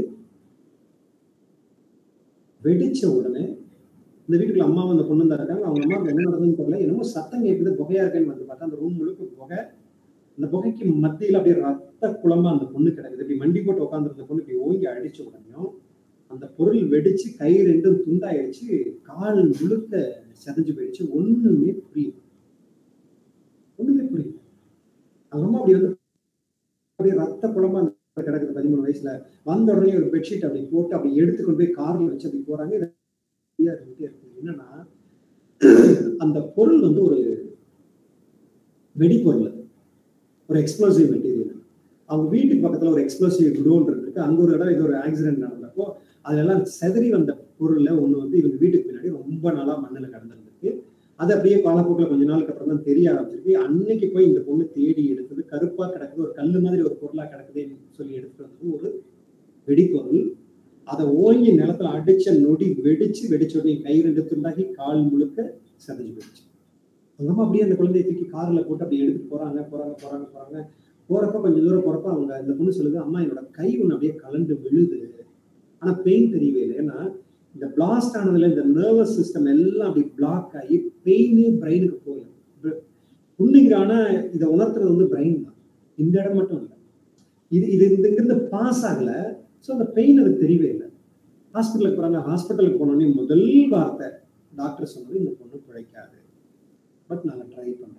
வெடிச்ச உடனே இந்த வீட்டுக்குள்ள அம்மாவும் அந்த பொண்ணு தான் இருக்காங்க அவங்க அம்மா என்ன நடந்ததுன்னு தெரியல என்னமோ சத்தம் கேட்குது புகையா இருக்கேன்னு வந்து பார்த்தா அந்த ரூம் முழுக்க புகை அந்த புகைக்கு மத்தியில் அப்படியே ரத்த குளமா அந்த பொண்ணு கிடக்குது இப்படி மண்டி போட்டு உட்காந்துருந்த பொண்ணு இப்படி ஓங்கி அடிச்ச உடனேயும் அந்த பொருள் வெடிச்சு கை ரெண்டும் துண்டாயிடுச்சு கால் முழுக்க செதஞ்சு போயிடுச்சு ஒண்ணுமே புரியல ஒண்ணுமே புரியல அவங்க அம்மா அப்படி வந்து அப்படியே ரத்த குழம்பா கிடக்குது பதிமூணு வயசுல வந்த உடனே ஒரு பெட்ஷீட் அப்படி போட்டு அப்படி எடுத்து கொண்டு போய் கார்ல வச்சு அப்படி போறாங்க இருந்துட்டே இருக்கு என்னன்னா அந்த பொருள் வந்து ஒரு வெடிப்பொருள் ஒரு எக்ஸ்ப்ளோசிவ் மெட்டீரியல் அவங்க வீட்டுக்கு பக்கத்துல ஒரு எக்ஸ்ப்ளோசிவ் குடோன் இருக்கு அங்க ஒரு இடம் இது ஒரு ஆக்சிடென்ட் நடந்தப்போ அதெல்லாம் செதறி வந்த பொருள்ல ஒண்ணு வந்து இவங்க வீட்டுக்கு பின்னாடி ரொம்ப நாளா மண்ணில் கடந்திருக்கு அது அப்படியே காலப்போக்கில் கொஞ்ச நாளுக்கு அப்புறம் தான் தெரிய ஆரம்பிச்சிருக்கு அன்னைக்கு போய் இந்த பொண்ணு தேடி எடுத்தது கருப்பா கிடக்குது ஒரு கல்லு மாதிரி ஒரு பொருளா கிடக்குதுன்னு சொல்லி எடுத்துட்டு வந்தது ஒரு வெடிப்பொருள் அதை ஓங்கி நிலத்துல அடிச்ச நொடி வெடிச்சு வெடிச்ச உடனே கை ரெண்டு துண்டாகி கால் முழுக்க செதஞ்சு போயிடுச்சு அவங்க அம்மா அப்படியே அந்த குழந்தையை தூக்கி கார்ல போட்டு அப்படி எடுத்துட்டு போறாங்க போறாங்க போறாங்க போறாங்க போறப்ப கொஞ்சம் தூரம் போறப்ப அவங்க இந்த பொண்ணு சொல்லுது அம்மா என்னோட கை ஒன்று அப்படியே கலண்டு விழுது ஆனா பெயின் தெரியவே இல்லை ஏன்னா இந்த பிளாஸ்ட் ஆனதுல இந்த நர்வஸ் சிஸ்டம் எல்லாம் அப்படி பிளாக் ஆகி பெயினே பிரெயினுக்கு போகல புண்ணுங்கான இதை உணர்த்துறது வந்து பிரெயின் தான் இந்த இடம் மட்டும் இல்லை இது இது இந்த இங்கிருந்து பாஸ் ஆகல ஸோ அந்த பெயின் அது தெரியவே இல்லை ஹாஸ்பிட்டலுக்கு போறாங்க ஹாஸ்பிட்டலுக்கு போனோடனே முதல் வார்த்தை டாக்டர் சொன்னது இந்த பொண்ணு பிழைக்காது பட் நாங்கள் ட்ரை பண்றோம்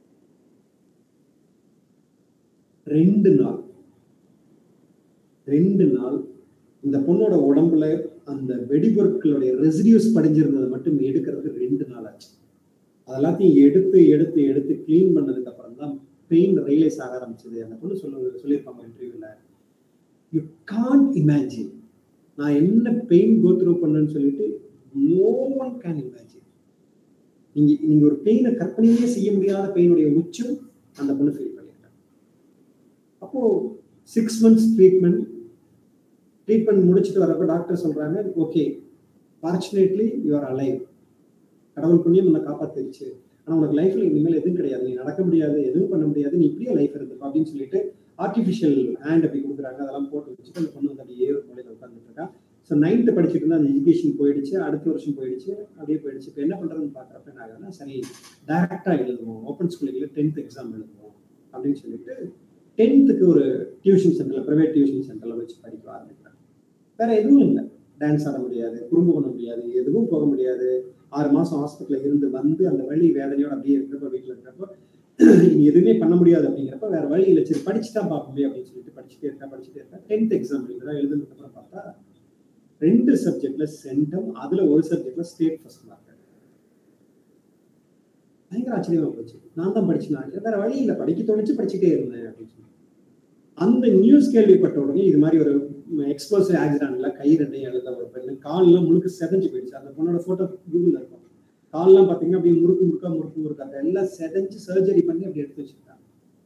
ரெண்டு நாள் ரெண்டு நாள் இந்த பொண்ணோட உடம்புல அந்த வெடிபொருட்களுடைய ரெசிடியூஸ் படிஞ்சிருந்ததை மட்டும் எடுக்கிறதுக்கு ரெண்டு நாள் ஆச்சு அதெல்லாத்தையும் எடுத்து எடுத்து எடுத்து க்ளீன் பண்ணதுக்கு அப்புறம் தான் பெயின் ரியலைஸ் ஆக ஆரம்பிச்சது அந்த பொண்ணு சொல்ல சொல்லியிருப்பாங்க இன்டர்வியூல யூ கான்ட் இமேஜின் நான் என்ன பெயின் கோ த்ரூ பண்ணேன்னு சொல்லிட்டு நோ ஒன் கேன் இமேஜின் நீங்க நீங்க ஒரு பெயினை கற்பனையே செய்ய முடியாத பெயினுடைய உச்சம் அந்த பொண்ணு ஃபீல் பண்ணியிருக்காங்க அப்போ சிக்ஸ் மந்த்ஸ் ட்ரீட்மெண்ட் ட்ரீட்மெண்ட் முடிச்சுட்டு வரப்ப டாக்டர் சொல்றாங்க ஓகே ஃபார்ச்சுனேட்லி யூஆர் அலைவ் கடவுள் புண்ணியம் உன்னை காப்பாத்திருச்சு ஆனா உனக்கு லைஃப்ல இனிமேல் எதுவும் கிடையாது நீ நடக்க முடியாது எதுவும் பண்ண முடியாது நீ இப்படியே லைஃப் இருந்துப்பா அப்படின்னு சொல்லிட்டு ஆர்டிஃபிஷியல் ஹேண்ட் அப்படி கொடுக்குறாங்க அதெல்லாம் போட்டு வச்சுட்டு அந்த பொண்ணு வந்து அப்படியே ஒரு மூலையில உட்காந்துட்டு இருக்கா ஸோ நைன்த்து படிச்சுட்டு இருந்தா அந்த எஜுகேஷன் போயிடுச்சு அடுத்த வருஷம் போயிடுச்சு அப்படியே போயிடுச்சு இப்போ என்ன பண்றதுன்னு பார்க்குறப்ப என்ன ஆகுதுன்னா சரி டேரக்டா எழுதுவோம் ஓப்பன் ஸ்கூலில் டென்த் எக்ஸாம் எழுதுவோம் அப்படின்னு சொல்லிட்டு டென்த்துக்கு ஒரு டியூஷன் சென்டர்ல ப்ரைவேட் டியூஷன் சென்டர்ல வச்சு படிக்க ஆரம்பிக்கிறாங்க வேற எதுவும் இல்லை டான்ஸ் ஆட முடியாது குறும்பு பண்ண முடியாது எதுவும் போக முடியாது ஆறு மாசம் ஹாஸ்பிட்டல்ல இருந்து வந்து அந்த வலி வேதனையோட அப்படியே இருக்கிறப்ப வீட்டில் இருக்கிறப்போ இனி எதுவுமே பண்ண முடியாது அப்படிங்கிறப்ப வேற வழி இல்லை சரி படிச்சு தான் பார்ப்போமே அப்படின்னு சொல்லிட்டு படிச்சுட்டே இருக்கா படிச்சுட்டே இருக்கா டென்த் எக்ஸாம் எழுதுறா எழுதுனதுக்கு அப்புறம் பார்த்தா ரெண்டு சப்ஜெக்ட்ல சென்டம் அதுல ஒரு சப்ஜெக்ட்ல ஸ்டேட் ஃபர்ஸ்ட் மார்க் பயங்கர ஆச்சரியமா போச்சு நான் தான் படிச்சேன் வேற வழி இல்லை படிக்க தோணுச்சு படிச்சுட்டே இருந்தேன் அப்படின்னு சொல்லி அந்த நியூஸ் கேள்விப்பட்ட உடனே இது மாதிரி ஒரு எக்ஸ்போஸ் ஆக்சிடென்ட்ல கை ரெண்டையும் எழுத ஒரு பெண்ணு கால்லாம் முழுக்க செதஞ்சு போயிடுச்சு அந்த பொண்ணோட போட்டோ கூகுள்ல இருக்கும் கால்லாம் பாத்தீங்கன்னா அப்படியே முறுக்கு முறுக்கா முறுக்கு முறுக்கா அதெல்லாம் செதஞ்சு சர்ஜரி பண்ணி அப்படி எடுத்து வச்சிருக்காங்க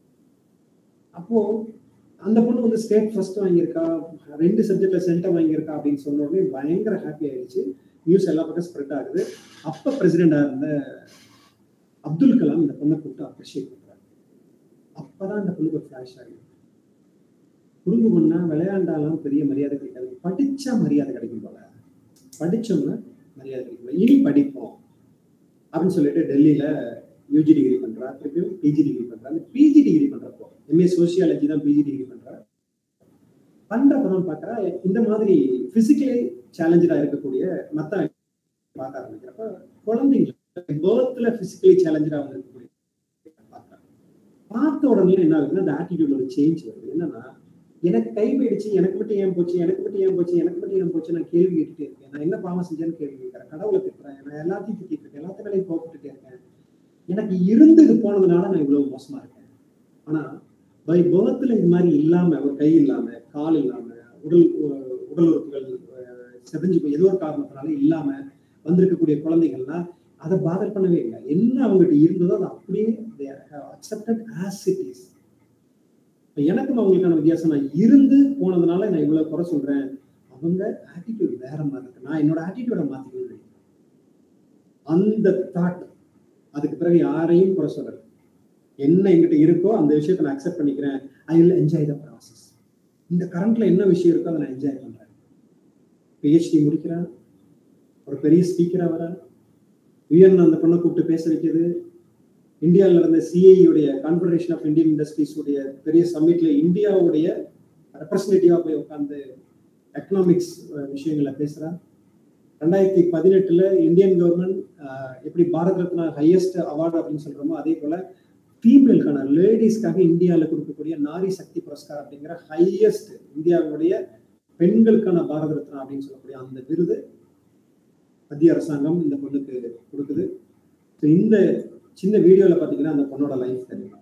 அப்போ அந்த பொண்ணு வந்து ஸ்டேட் ஃபர்ஸ்ட் வாங்கியிருக்கா ரெண்டு சப்ஜெக்ட்ல சென்டம் வாங்கியிருக்கா அப்படின்னு சொன்ன உடனே பயங்கர ஹாப்பி ஆயிடுச்சு நியூஸ் எல்லா பக்கம் ஸ்ப்ரெட் ஆகுது அப்ப பிரசிடெண்டா இருந்த அப்துல் கலாம் இந்த பொண்ணை கூப்பிட்டு அப்ரிஷியேட் பண்றாரு அப்பதான் இந்த பொண்ணுக்கு ஒரு ஃபிளாஷ் ஆகுது குறும்பு பண்ணா விளையாண்டாலாம் பெரிய மரியாதை கிடைக்காது படிச்சா மரியாதை கிடைக்கும் போல படிச்சோம்னா மரியாதை கிடைக்கும் இனி படிப்போம் அப்படின்னு சொல்லிட்டு டெல்லியில யூஜி டிகிரி பண்றா திருப்பியும் பிஜி டிகிரி பண்றா அந்த பிஜி டிகிரி பண்றப்போ எம்ஏ சோசியாலஜி தான் பிஜி டிகிரி பண்றா பண்றப்பதான் பாக்குறா இந்த மாதிரி பிசிக்கலி சேலஞ்சா இருக்கக்கூடிய மத்த பார்க்க ஆரம்பிக்கிறப்ப குழந்தைங்க பேர்த்ல பிசிக்கலி சேலஞ்சா வந்து இருக்கக்கூடிய பார்க்கறாங்க பார்த்த உடனே என்ன ஆகுதுன்னா அந்த ஆட்டிடியூட்ல ஒரு சேஞ்ச் வருது என்னன்னா எனக்கு கை போயிடுச்சு எனக்கு மட்டும் ஏன் போச்சு எனக்கு மட்டும் ஏன் போச்சு எனக்கு மட்டும் ஏன் போச்சு நான் கேள்வி கேட்டுட்டே இருக்கேன் நான் என்ன பாவம் செஞ்சேன்னு கேள்வி கேட்கறேன் கடவுளை திட்டுறேன் நான் எல்லாத்தையும் திட்டிட்டு இருக்கேன் எல்லாத்த வேலையும் கோப்பிட்டுட்டே இருக்கேன் எனக்கு இருந்து இது போனதுனால நான் இவ்வளவு மோசமா இருக்கேன் ஆனா பை பேர்த்ல இது மாதிரி இல்லாம ஒரு கை இல்லாம கால் இல்லாம உடல் உடல் உறுப்புகள் செதஞ்சு போய் ஏதோ ஒரு காரணத்தினால இல்லாம வந்திருக்கக்கூடிய குழந்தைகள்லாம் அதை பாதர் பண்ணவே இல்லை என்ன அவங்ககிட்ட இருந்ததோ அதை அப்படியே அக்செப்டட் ஆஸ் இட் இஸ் இப்போ எனக்கும் அவங்களுக்கான வித்தியாசம் நான் இருந்து போனதுனால நான் இவ்வளவு குறை சொல்றேன் அவங்க ஆட்டிடியூட் வேற மாதிரி இருக்கு நான் என்னோட ஆட்டிடியூட மாத்திக்கணும் அந்த தாட் அதுக்கு பிறகு யாரையும் குறை சொல்றது என்ன எங்கிட்ட இருக்கோ அந்த விஷயத்தை நான் அக்செப்ட் பண்ணிக்கிறேன் I will enjoy the process இந்த கரண்ட்ல என்ன விஷயம் இருக்கோ அதை நான் என்ஜாய் பண்றேன் பிஹெச்டி முடிக்கிறேன் ஒரு பெரிய ஸ்பீக்கரா வரேன் யுஎன் அந்த பொண்ணை கூப்பிட்டு பேச வைக்கிறது இந்தியாவில் நடந்த சிஐயுடைய கான்ஃபெடரேஷன் ஆஃப் இந்தியன் இண்டஸ்ட்ரீஸ் உடைய பெரிய சம்மிட்ல இந்தியாவுடைய ரெப்ரஸன்டேட்டிவா போய் உட்காந்து எக்கனாமிக்ஸ் விஷயங்களை பேசுறா ரெண்டாயிரத்தி பதினெட்டுல இந்தியன் கவர்மெண்ட் எப்படி பாரத் ரத்னா ஹையஸ்ட் அவார்டு அப்படின்னு சொல்றோமோ அதே போல ஃபீமேலுக்கான லேடிஸ்க்காக இந்தியாவில் கொடுக்கக்கூடிய நாரி சக்தி புரஸ்கார் அப்படிங்கிற ஹையஸ்ட் இந்தியாவுடைய பெண்களுக்கான பாரத ரத்னா அப்படின்னு சொல்லக்கூடிய அந்த விருது மத்திய அரசாங்கம் இந்த பொண்ணுக்கு கொடுக்குது இந்த சின்ன வீடியோல பாத்தீங்கன்னா அந்த பொண்ணோட லைஃப் தெரியும்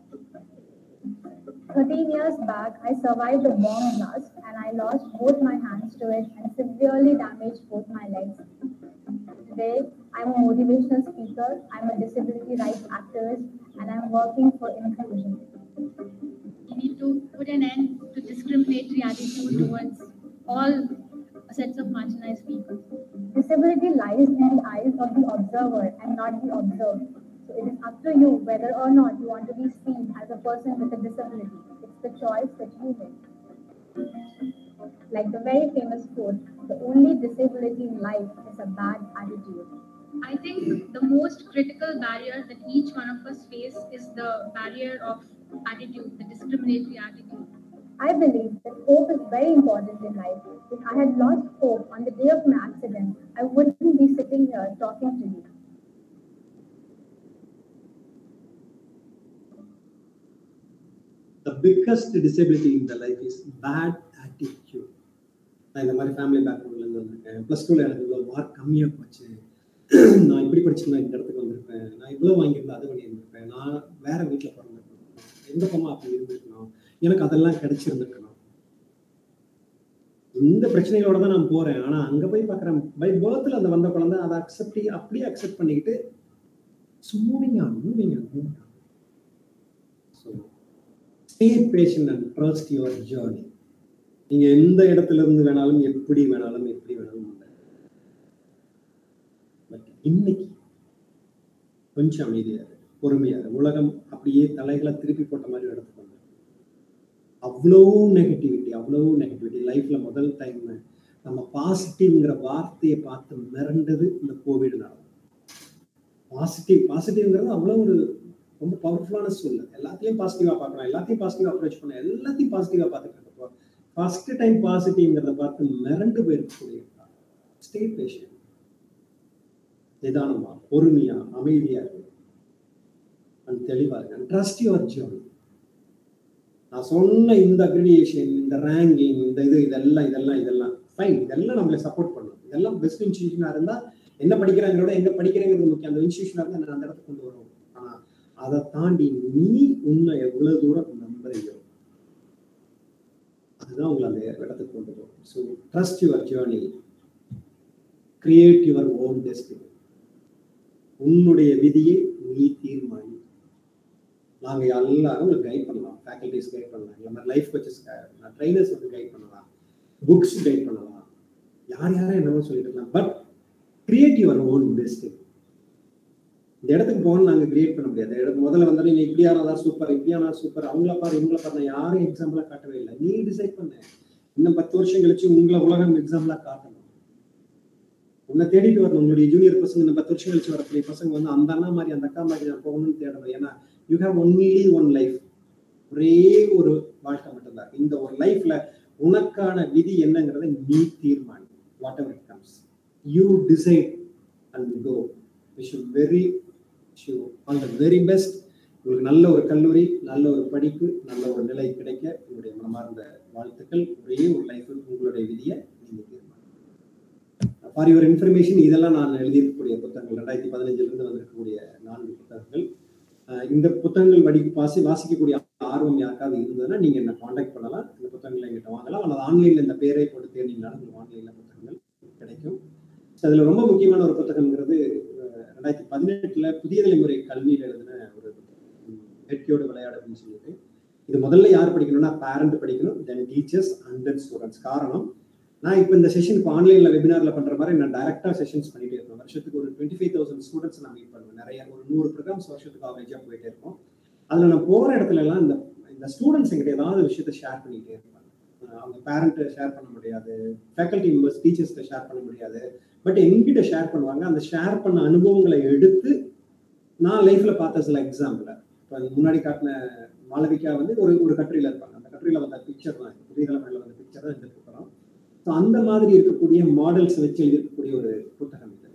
13 years back, I survived a bomb blast and I lost both my hands to it and severely damaged both my legs. Today, I'm a motivational speaker, I'm a disability rights activist, and I'm working for inclusion. We need to put an end to discriminatory attitude towards all sets of marginalized people. Disability lies in the eyes of the observer and not the observed. So it is up to you whether or not you want to be seen as a person with a disability. It's the choice that you make. Like the very famous quote, the only disability in life is a bad attitude. I think the most critical barrier that each one of us face is the barrier of attitude, the discriminatory attitude. I believe that hope is very important in life. If I had lost hope on the day of my accident, I wouldn't be sitting here talking to you. the biggest disability in the life is bad attitude நான் இந்த மாதிரி family பேக்ரவுண்ட்லேருந்து வந்திருக்கேன் plus டூவில் எனக்கு இவ்வளோ mark கம்மியாக போச்சு நான் இப்படி படிச்சிருந்தா இந்த இடத்துக்கு வந்திருப்பேன் நான் இவ்வளோ வாங்கியிருந்தா அது பண்ணியிருந்திருப்பேன் நான் வேற வீட்டில் பிறந்திருக்கணும் எந்த பொம்மா அப்படி இருந்திருக்கணும் எனக்கு அதெல்லாம் கிடைச்சிருந்துருக்கணும் இந்த பிரச்சனைகளோட தான் நான் போறேன் ஆனா அங்க போய் பார்க்குறேன் பை பேர்த்தில் அந்த வந்த குழந்தை அதை அக்செப்ட் அப்படியே அக்செப்ட் பண்ணிக்கிட்டு moving on moving on moving on so stay passion and trust your journey நீங்க எந்த இடத்துல இருந்து வேணாலும் எப்படி வேணாலும் எப்படி வேணாலும் பட் இன்னைக்கு கொஞ்சம் அமைதியா இரு பொறுமையா இரு உலகம் அப்படியே தலைகளை திருப்பி போட்ட மாதிரி இடத்துக்கு வந்து அவ்வளோ நெகட்டிவிட்டி அவ்வளோ நெகட்டிவிட்டி லைஃப்ல முதல் டைம் நம்ம பாசிட்டிவ்ங்கிற வார்த்தையை பார்த்து மிரண்டது இந்த கோவிட்னால பாசிட்டிவ் பாசிட்டிவ்ங்கிறது அவ்வளோ ஒரு ரொம்ப பவர்ஃபுல்லான சொல் எல்லாத்தையும் பாசிட்டிவா பார்க்கலாம் எல்லாத்தையும் பாசிட்டிவா அப்ரோச் பண்ண எல்லாத்தையும் பாசிட்டிவா பார்த்துட்டு இருக்கப்போ ஃபர்ஸ்ட் டைம் பாசிட்டிவ்ங்கிறத பார்த்து மிரண்டு போயிருக்கக்கூடிய ஸ்டே பேஷன் நிதானமா பொறுமையா அமைதியா இருக்கு அண்ட் தெளிவா இருக்கு ட்ரஸ்ட் யுவர் ஜேர்னி நான் சொன்ன இந்த அக்ரிடியேஷன் இந்த ரேங்கிங் இந்த இது இதெல்லாம் இதெல்லாம் இதெல்லாம் ஃபைன் இதெல்லாம் நம்மளை சப்போர்ட் பண்ணும் இதெல்லாம் பெஸ்ட் இன்ஸ்டியூஷனா இருந்தா என்ன படிக்கிறாங்கிறத எங்க படிக்கிறேங்கிறது முக்கியம் அந்த இன்ஸ்டியூஷனா இருந்தா நான் அந்த இடத்துக்கு கொண்டு வருவோம் ஆனா அதை தாண்டி நீ உன்னை எவ்வளவு தூரம் நம்புறீங்க அதுதான் உங்களை அந்த இடத்துக்கு கொண்டு போகும் so trust your journey create your own destiny உன்னுடைய விதியை நீ தீர்மானி நாங்க எல்லாரும் உங்களுக்கு கைட் பண்ணலாம் ஃபேக்கல்டிஸ் கைட் பண்ணலாம் இந்த மாதிரி லைஃப் கோச்சஸ் ட்ரைனர்ஸ் வந்து கைட் பண்ணலாம் புக்ஸ் கைட் பண்ணலாம் யார் யாரும் என்னவோ சொல்லிட்டு இருக்கலாம் but create your own destiny இந்த இடத்துக்கு போகணும் நாங்க கிரியேட் பண்ண முடியாது இடத்து முதல்ல வந்தாலும் நீ இப்படி யாரா சூப்பர் இப்படியானா சூப்பர் அவங்கள பாரு இவங்கள பாரு நான் யாரும் எக்ஸாம்பிளா காட்டவே இல்லை நீ டிசைட் பண்ண இன்னும் பத்து வருஷம் கழிச்சு உங்களை உலகம் எக்ஸாம்பிளா காட்டணும் உன்னை தேடிட்டு வரணும் உங்களுடைய ஜூனியர் பசங்க இந்த பத்து வருஷம் கழிச்சு வரக்கூடிய பசங்க வந்து அந்த அண்ணா மாதிரி அந்த அக்கா மாதிரி நான் போகணும்னு தேடணும் ஏன்னா you have only one life ஒரே ஒரு வாழ்க்கை மட்டும்தான் இந்த ஒரு லைஃப்ல உனக்கான விதி என்னங்கிறத நீ தீர்மானி whatever it comes you decide and go wish you very you all the very best உங்களுக்கு நல்ல ஒரு கல்லூரி நல்ல ஒரு படிப்பு நல்ல ஒரு நிலை கிடைக்க உங்களுடைய மனமார்ந்த வாழ்த்துக்கள் ஒரே ஒரு லைஃப் உங்களுடைய விதியை நீங்க தீர்மானம் ஃபார் யுவர் இன்ஃபர்மேஷன் இதெல்லாம் நான் எழுதியிருக்கக்கூடிய புத்தகங்கள் ரெண்டாயிரத்தி பதினஞ்சுல இருந்து வந்திருக்கக்கூடிய நான்கு புத்தகங்கள் இந்த புத்தகங்கள் வடி வாசி வாசிக்கக்கூடிய ஆர்வம் யாருக்காவது இருந்ததுன்னா நீங்க என்ன காண்டாக்ட் பண்ணலாம் இந்த புத்தகங்களை எங்கிட்ட வாங்கலாம் அல்லது ஆன்லைன்ல இந்த பேரை போட்டு தேடினாலும் உங்களுக்கு ஆன்லைன்ல புத்தகங்கள் கிடைக்கும் அதுல ரொம்ப முக்கியமான ஒரு புத்தகம்ங்கிறது ரெண்டாயிரத்தி பதினெட்டுல புதிய தலைமுறை கல்வியில எழுதின ஒரு வெற்றியோடு விளையாடு அப்படின்னு சொல்லிட்டு இது முதல்ல யார் படிக்கணும்னா பேரண்ட் படிக்கணும் then teachers and then students காரணம் நான் இப்போ இந்த செஷன் இப்போ ஆன்லைன்ல வெபினார்ல பண்ற மாதிரி நான் டைரக்டா செஷன்ஸ் பண்ணிட்டே இருப்பேன் வருஷத்துக்கு ஒரு டுவெண்ட்டி ஃபைவ் தௌசண்ட் ஸ்டூடெண்ட்ஸ் நான் மீட் பண்ணுவேன் நிறைய ஒரு நூறு ப்ரோக்ராம்ஸ் வருஷத்துக்கு ஆவரேஜா போயிட்டே இருக்கும் அதுல நான் போற இடத்துல எல்லாம் இந்த இந்த ஸ்டூடெண்ட்ஸ் எங்கிட்ட ஏதாவது விஷயத்த ஷேர் பண்ணிட்டே இருப்பாங்க அவங்க பேரண்ட் ஷேர் பண்ண முடியாது ஃபேக்கல்டி மெம்பர்ஸ் டீச்சர்ஸ்கிட்ட ஷேர் பண்ண முடியாது பட் எங்கிட்ட ஷேர் பண்ணுவாங்க அந்த ஷேர் பண்ண அனுபவங்களை எடுத்து நான் லைஃப்ல பார்த்த சில எக்ஸாம்பிள் இப்போ முன்னாடி காட்டின மாளவிகா வந்து ஒரு ஒரு கட்டுரையில இருப்பாங்க அந்த கட்டுரையில வந்த பிக்சர் தான் புதிய தலைமுறையில் வந்த பிக்சர் தான் இந்த புத்தகம் ஸோ அந்த மாதிரி இருக்கக்கூடிய மாடல்ஸ் வச்சு எழுதியிருக்கக்கூடிய ஒரு புத்தகம் இது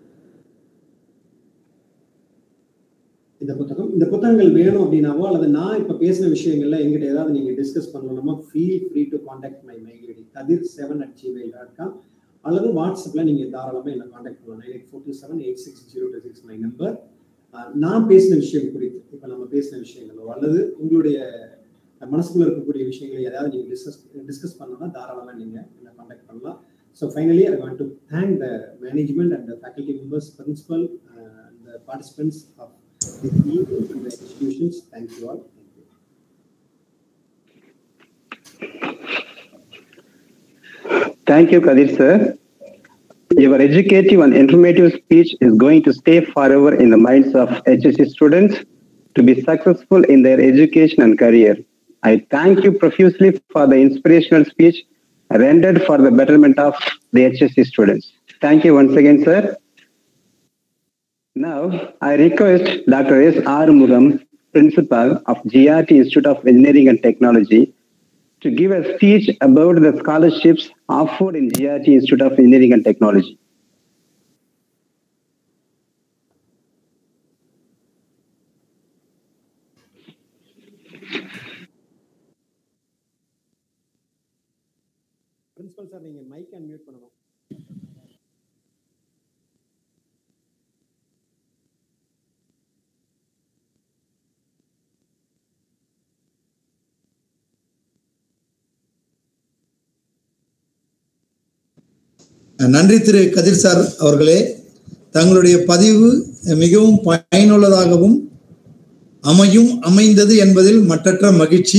இந்த புத்தகம் இந்த புத்தகங்கள் வேணும் அப்படின்னாவோ அல்லது நான் இப்போ பேசின விஷயங்கள்ல எங்கிட்ட ஏதாவது நீங்க டிஸ்கஸ் பண்ணணுமா feel free to contact my mail ID Kathir seven at Gmail dot com அல்லது வாட்ஸ்அப்ல நீங்க தாராளமாக என்ன காண்டாக்ட் பண்ணலாம் nine eight four two seven eight six zero two six my number நான் பேசின விஷயம் குறித்து இப்போ நம்ம பேசின விஷயங்களோ அல்லது உங்களுடைய மனசுக்குள்ள இருக்கக்கூடிய விஷயங்களை ஏதாவது நீங்க டிஸ்கஸ் டிஸ்கஸ் பண்ணணும்னா தாராளமாக நீங்க என்ன காண்டாக்ட் பண்ணலாம் so finally I want to thank the management and the faculty members principal and the participants of the institutions. Thank you all. Thank you. Thank you, Kadir sir. Your educative and informative speech is going to stay forever in the minds of HSC students to be successful in their education and career. I thank you profusely for the inspirational speech rendered for the betterment of the HSC students. Thank you once again, sir. Now, I request Dr. S. R. Mugam, Principal of GRT Institute of Engineering and Technology, to give a speech about the scholarships offered in GRT Institute of Engineering and Technology. Principal sir நீங்க mic unmute பண்ணணும் நன்றி திரு கதிர் sir அவர்களே தங்களுடைய பதிவு மிகவும் பயனுள்ளதாகவும் அமையும் அமைந்தது என்பதில் மற்றற்ற மகிழ்ச்சி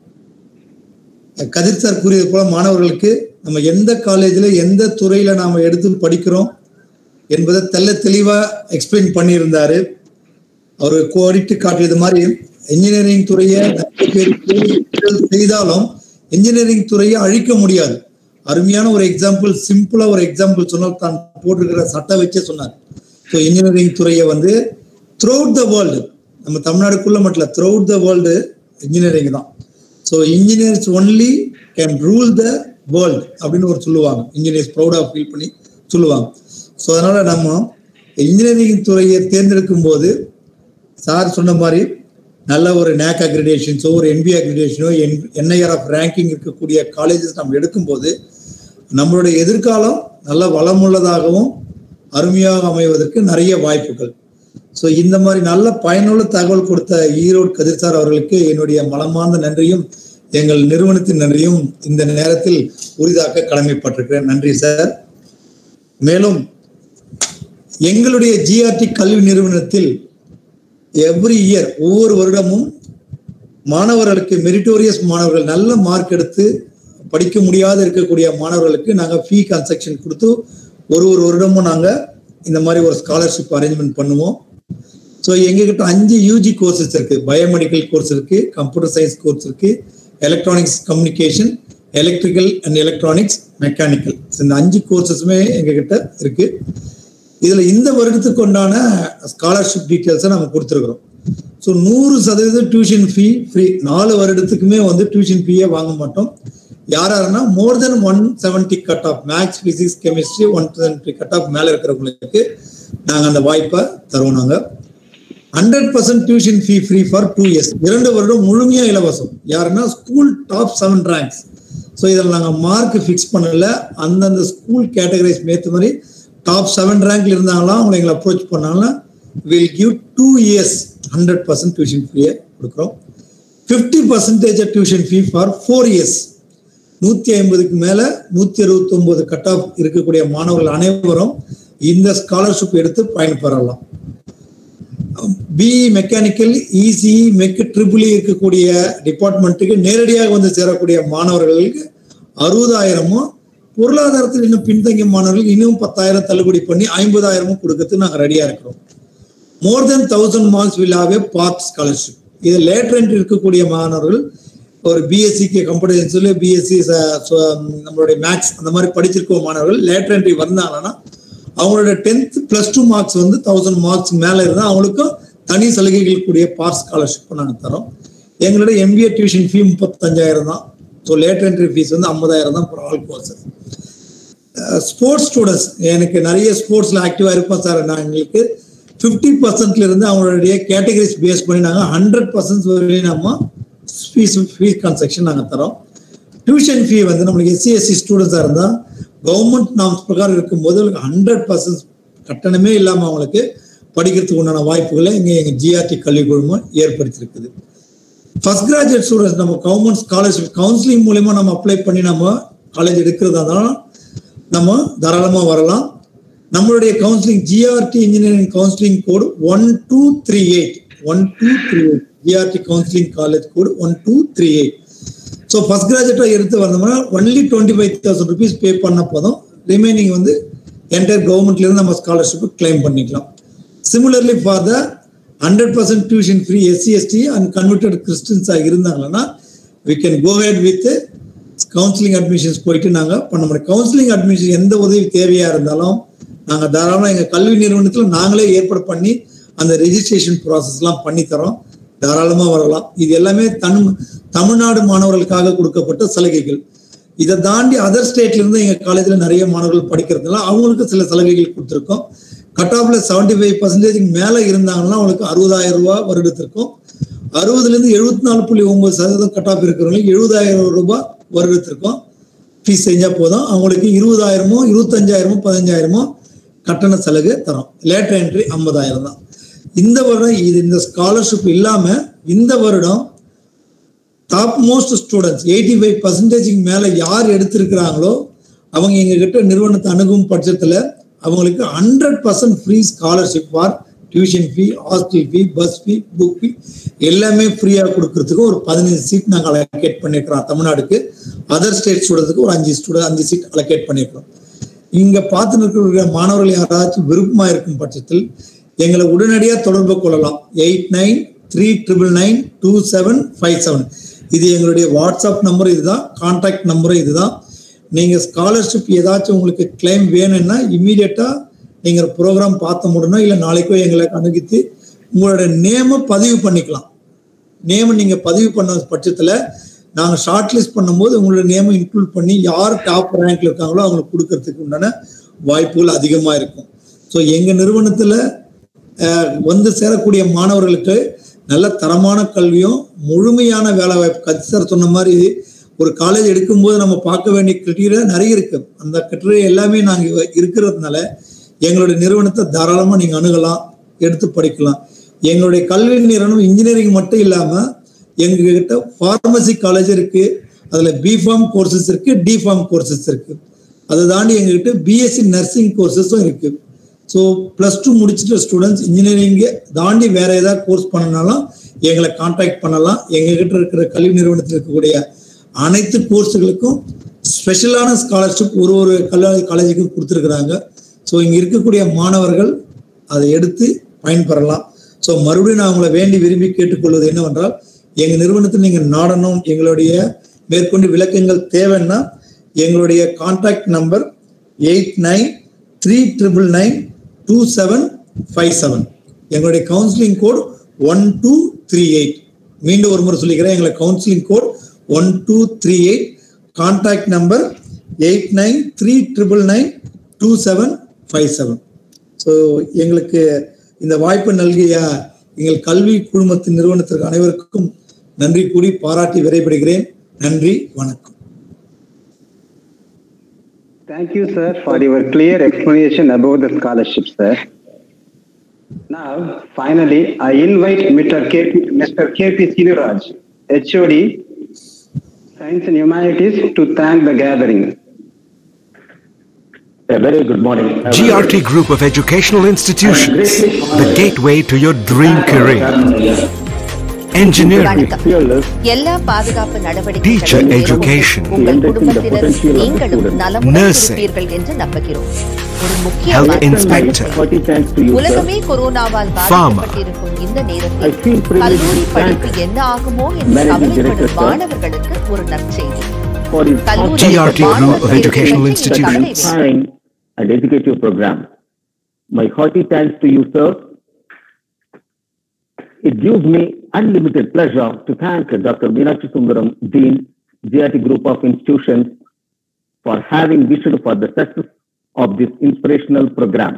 கதிர் சார் கூறியது போல மாணவர்களுக்கு நம்ம எந்த காலேஜில் எந்த துறையில் நாம் எடுத்து படிக்கிறோம் என்பதை தெல்ல தெளிவாக எக்ஸ்பிளைன் பண்ணியிருந்தாரு அவர் கோடிட்டு காட்டியது மாதிரி இன்ஜினியரிங் துறையை நிறைய பேர் செய்தாலும் இன்ஜினியரிங் துறையை அழிக்க முடியாது அருமையான ஒரு எக்ஸாம்பிள் சிம்பிளா ஒரு எக்ஸாம்பிள் சொன்னால் தான் போட்டிருக்கிற சட்டை வச்சே சொன்னார் ஸோ இன்ஜினியரிங் துறையை வந்து த்ரூ த வேர்ல்டு நம்ம தமிழ்நாடுக்குள்ள மட்டும் த்ரூ த வேர்ல்டு இன்ஜினியரிங் தான் so engineers only can rule the world அப்படின்னு ஒரு சொல்லுவாங்க இன்ஜினியர்ஸ் ப்ரௌடாக ஃபீல் பண்ணி சொல்லுவாங்க ஸோ அதனால நம்ம இன்ஜினியரிங் துறையை தேர்ந்தெடுக்கும் போது சார் சொன்ன மாதிரி நல்ல ஒரு நேக் அக்ரிடேஷன்ஸோ ஒரு என்பிஏ அக்ரிடேஷனோ என் என்ஐஆர் ஆஃப் ரேங்கிங் இருக்கக்கூடிய காலேஜஸ் நம்ம எடுக்கும்போது நம்மளுடைய எதிர்காலம் நல்ல வளமுள்ளதாகவும் அருமையாக அமைவதற்கு நிறைய வாய்ப்புகள் ஸோ இந்த மாதிரி நல்ல பயனுள்ள தகவல் கொடுத்த ஈரோடு கதிர் சார் அவர்களுக்கு என்னுடைய மனமார்ந்த நன்றியும் எங்கள் நிறுவனத்தின் நன்றியும் இந்த நேரத்தில் உரிதாக்க கடமைப்பட்டிருக்கிறேன் நன்றி சார் மேலும் எங்களுடைய ஜிஆர்டி கல்வி நிறுவனத்தில் எவ்ரி இயர் ஒவ்வொரு வருடமும் மாணவர்களுக்கு மெரிட்டோரியஸ் மாணவர்கள் நல்ல மார்க் எடுத்து படிக்க முடியாத இருக்கக்கூடிய மாணவர்களுக்கு நாங்கள் ஃபீ கன்செக்ஷன் கொடுத்து ஒரு ஒரு வருடமும் நாங்கள் இந்த மாதிரி ஒரு ஸ்காலர்ஷிப் அரேஞ்ச்மெண்ட் பண்ணுவோம் ஸோ எங்ககிட்ட அஞ்சு யூஜி கோர்சஸ் இருக்கு பயோமெடிக்கல் கோர்ஸ் இருக்கு கம்ப்யூட்டர் சயின்ஸ் கோர்ஸ் இருக்கு electronics communication electrical and electronics mechanical இந்த அஞ்சு கோர்சஸுமே எங்ககிட்ட இருக்கு இதுல இந்த வருடத்துக்கு உண்டான ஸ்காலர்ஷிப் டீட்டெயில்ஸை நம்ம கொடுத்துருக்குறோம் ஸோ நூறு சதவீதம் டியூஷன் ஃபீ ஃப்ரீ நாலு வருடத்துக்குமே வந்து டியூஷன் ஃபீயே வாங்க மாட்டோம் யார் யாருன்னா more then one seventy cut off maths physics chemistry one seventy cut off மேலே இருக்கிறவங்களுக்கு நாங்கள் அந்த வாய்ப்பை தருவோம் நாங்கள் hundred percent tuition fee free for two years இரண்டு வருடம் முழுமையாக இலவசம் யாருன்னா school top seven ranks so இதில் நாங்கள் மார்க் ஃபிக்ஸ் பண்ணல அந்தந்த ஸ்கூல் கேட்டகரைஸ் மேற்ற மாதிரி டாப் செவன் ரேங்க்ல இருந்தாங்களா அவங்களை எங்களை அப்ரோச் பண்ணாங்கன்னா will give two years hundred percent tuition ஃபீயை கொடுக்குறோம் fifty percentage tuition fee for four years நூற்றி ஐம்பதுக்கு மேலே நூற்றி அறுபத்தொம்போது கட் ஆஃப் இருக்கக்கூடிய மாணவர்கள் அனைவரும் இந்த ஸ்காலர்ஷிப் எடுத்து பயன்பெறலாம் BE mechanical EC mech triple இருக்கக்கூடிய டிபார்ட்மெண்ட்டுக்கு நேரடியாக வந்து சேரக்கூடிய மாணவர்களுக்கு அறுபதாயிரமும் பொருளாதாரத்தில் இன்னும் பின்தங்கிய மாணவர்களுக்கு இன்னும் பத்தாயிரம் தள்ளுபடி பண்ணி ஐம்பதாயிரமும் கொடுக்கறதுக்கு நாங்கள் ரெடியாக இருக்கிறோம் more then thousand marks will have a part scholarship இது லேட்டர் என்ட்ரி இருக்கக்கூடிய மாணவர்கள் ஒரு பிஎஸ்சிக்கு கம்ப்யூட்டர் சயின்ஸில் பிஎஸ்சி நம்மளுடைய மேக்ஸ் அந்த மாதிரி படிச்சிருக்க மாணவர்கள் லேட்டர் என்ட்ரி வந்தாங்கன்னா அவங்களோட டென்த் ப்ளஸ் டூ மார்க்ஸ் வந்து தௌசண்ட் மார்க்ஸ் மேலே இருந்தால் அவங்களுக்கும் தனி சலுகைகள் கூடிய பார்ட் ஸ்காலர்ஷிப் நாங்கள் தரோம் எங்களோட எம்பிஏ டியூஷன் ஃபீ முப்பத்தஞ்சாயிரம் தான் ஸோ லேட்டர் என்ட்ரி ஃபீஸ் வந்து ஐம்பதாயிரம் தான் for all courses sports students எனக்கு நிறைய ஸ்போர்ட்ஸில் ஆக்டிவாக இருப்போம் சார் நான் எங்களுக்கு ஃபிஃப்டி பர்சன்ட்ல இருந்து அவங்களுடைய கேட்டகரிஸ் பேஸ் பண்ணி நாங்கள் ஹண்ட்ரட் பர்சன்ட் வரையும் நம்ம ஃபீஸ் ஃபீஸ் கன்செக்ஷன் நாங்கள் தரோம் டியூஷன் ஃபீ வந்து நம்மளுக்கு எஸ்சி எஸ்சி ஸ்டூடெண்ட்ஸாக இருந்தால் கவர்மெண்ட் நாம்ஸ் பிரகாரம் இருக்கும்போது ஹண்ட்ரட் பர்சன்ட் கட்டணமே இல்லாமல் அவங்களுக்கு படிக்கிறதுக்கு உண்டான வாய்ப்புகளை இங்கே எங்கள் ஜிஆர்டி கல்வி குழுமம் ஏற்படுத்தியிருக்குது ஃபர்ஸ்ட் கிராஜுவேட் ஸ்டூடெண்ட்ஸ் நம்ம கவர்மெண்ட் ஸ்காலர்ஷிப் கவுன்சிலிங் மூலயமா நம்ம அப்ளை பண்ணி நம்ம காலேஜ் எடுக்கிறதா இருந்தாலும் நம்ம தாராளமாக வரலாம் நம்மளுடைய counselling GRT engineering counselling code one two three eight one two three eight GRT counselling college code one two three eight so first கிராஜுவேட்டாக எடுத்து வந்தோம்னா only twenty five thousand rupees pay பண்ண போதும் ரிமைனிங் வந்து என்டையர் கவர்மெண்ட்லேருந்து நம்ம scholarship claim பண்ணிக்கலாம் similarly for the hundred percent tuition free SC ST and converted கிறிஸ்டின்ஸாக இருந்தாங்கன்னா we can go ahead with counselling admissions போயிட்டு நாங்கள் பண்ண முடியும் கவுன்சிலிங் அட்மிஷன் எந்த உதவி தேவையாக இருந்தாலும் நாங்கள் தாராளமாக எங்கள் கல்வி நிறுவனத்தில் நாங்களே ஏற்பாடு பண்ணி அந்த ரெஜிஸ்ட்ரேஷன் ப்ராசஸ்லாம் பண்ணி தரோம் தாராளமாக வரலாம் இது எல்லாமே தன் தமிழ்நாடு மாணவர்களுக்காக கொடுக்கப்பட்ட சலுகைகள் இதை தாண்டி அதர் ஸ்டேட்ல இருந்து எங்க காலேஜ்ல நிறைய மாணவர்கள் படிக்கிறதுனால அவங்களுக்கு சில சலுகைகள் கொடுத்துருக்கோம் கட் ஆஃப்ல செவன்டி ஃபைவ் பர்சன்டேஜ்க்கு மேல இருந்தாங்கன்னா அவங்களுக்கு அறுபதாயிரம் ரூபாய் வருடத்திற்கும் அறுபதுல இருந்து எழுபத்தி நாலு புள்ளி ஒன்பது சதவீதம் கட் ஆஃப் இருக்கிறவங்களுக்கு எழுபதாயிரம் ரூபாய் வருடத்திற்கும் ஃபீஸ் செஞ்சா போதும் அவங்களுக்கு இருபதாயிரமோ இருபத்தஞ்சாயிரமோ பதினஞ்சாயிரமோ கட்டண சலுகை தரோம் லேட்டர் என்ட்ரி ஐம்பதாயிரம் தான் இந்த வருடம் இது இந்த ஸ்காலர்ஷிப் இல்லாம இந்த வருடம் top most students eighty five பர்சன்டேஜுக்கு மேலே யார் எடுத்திருக்கிறாங்களோ அவங்க எங்ககிட்ட நிறுவனத்தை அணுகும் பட்சத்தில் அவங்களுக்கு hundred percent free scholarship for tuition fee hostel fee bus fee book fee எல்லாமே ஃப்ரீயாக கொடுக்கறதுக்கு ஒரு பதினஞ்சு சீட் நாங்கள் அலோகேட் பண்ணியிருக்கிறோம் தமிழ்நாடுக்கு அதர் ஸ்டேட் ஸ்டூடெண்ட்ஸுக்கு ஒரு அஞ்சு ஸ்டூடெண்ட் அஞ்சு சீட் அலோகேட் பண்ணியிருக்கிறோம் இங்கே பார்த்து இருக்கிற மாணவர்கள் யாராச்சும் விருப்பமாக இருக்கும் பட்சத்தில் எங்களை உடனடியாக தொடர்பு கொள்ளலாம் eight nine three triple nine two seven five seven இது எங்களுடைய வாட்ஸ்அப் நம்பர் இதுதான் கான்டாக்ட் நம்பரும் இதுதான் நீங்கள் ஸ்காலர்ஷிப் ஏதாச்சும் உங்களுக்கு கிளைம் வேணும்னா இம்மீடியட்டாக நீங்கள் ப்ரோக்ராம் பார்த்த முடியும் இல்லை நாளைக்கோ எங்களை அணுகித்து உங்களோட நேமை பதிவு பண்ணிக்கலாம் நேமை நீங்கள் பதிவு பண்ண பட்சத்தில் நாங்கள் ஷார்ட் லிஸ்ட் பண்ணும்போது உங்களோட நேமை இன்க்ளூட் பண்ணி யார் டாப் ரேங்க்ல இருக்காங்களோ அவங்களுக்கு கொடுக்கறதுக்கு உண்டான வாய்ப்புகள் அதிகமாக இருக்கும் ஸோ எங்கள் நிறுவனத்தில் வந்து சேரக்கூடிய மாணவர்களுக்கு நல்ல தரமான கல்வியும் முழுமையான வேலை வாய்ப்பு கத்தி சார் சொன்ன மாதிரி ஒரு காலேஜ் எடுக்கும்போது நம்ம பார்க்க வேண்டிய கிரிட்டீரியா நிறைய இருக்கு அந்த கிரிட்டீரியா எல்லாமே நாங்கள் இருக்கிறதுனால எங்களுடைய நிறுவனத்தை தாராளமாக நீங்கள் அணுகலாம் எடுத்து படிக்கலாம் எங்களுடைய கல்வி நிறுவனம் இன்ஜினியரிங் மட்டும் இல்லாமல் எங்ககிட்ட ஃபார்மசி காலேஜ் இருக்கு அதில் பிஃபார்ம் கோர்சஸ் இருக்கு டிஃபார்ம் கோர்சஸ் இருக்கு அதை தாண்டி எங்ககிட்ட பிஎஸ்சி நர்சிங் கோர்சஸும் இருக்கு ஸோ ப்ளஸ் டூ முடிச்சுட்டு ஸ்டூடெண்ட்ஸ் இன்ஜினியரிங்கை தாண்டி வேற ஏதாவது கோர்ஸ் பண்ணனாலும் எங்களை காண்டாக்ட் பண்ணலாம் எங்ககிட்ட இருக்கிற கல்வி நிறுவனத்தில் இருக்கக்கூடிய அனைத்து கோர்ஸுகளுக்கும் ஸ்பெஷலான ஸ்காலர்ஷிப் ஒரு ஒரு கல்லூரி காலேஜுக்கும் கொடுத்துருக்குறாங்க ஸோ இங்கே இருக்கக்கூடிய மாணவர்கள் அதை எடுத்து பயன்பெறலாம் ஸோ மறுபடியும் நான் உங்களை வேண்டி விரும்பி கேட்டுக்கொள்வது என்னவென்றால் எங்கள் நிறுவனத்தில் நீங்கள் நாடணும் எங்களுடைய மேற்கொண்டு விளக்கங்கள் தேவைன்னா எங்களுடைய contact number eight nine three triple nine two seven five seven எங்களுடைய counselling code one two three eight மீண்டும் ஒரு முறை சொல்லிக்கிறேன் எங்களை counselling code one two three eight contact number eight nine three triple nine two seven five seven so எங்களுக்கு இந்த வாய்ப்பு நல்கிய எங்கள் கல்வி குழுமத்தின் நிறுவனத்திற்கு அனைவருக்கும் நன்றி கூறி பாராட்டி விரைபடுகிறேன் நன்றி வணக்கம் Thank you, sir, for your clear explanation about the scholarship, sir. Now, finally, I invite Mr. KP, Mr. KP Sinuraj, HOD, Science and Humanities, to thank the gathering. A very good morning. GRT Group of Educational Institutions, the gateway to your dream career. Engineering, வணக்கம் எல்லா பாதுகாப்பு Teacher நடவடிக்கைகளும் education, உங்கள் குடும்பத்தினர் நீங்களும் நலமுடன் Nursing, இருப்பீர்கள் என்று நம்புகிறோம் ஒரு முக்கிய Health மருத்துவ Inspector, உலகமே கொரோனாவால் Farmer, பாதிக்கப்பட்டிருக்கும் இந்த நேரத்தில் கல்லூரி படிப்பு என்ன ஆகுமோ என்று Managing Director, கவலைப்படும் sir. மாணவர்களுக்கு ஒரு நற்செய்தி for his கல்லூரி GRT Group of மாணவர்களுக்கு Educational இந்த கவலை Institutions. inspiring and educative program. My hearty thanks to you, sir. It gives me unlimited pleasure to thank Dr. Meenakshi Sundaram, Dean, GRT Group of Institutions, for having wished for the success of this inspirational program.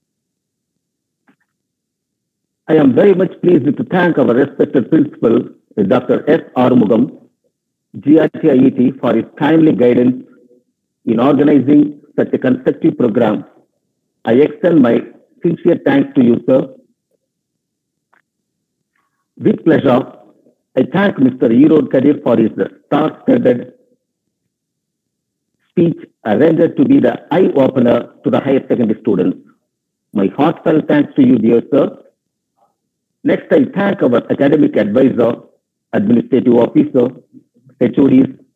I am very much pleased to thank our respected principal, Dr. S. Arumugam, GRT IET, for his timely guidance in organizing such a constructive program. I extend my sincere thanks to you, sir. With pleasure, I thank Mr. Erod Kadir for his star-studded speech rendered to be the eye-opener to the higher secondary students. My heartfelt thanks to you, dear sir. Next, I thank our academic advisor, administrative officer, HODs,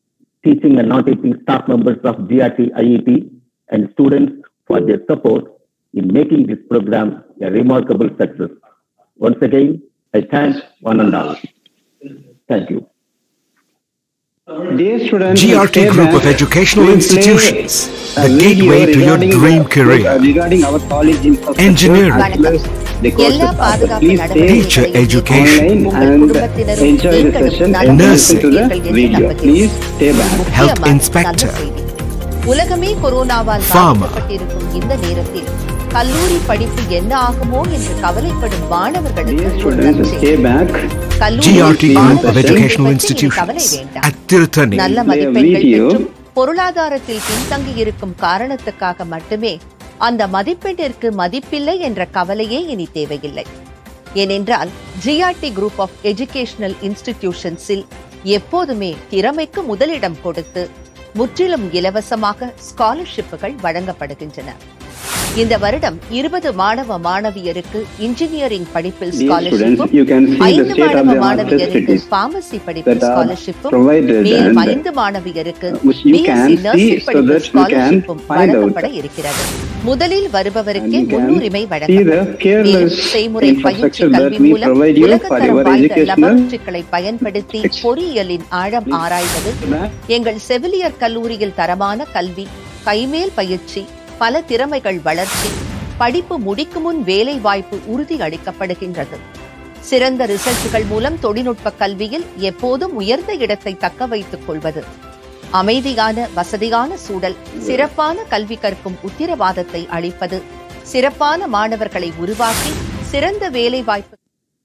teaching and non-teaching staff members of GRT IET, and students for their support in making this program a remarkable success. Once again, I thank one and all. Thank you. Dear students, GRT stay Group back. of Educational We play Institutions, a the video gateway to your regarding dream the- career. Regarding our college infrastructure Engineering. as well as the courses எல்லா offered. பாதுகாப்பு Please stay Teacher education, உங்கள் and குடும்பத்தினரும் enjoy the நீங்களும் session and நலம் listen to the பெறுவீர்கள் என்று video. நம்புகிறேன். Please stay back. Health முக்கியமான Inspector. நல்ல செய்தி. உலகமே கொரோனாவால் Farmer. பாதிக்கப்பட்டிருக்கும் இந்த நேரத்தில் கல்லூரி படிப்பு என்ன ஆகுமோ என்று கவலைப்படும் மாணவர்களுக்கு Dear ஒரு students, நற்செய்தி. stay back. கல்லூரி GRT Group மாணவர்கள் of Educational பற்றி இனி கவலை Institutions வேண்டாம். at Tirthani. நல்ல Play a மதிப்பெண்கள் video. பெற்றும் பொருளாதாரத்தில் பின்தங்கி இருக்கும் காரணத்துக்காக மட்டுமே அந்த மதிப்பெண்ணிற்கு மதிப்பில்லை என்ற கவலையே இனி தேவையில்லை ஏனென்றால் ஜிஆர்டி குரூப் ஆஃப் எஜுகேஷனல் இன்ஸ்டிடியூஷன்ஸில் எப்போதுமே திறமைக்கு முதலிடம் கொடுத்து முற்றிலும் இலவசமாக ஸ்காலர்ஷிப்புகள் வழங்கப்படுகின்றன இந்த வருடம் இருபது மாணவ மாணவியருக்கு இன்ஜினியரிங் படிப்பில் Dear students, ஸ்காலர்ஷிப்பும் you can see the ஐந்து state of மாணவ the art மாணவியருக்கு facilities பார்மசி படிப்பில் that are ஸ்காலர்ஷிப்பும் provided மேலும் and ஐந்து மாணவியருக்கு which you BSc can see nursing so படிப்பில் that you can ஸ்காலர்ஷிப்பும் find out. வழங்கப்பட இருக்கிறது முதலில் வருபவருக்கே And you can முன்னுரிமை see the வழங்கப்படும் careless மேலும் செய்முறை பயிற்சி infrastructure that கல்வி we மூலம் provide you for உலகத்தரம் your வாய்ந்த educational லெபரட்டரிகளை பயன்படுத்தி பொறியியலின் ஆழம் ஆராய்வது எங்கள் செவிலியர் கல்லூரியில் தரமான கல்வி கைமேல் பயிற்சி பல திறமைகள் வளர்ச்சி படிப்பு முடிக்கும் முன் வேலை வாய்ப்பு உறுதி அளிக்கப்படுகின்றது சிறந்த ரிசல்ட்டுகள் மூலம் தொழில்நுட்ப கல்வியில் எப்போதும் உயர்ந்த இடத்தை தக்க வைத்துக் கொள்வது அமைதியான வசதியான சூழல் சிறப்பான கல்வி கற்கும் உத்திரவாதத்தை அளிப்பது சிறப்பான மாணவர்களை உருவாக்கி சிறந்த வேலை வாய்ப்பு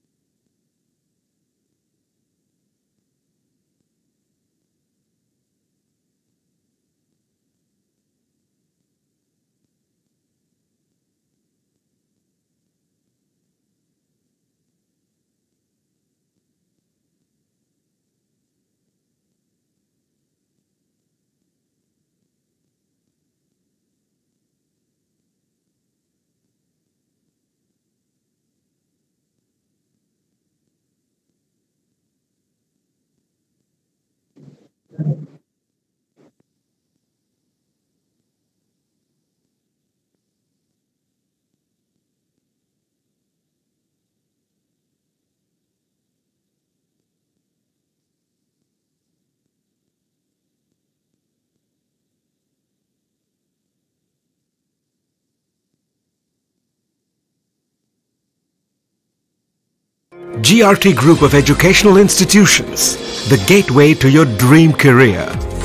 GRT Group of Educational Institutions, the gateway to your dream career.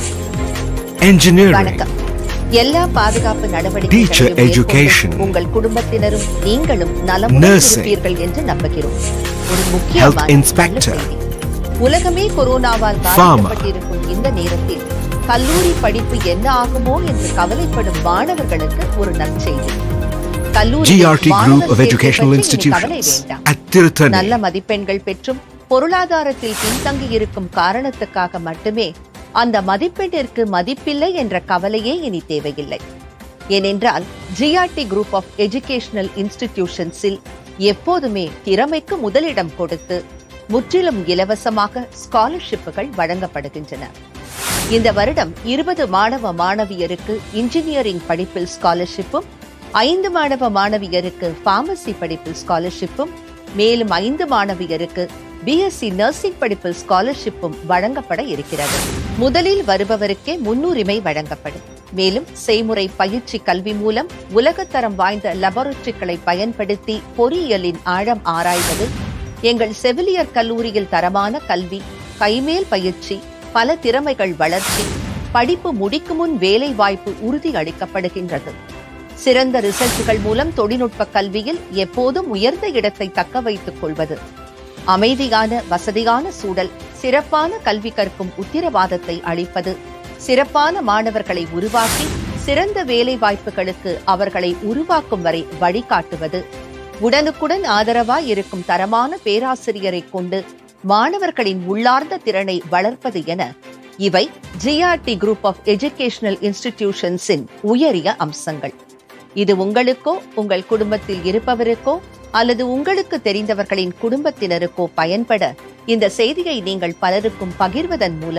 Engineering, வணக்கம் எல்லா பாதுகாப்பு Teacher நடவடிக்கைகளையும் education. மேற்கொண்டு உங்கள் குடும்பத்தினரும் நீங்களும் நலமுடன் Nursing. இருப்பீர்கள் என்று நம்புகிறோம் ஒரு Health முக்கியமான நல்ல Inspector. செய்தி. உலகமே கொரோனாவால் Farmer. பாதிக்கப்பட்டிருக்கும் இந்த நேரத்தில் கல்லூரி படிப்பு என்ன ஆகுமோ என்று கவலைப்படும் மாணவர்களுக்கு ஒரு நற்செய்தி கல்லூரி GRT Group of Educational Institutions at Tirthani. நல்ல மதிப்பெண்கள் பெற்றும் பொருளாதாரத்தில் பின்தங்கி இருக்கும் காரணத்துக்காக மட்டுமே அந்த மதிப்பெண்ணிற்கு மதிப்பில்லை என்ற கவலையே இனி தேவையில்லை ஏனென்றால் ஜிஆர்டி குரூப் ஆஃப் எஜுகேஷனல் இன்ஸ்டிடியூஷன்ஸில் எப்போதுமே திறமைக்கு முதலிடம் கொடுத்து முற்றிலும் இலவசமாக ஸ்காலர்ஷிப்புகள் வழங்கப்படுகின்றன இந்த வருடம் இருபது மாணவ மாணவியருக்கு இன்ஜினியரிங் படிப்பில் ஸ்காலர்ஷிப்பும் ஐந்து மாணவ மாணவியருக்கு பார்மசி படிப்பில் ஸ்காலர்ஷிப்பும் மேலும் ஐந்து மாணவியருக்கு பிஎஸ்சி நர்சிங் படிப்பில் ஸ்காலர்ஷிப்பும் வழங்கப்பட இருக்கிறது முதலில் வருபவருக்கே முன்னுரிமை வழங்கப்படும் மேலும் செய்முறை பயிற்சி கல்வி மூலம் உலகத்தரம் வாய்ந்த லெபரட்டரிகளை பயன்படுத்தி பொறியியலின் ஆழம் ஆராய்வது எங்கள் செவிலியர் கல்லூரியில் தரமான கல்வி கைமேல் பயிற்சி பல திறமைகள் வளர்ச்சி படிப்பு முடிக்கும் முன் வேலை வாய்ப்பு உறுதி அளிக்கப்படுகின்றது சிறந்த ரிசல்ட்டுகள் மூலம் தொழில்நுட்ப கல்வியில் எப்போதும் உயர்ந்த இடத்தை தக்க வைத்துக் கொள்வது அமைதியான வசதியான சூழல் சிறப்பான கல்வி கற்கும் உத்திரவாதத்தை அளிப்பது சிறப்பான மாணவர்களை உருவாக்கி சிறந்த வேலை வாய்ப்புகளுக்கு அவர்களை உருவாக்கும் வரை வழிகாட்டுவது உடனுக்குடன் ஆதரவாய் இருக்கும் தரமான பேராசிரியரை கொண்டு மாணவர்களின் உள்ளார்ந்த திறனை வளர்ப்பது என இவை ஜிஆர்டி குரூப் ஆஃப் எஜுகேஷனல் இன்ஸ்டிடியூஷன்ஸின் உயரிய அம்சங்கள் இது உங்களுக்கோ உங்கள் குடும்பத்தில் இருப்பவருக்கோ அல்லது உங்களுக்கு தெரிந்தவர்களின் குடும்பத்தினருக்கோ பயன்பட இந்த செய்தியை நீங்கள் பலருக்கும் பகிர்வதன் மூலம்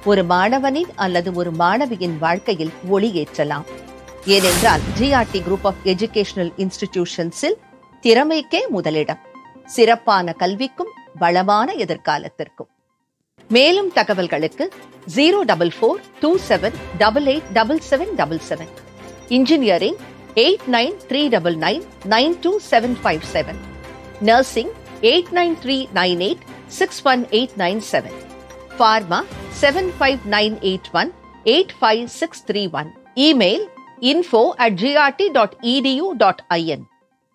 ஒரு மாணவனின் அல்லது ஒரு மாணவியின் வாழ்க்கையில் ஒளியேற்றலாம் ஏனென்றால் ஜிஆர்டி குரூப் ஆஃப் எஜுகேஷனல் இன்ஸ்டிடியூஷன்ஸில் திறமைக்கே முதலிடம் சிறப்பான கல்விக்கும் வளமான எதிர்காலத்திற்கும் மேலும் தகவல்களுக்கு zero double four two seven double eight double seven double seven engineering eight nine three double nine nine two seven five seven nursing eight nine three nine eight six one eight nine seven pharma seven five nine eight one eight five six three one email info at grt.edu.in.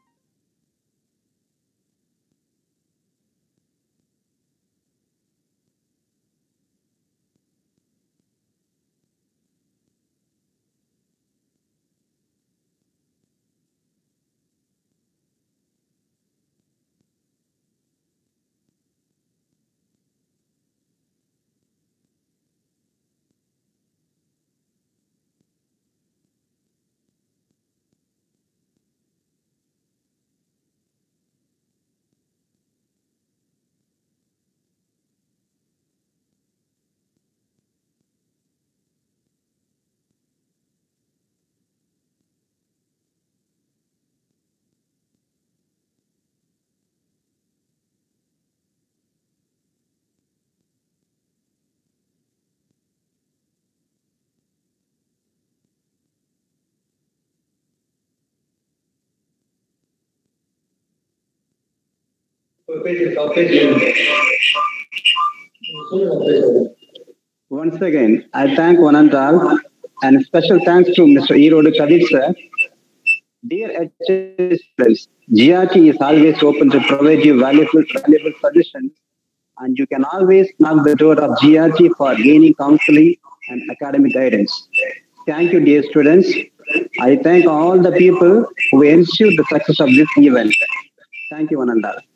Once again, I thank one and all, and special thanks to Mr. Erodu Kadir sir. Dear HS students, GRT is always open to provide you valuable, valuable suggestions, and you can always knock the door of GRT for gaining counseling and academic guidance. Thank you, dear students. I thank all the people who ensured the success of this event. Thank you, one and all.